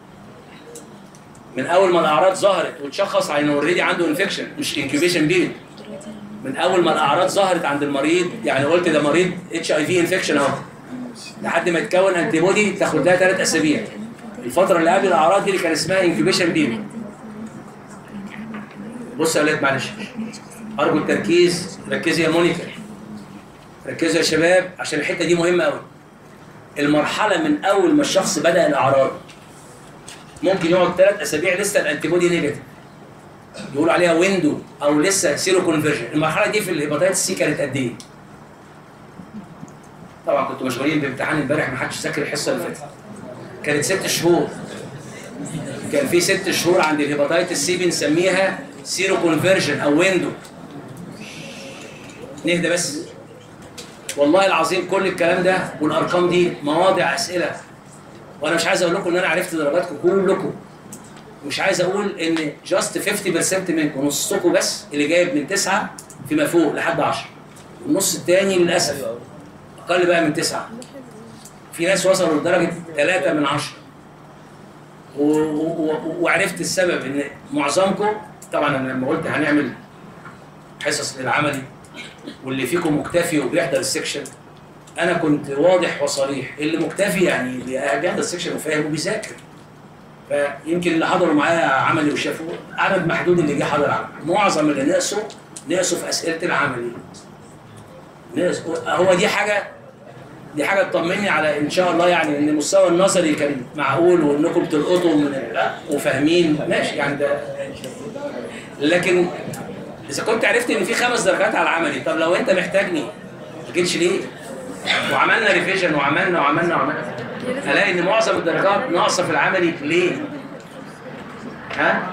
من اول ما الاعراض ظهرت وتشخص على انه اوريدي عنده انفكشن مش انكيوبيشن بيريد من اول ما الاعراض ظهرت عند المريض يعني قلت ده مريض اتش اي في انفكشن اهو لحد ما يتكون انتي بودي تاخد لها ثلاث اسابيع الفتره اللي قبل الاعراض دي اللي كان اسمها انكيوبيشن بيريد بص يا ولاد معلش ارجو التركيز ركزي يا مونيكا ركزوا يا شباب عشان الحته دي مهمه قوي المرحله من اول ما الشخص بدا الاعراض ممكن يقعد ثلاث اسابيع لسه الانتي بودي نيجاتيف يقولوا عليها ويندو او لسه سيرو كونفرجن المرحله دي في الهيباتيتس سي كانت قد ايه؟ طبعا كنتوا مشغولين بامتحان امبارح ما حدش ذاكر الحصه اللي فاتت كانت ست شهور كان في ست شهور عند الهيباتيتس سي بنسميها سيرو كونفرجن او ويندو نهدى بس والله العظيم كل الكلام ده والارقام دي مواضع اسئله وانا مش عايز اقول لكم ان انا عرفت درجاتكم كلكم مش عايز اقول ان جاست 50% منكم نصكم بس اللي جايب من تسعه فيما فوق لحد 10 النص الثاني للاسف اقل بقى من تسعه في ناس وصلوا لدرجه 3 من 10 و- و- و- وعرفت السبب ان معظمكم طبعا انا لما قلت هنعمل حصص للعملي واللي فيكم مكتفي وبيحضر السكشن انا كنت واضح وصريح اللي مكتفي يعني بيحضر السكشن وفاهم وبيذاكر فيمكن اللي حضروا معايا عملي وشافوا عدد محدود اللي جه حضر عملي معظم اللي نقصوا نقصوا في اسئله العملي نقص هو دي حاجه دي حاجه تطمني على ان شاء الله يعني ان المستوى النظري كان معقول وانكم بتلقطوا من ال- وفاهمين ماشي يعني ده لكن اذا كنت عرفت ان في خمس درجات على العملي طب لو انت محتاجني ما جيتش ليه؟ وعملنا ريفيجن وعملنا وعملنا وعملنا الاقي ان معظم الدرجات ناقصه في العملي ليه؟ ها؟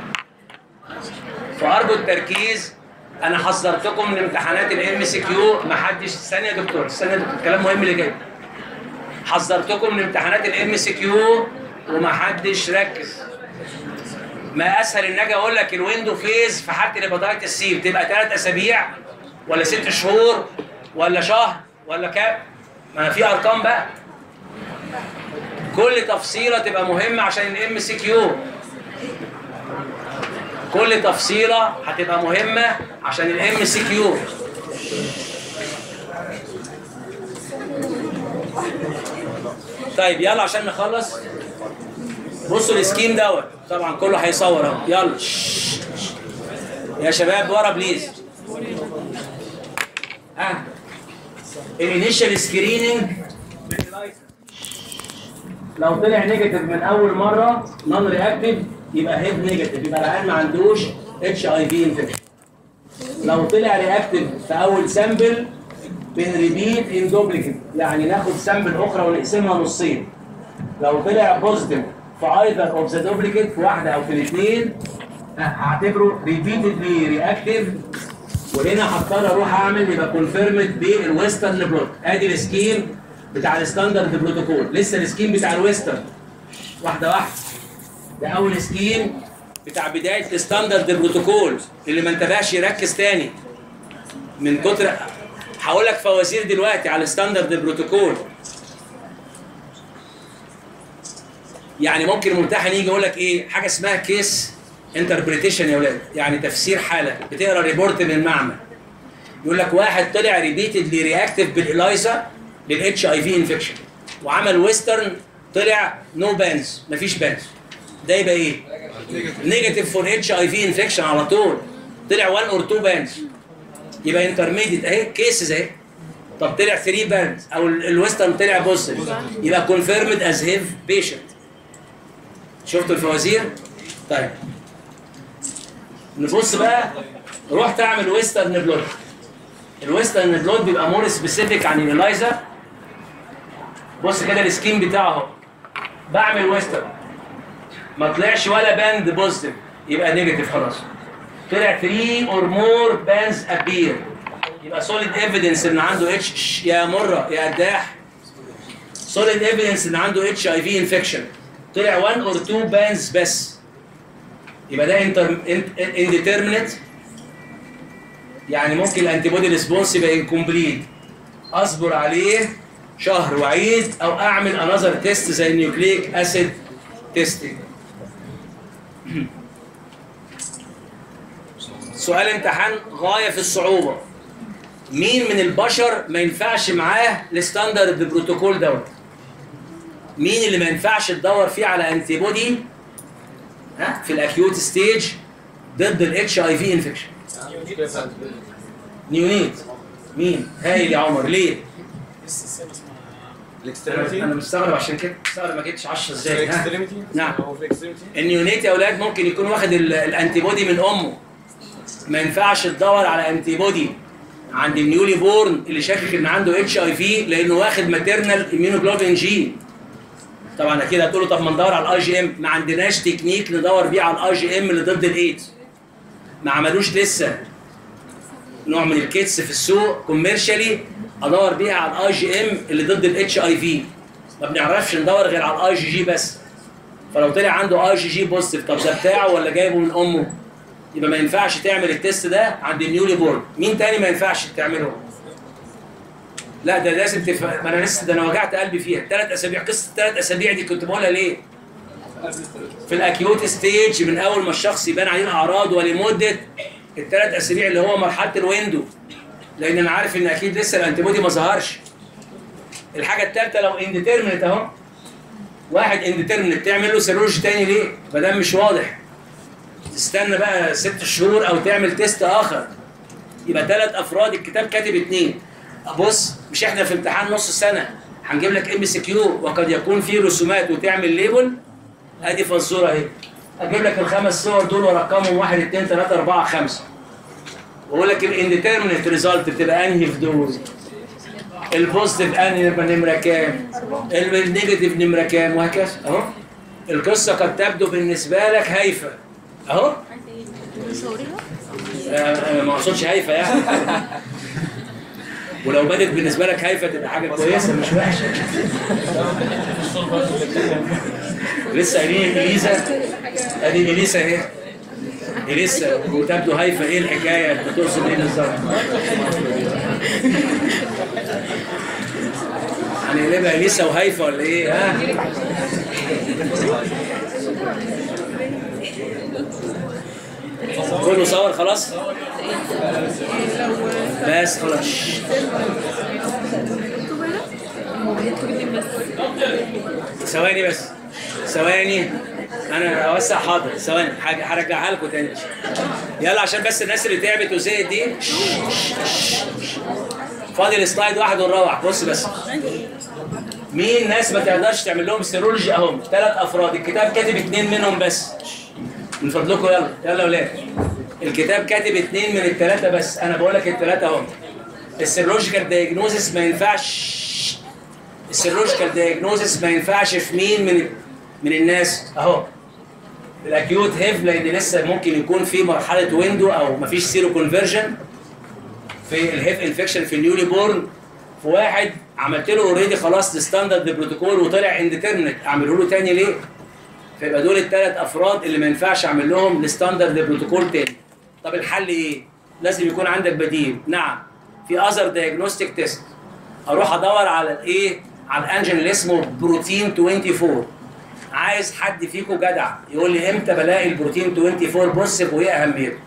فارجو التركيز انا حذرتكم من امتحانات الام سي كيو ما حدش ثانيه يا دكتور ثانيه يا دكتور كلام مهم اللي جاي حذرتكم من امتحانات الام سي كيو وما حدش ركز ما اسهل ان اجي اقول لك الويندو فيز في حاله الهيباتيتس سي بتبقى ثلاث اسابيع ولا ست شهور ولا شهر ولا كام ما في ارقام بقى كل تفصيله تبقى مهمه عشان الام سي كيو كل تفصيله هتبقى مهمه عشان الام سي كيو طيب يلا عشان نخلص بصوا السكيم دوت طبعا كله هيصور اهو يلا شش. يا شباب ورا بليز ها الانيشال سكريننج لو طلع نيجاتيف من اول مره نون رياكتيف يبقى هيد نيجاتيف يبقى العيان ما عندوش اتش اي في انفكشن لو طلع رياكتيف في اول سامبل بنريبيت ان دوبليكيت يعني ناخد سامبل اخرى ونقسمها نصين لو طلع بوزيتيف في ايذر اوف ذا دوبليكيت في واحده او في الاثنين هعتبره ريبيتدلي رياكتيف وهنا هضطر اروح اعمل يبقى كونفيرمد بالويسترن بلوت ادي السكيم بتاع الستاندرد بروتوكول لسه السكيم بتاع الويسترن واحده واحده ده اول سكيم بتاع بدايه الستاندرد بروتوكول اللي ما انتبهش يركز تاني من كتر هقول لك فوازير دلوقتي على الستاندرد بروتوكول يعني ممكن الممتحن يجي يقول لك ايه حاجه اسمها كيس انتربريتيشن يا ولاد يعني تفسير حاله بتقرا ريبورت من المعمل يقول لك واحد طلع ريبيتدلي رياكتيف بالإلايزا للاتش اي في انفكشن وعمل ويسترن طلع نو بانز مفيش بانز ده يبقى ايه؟ نيجاتيف فور اتش اي في انفكشن على طول طلع 1 اور 2 بانز يبقى انترميديت اهي كيسز اهي طب طلع 3 بانز او ال- الويسترن طلع بوزيتيف يبقى كونفيرمد از هيف بيشنت شفتوا الفوازير؟ طيب نبص بقى رحت اعمل ويسترن بلوت الويسترن بلوت بيبقى مور سبيسيفيك عن الإلايزا بص كده السكيم بتاعه اهو بعمل ويسترن ما طلعش ولا باند بوزيتيف يبقى نيجاتيف خلاص طلع 3 اور مور بانز ابير يبقى سوليد ايفيدنس ان عنده اتش يا مره يا قداح سوليد ايفيدنس ان عنده اتش اي في انفكشن طلع 1 اور 2 بانز بس يبقى ده انتر انديترمينت يعني ممكن الانتي بودي ريسبونس يبقى انكمبليت اصبر عليه شهر وعيد او اعمل انذر تيست زي النيوكليك اسيد تيستنج سؤال امتحان غايه في الصعوبه مين من البشر ما ينفعش معاه الستاندرد بروتوكول دوت مين اللي ما ينفعش تدور فيه على انتي بودي ها في الاكيوت ستيج ضد الاتش اي في انفكشن نيونيت مين هايل يا عمر ليه الاكستريميتي انا مستغرب عشان كده مستغرب ما جبتش 10 ازاي ها الاكستريميتي نعم. هو في الاكستريميتي النيونيت يا اولاد ممكن يكون واخد ال- الانتي بودي من امه ما ينفعش تدور على انتي بودي عند النيولي بورن اللي شاكك ان عنده اتش اي في لانه واخد ماتيرنال اميونوجلوبين جي طبعا اكيد هتقول له طب ما ندور على الاي جي ام ما عندناش تكنيك ندور بيه على الاي جي ام اللي ضد الايدز ما عملوش لسه نوع من الكيتس في السوق كوميرشالي ادور بيها على الاي جي ام اللي ضد الاتش اي في ما بنعرفش ندور غير على الاي جي جي بس فلو طلع عنده اي جي جي بوزيتيف طب ده بتاعه ولا جايبه من امه يبقى ما ينفعش تعمل التيست ده عند النيولي بورن مين تاني ما ينفعش تعمله لا ده لازم تف... ما انا لسه ده انا وجعت قلبي فيها ثلاث اسابيع قصه الثلاث اسابيع دي كنت بقولها ليه في الاكيوت ستيج من اول ما الشخص يبان عليه الاعراض ولمده الثلاث اسابيع اللي هو مرحله الويندو لان انا عارف ان اكيد لسه الانتيبودي ما ظهرش الحاجه الثالثه لو انديترمنت اهو واحد انديترمنت تعمل له سيرولوجي تاني ليه؟ ما دام مش واضح تستنى بقى ست شهور او تعمل تيست اخر يبقى ثلاث افراد الكتاب كاتب اثنين بص مش احنا في امتحان نص السنه هنجيب لك ام سي كيو وقد يكون في رسومات وتعمل ليبل ادي فالصوره اهي اجيب لك الخمس صور دول وارقمهم 1 2 3 4 5 واقول لك الانديترمنت ريزلت بتبقى انهي في دول البوزيتيف انهي يبقى نمره كام النيجاتيف نمره كام وهكذا اهو القصه قد تبدو بالنسبه لك هايفه اهو آه، آه، ما اقصدش هايفه يعني ولو بدت بالنسبه لك هايفه تبقى حاجه كويسه مش وحشه لسه قايلين اليزا ادي اليسا اهي اليسا وتبدو هايفه ايه الحكايه انت تقصد ايه بالظبط؟ هنقلبها اليسا وهايفه ولا ايه ها؟ كله صور خلاص؟ بس خلاص ثواني بس ثواني انا اوسع حاضر ثواني حاجه هرجعها لكم تاني يلا عشان بس الناس اللي تعبت وزهقت دي فاضل سلايد واحد ونروح بص بس مين ناس ما تقدرش تعمل لهم سيرولوجي اهم ثلاث افراد الكتاب كاتب اثنين منهم بس من فضلكم يلا يلا يا ولاد الكتاب كاتب اثنين من الثلاثه بس انا بقول لك الثلاثه اهم السيرولوجيكال دايجنوزس ما ينفعش السيرولوجيكال دايجنوزس ما ينفعش في مين من من الناس اهو الاكيوت هيف لان لسه ممكن يكون في مرحله ويندو او ما فيش سيرو كونفرجن في الهيف انفكشن في النيولي بورن في واحد عملت له اوريدي خلاص الستاندرد بروتوكول وطلع انديترمنت اعمله له تاني ليه؟ فيبقى دول الثلاث افراد اللي ما ينفعش اعمل لهم الستاندرد بروتوكول تاني طب الحل ايه؟ لازم يكون عندك بديل نعم في اذر دايجنوستيك تيست اروح ادور على الايه؟ على الانجن اللي اسمه بروتين 24 عايز حد فيكم جدع يقول لي امتى بلاقي البروتين 24 بوزيتيف وايه اهميته؟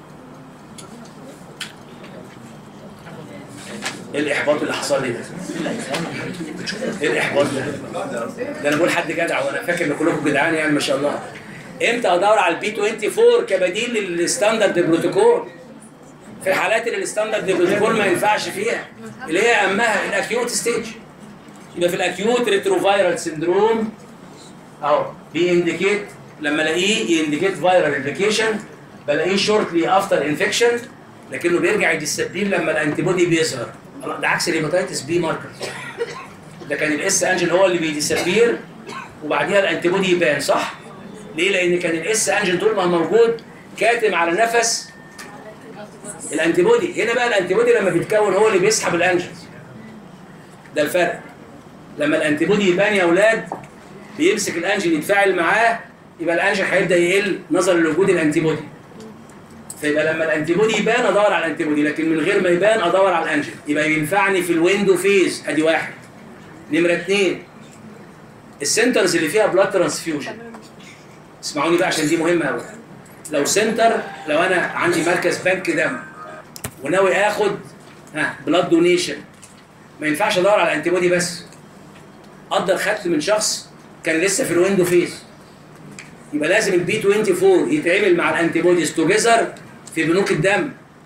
ايه الاحباط اللي حصل لي ده؟ ايه الاحباط ده؟ ده انا بقول حد جدع وانا فاكر ان كلكم جدعان يعني ما شاء الله. امتى ادور على البي 24 كبديل للستاندرد بروتوكول؟ في الحالات اللي الستاندرد بروتوكول ما ينفعش فيها اللي هي اهمها الاكيوت ستيج. يبقى في الاكيوت ريتروفايرال سندروم اهو بينديكيت لما الاقيه ينديكيت فايرال انفكيشن بلاقيه شورتلي افتر انفكشن لكنه بيرجع يديسبلين لما الانتي بودي بيظهر ده عكس الهيباتيتس بي ماركر ده كان الاس انجن هو اللي بيديسبير وبعديها الانتي بودي يبان صح؟ ليه؟ لان كان الاس انجن طول ما هو موجود كاتم على نفس الانتي بودي هنا بقى الانتي بودي لما بيتكون هو اللي بيسحب الانجنز ده الفرق لما الانتي بودي يبان يا اولاد بيمسك الانجن يتفاعل معاه يبقى الانجن هيبدا يقل نظرا لوجود الانتي بودي فيبقى لما الانتي بودي يبان ادور على الانتي بودي لكن من غير ما يبان ادور على الانجن يبقى ينفعني في الويندو فيز ادي واحد نمره اثنين السنترز اللي فيها بلاد ترانسفيوجن اسمعوني بقى عشان دي مهمه قوي لو سنتر لو انا عندي مركز بنك دم وناوي اخد ها بلاد دونيشن ما ينفعش ادور على الانتي بودي بس قدر خدت من شخص كان لسه في الويندو فيز يبقى لازم البي 24 يتعمل مع الانتي بوديز توجذر في بنوك الدم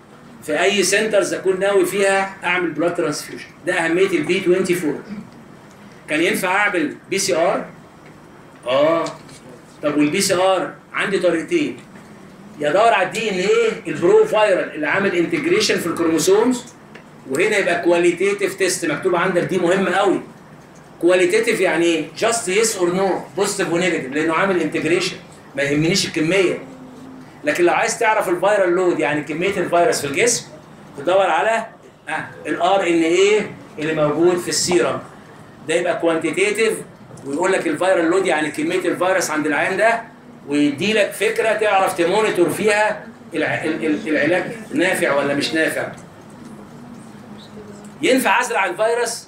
في اي سنترز اكون ناوي فيها اعمل بلاد ترانسفيوجن ده اهميه البي 24 كان ينفع اعمل بي سي ار اه طب والبي سي ار عندي طريقتين يا ادور على الدي ان ايه البرو فايرال اللي عامل انتجريشن في الكروموسومز وهنا يبقى كواليتيتيف تيست مكتوب عندك دي مهمه قوي كواليتيتيف يعني ايه جاست يس اور نو بوزيتيف ونيجاتيف لانه عامل انتجريشن ما يهمنيش الكميه لكن لو عايز تعرف الفيرال لود يعني كميه الفيروس في الجسم تدور على الار ان ايه اللي موجود في السيرم ده يبقى كوانتيتيف ويقول لك الفيرال لود يعني كميه الفيروس عند العيان ده ويدي لك فكره تعرف تمونيتور فيها الع- ال- ال- العلاج نافع ولا مش نافع ينفع ازرع الفيروس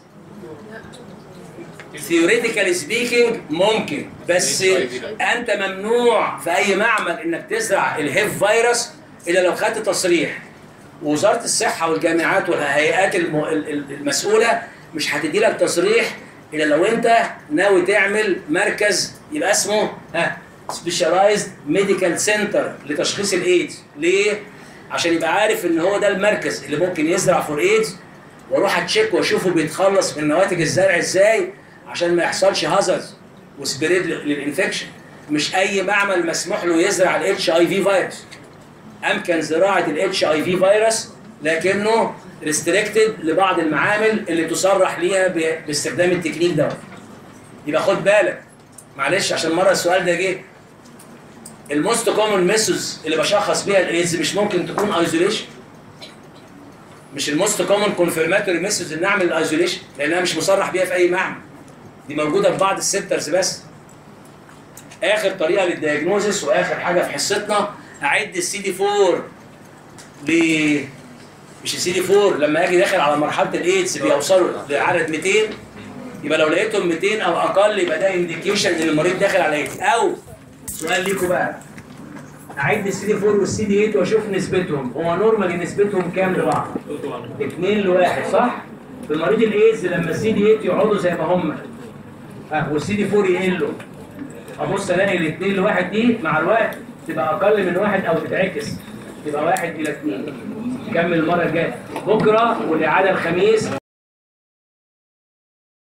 ثيوريتيكالي سبيكينج ممكن بس انت ممنوع في اي معمل انك تزرع الهيف فيروس الا لو خدت تصريح ووزاره الصحه والجامعات والهيئات الم- ال- ال- المسؤوله مش هتدي لك تصريح الا لو انت ناوي تعمل مركز يبقى اسمه ها سبيشالايزد ميديكال سنتر لتشخيص الايدز ليه؟ عشان يبقى عارف ان هو ده المركز اللي ممكن يزرع فور ايدز واروح اتشيك واشوفه بيتخلص من نواتج الزرع ازاي عشان ما يحصلش هازارds وسبريد للانفكشن مش اي معمل مسموح له يزرع الاتش اي في فيروس امكن زراعه الاتش اي في فيروس لكنه ريستريكتد لبعض المعامل اللي تصرح ليها ب- باستخدام التكنيك ده يبقى خد بالك معلش عشان مره السؤال ده جه الموست كومن ميثودز اللي بشخص بيها الايدز مش ممكن تكون ايزوليشن مش الموست كومن كونفيرماتوري ميثودز ان اعمل الايزوليشن لانها مش مصرح بيها في اي معمل دي موجوده في بعض السنترز بس اخر طريقه للدياجنوزس واخر حاجه في حصتنا اعد السي دي 4 ل مش السي دي 4 لما اجي داخل على مرحله الايدز بيوصلوا لعدد 200 يبقى لو لقيتهم 200 او اقل يبقى ده انديكيشن ان المريض داخل على ايدز او سؤال ليكم بقى اعد السي دي 4 والسي دي 8 واشوف نسبتهم هو نورمالي نسبتهم كام لبعض؟ 2 لواحد صح؟ في مريض الايدز لما السي دي 8 يقعدوا زي ما هم ها والسي دي 4 يقلوا ابص الاقي الاثنين لواحد دي مع الوقت تبقى اقل من واحد او تتعكس تبقى واحد الى اثنين نكمل المره الجايه بكره والاعاده الخميس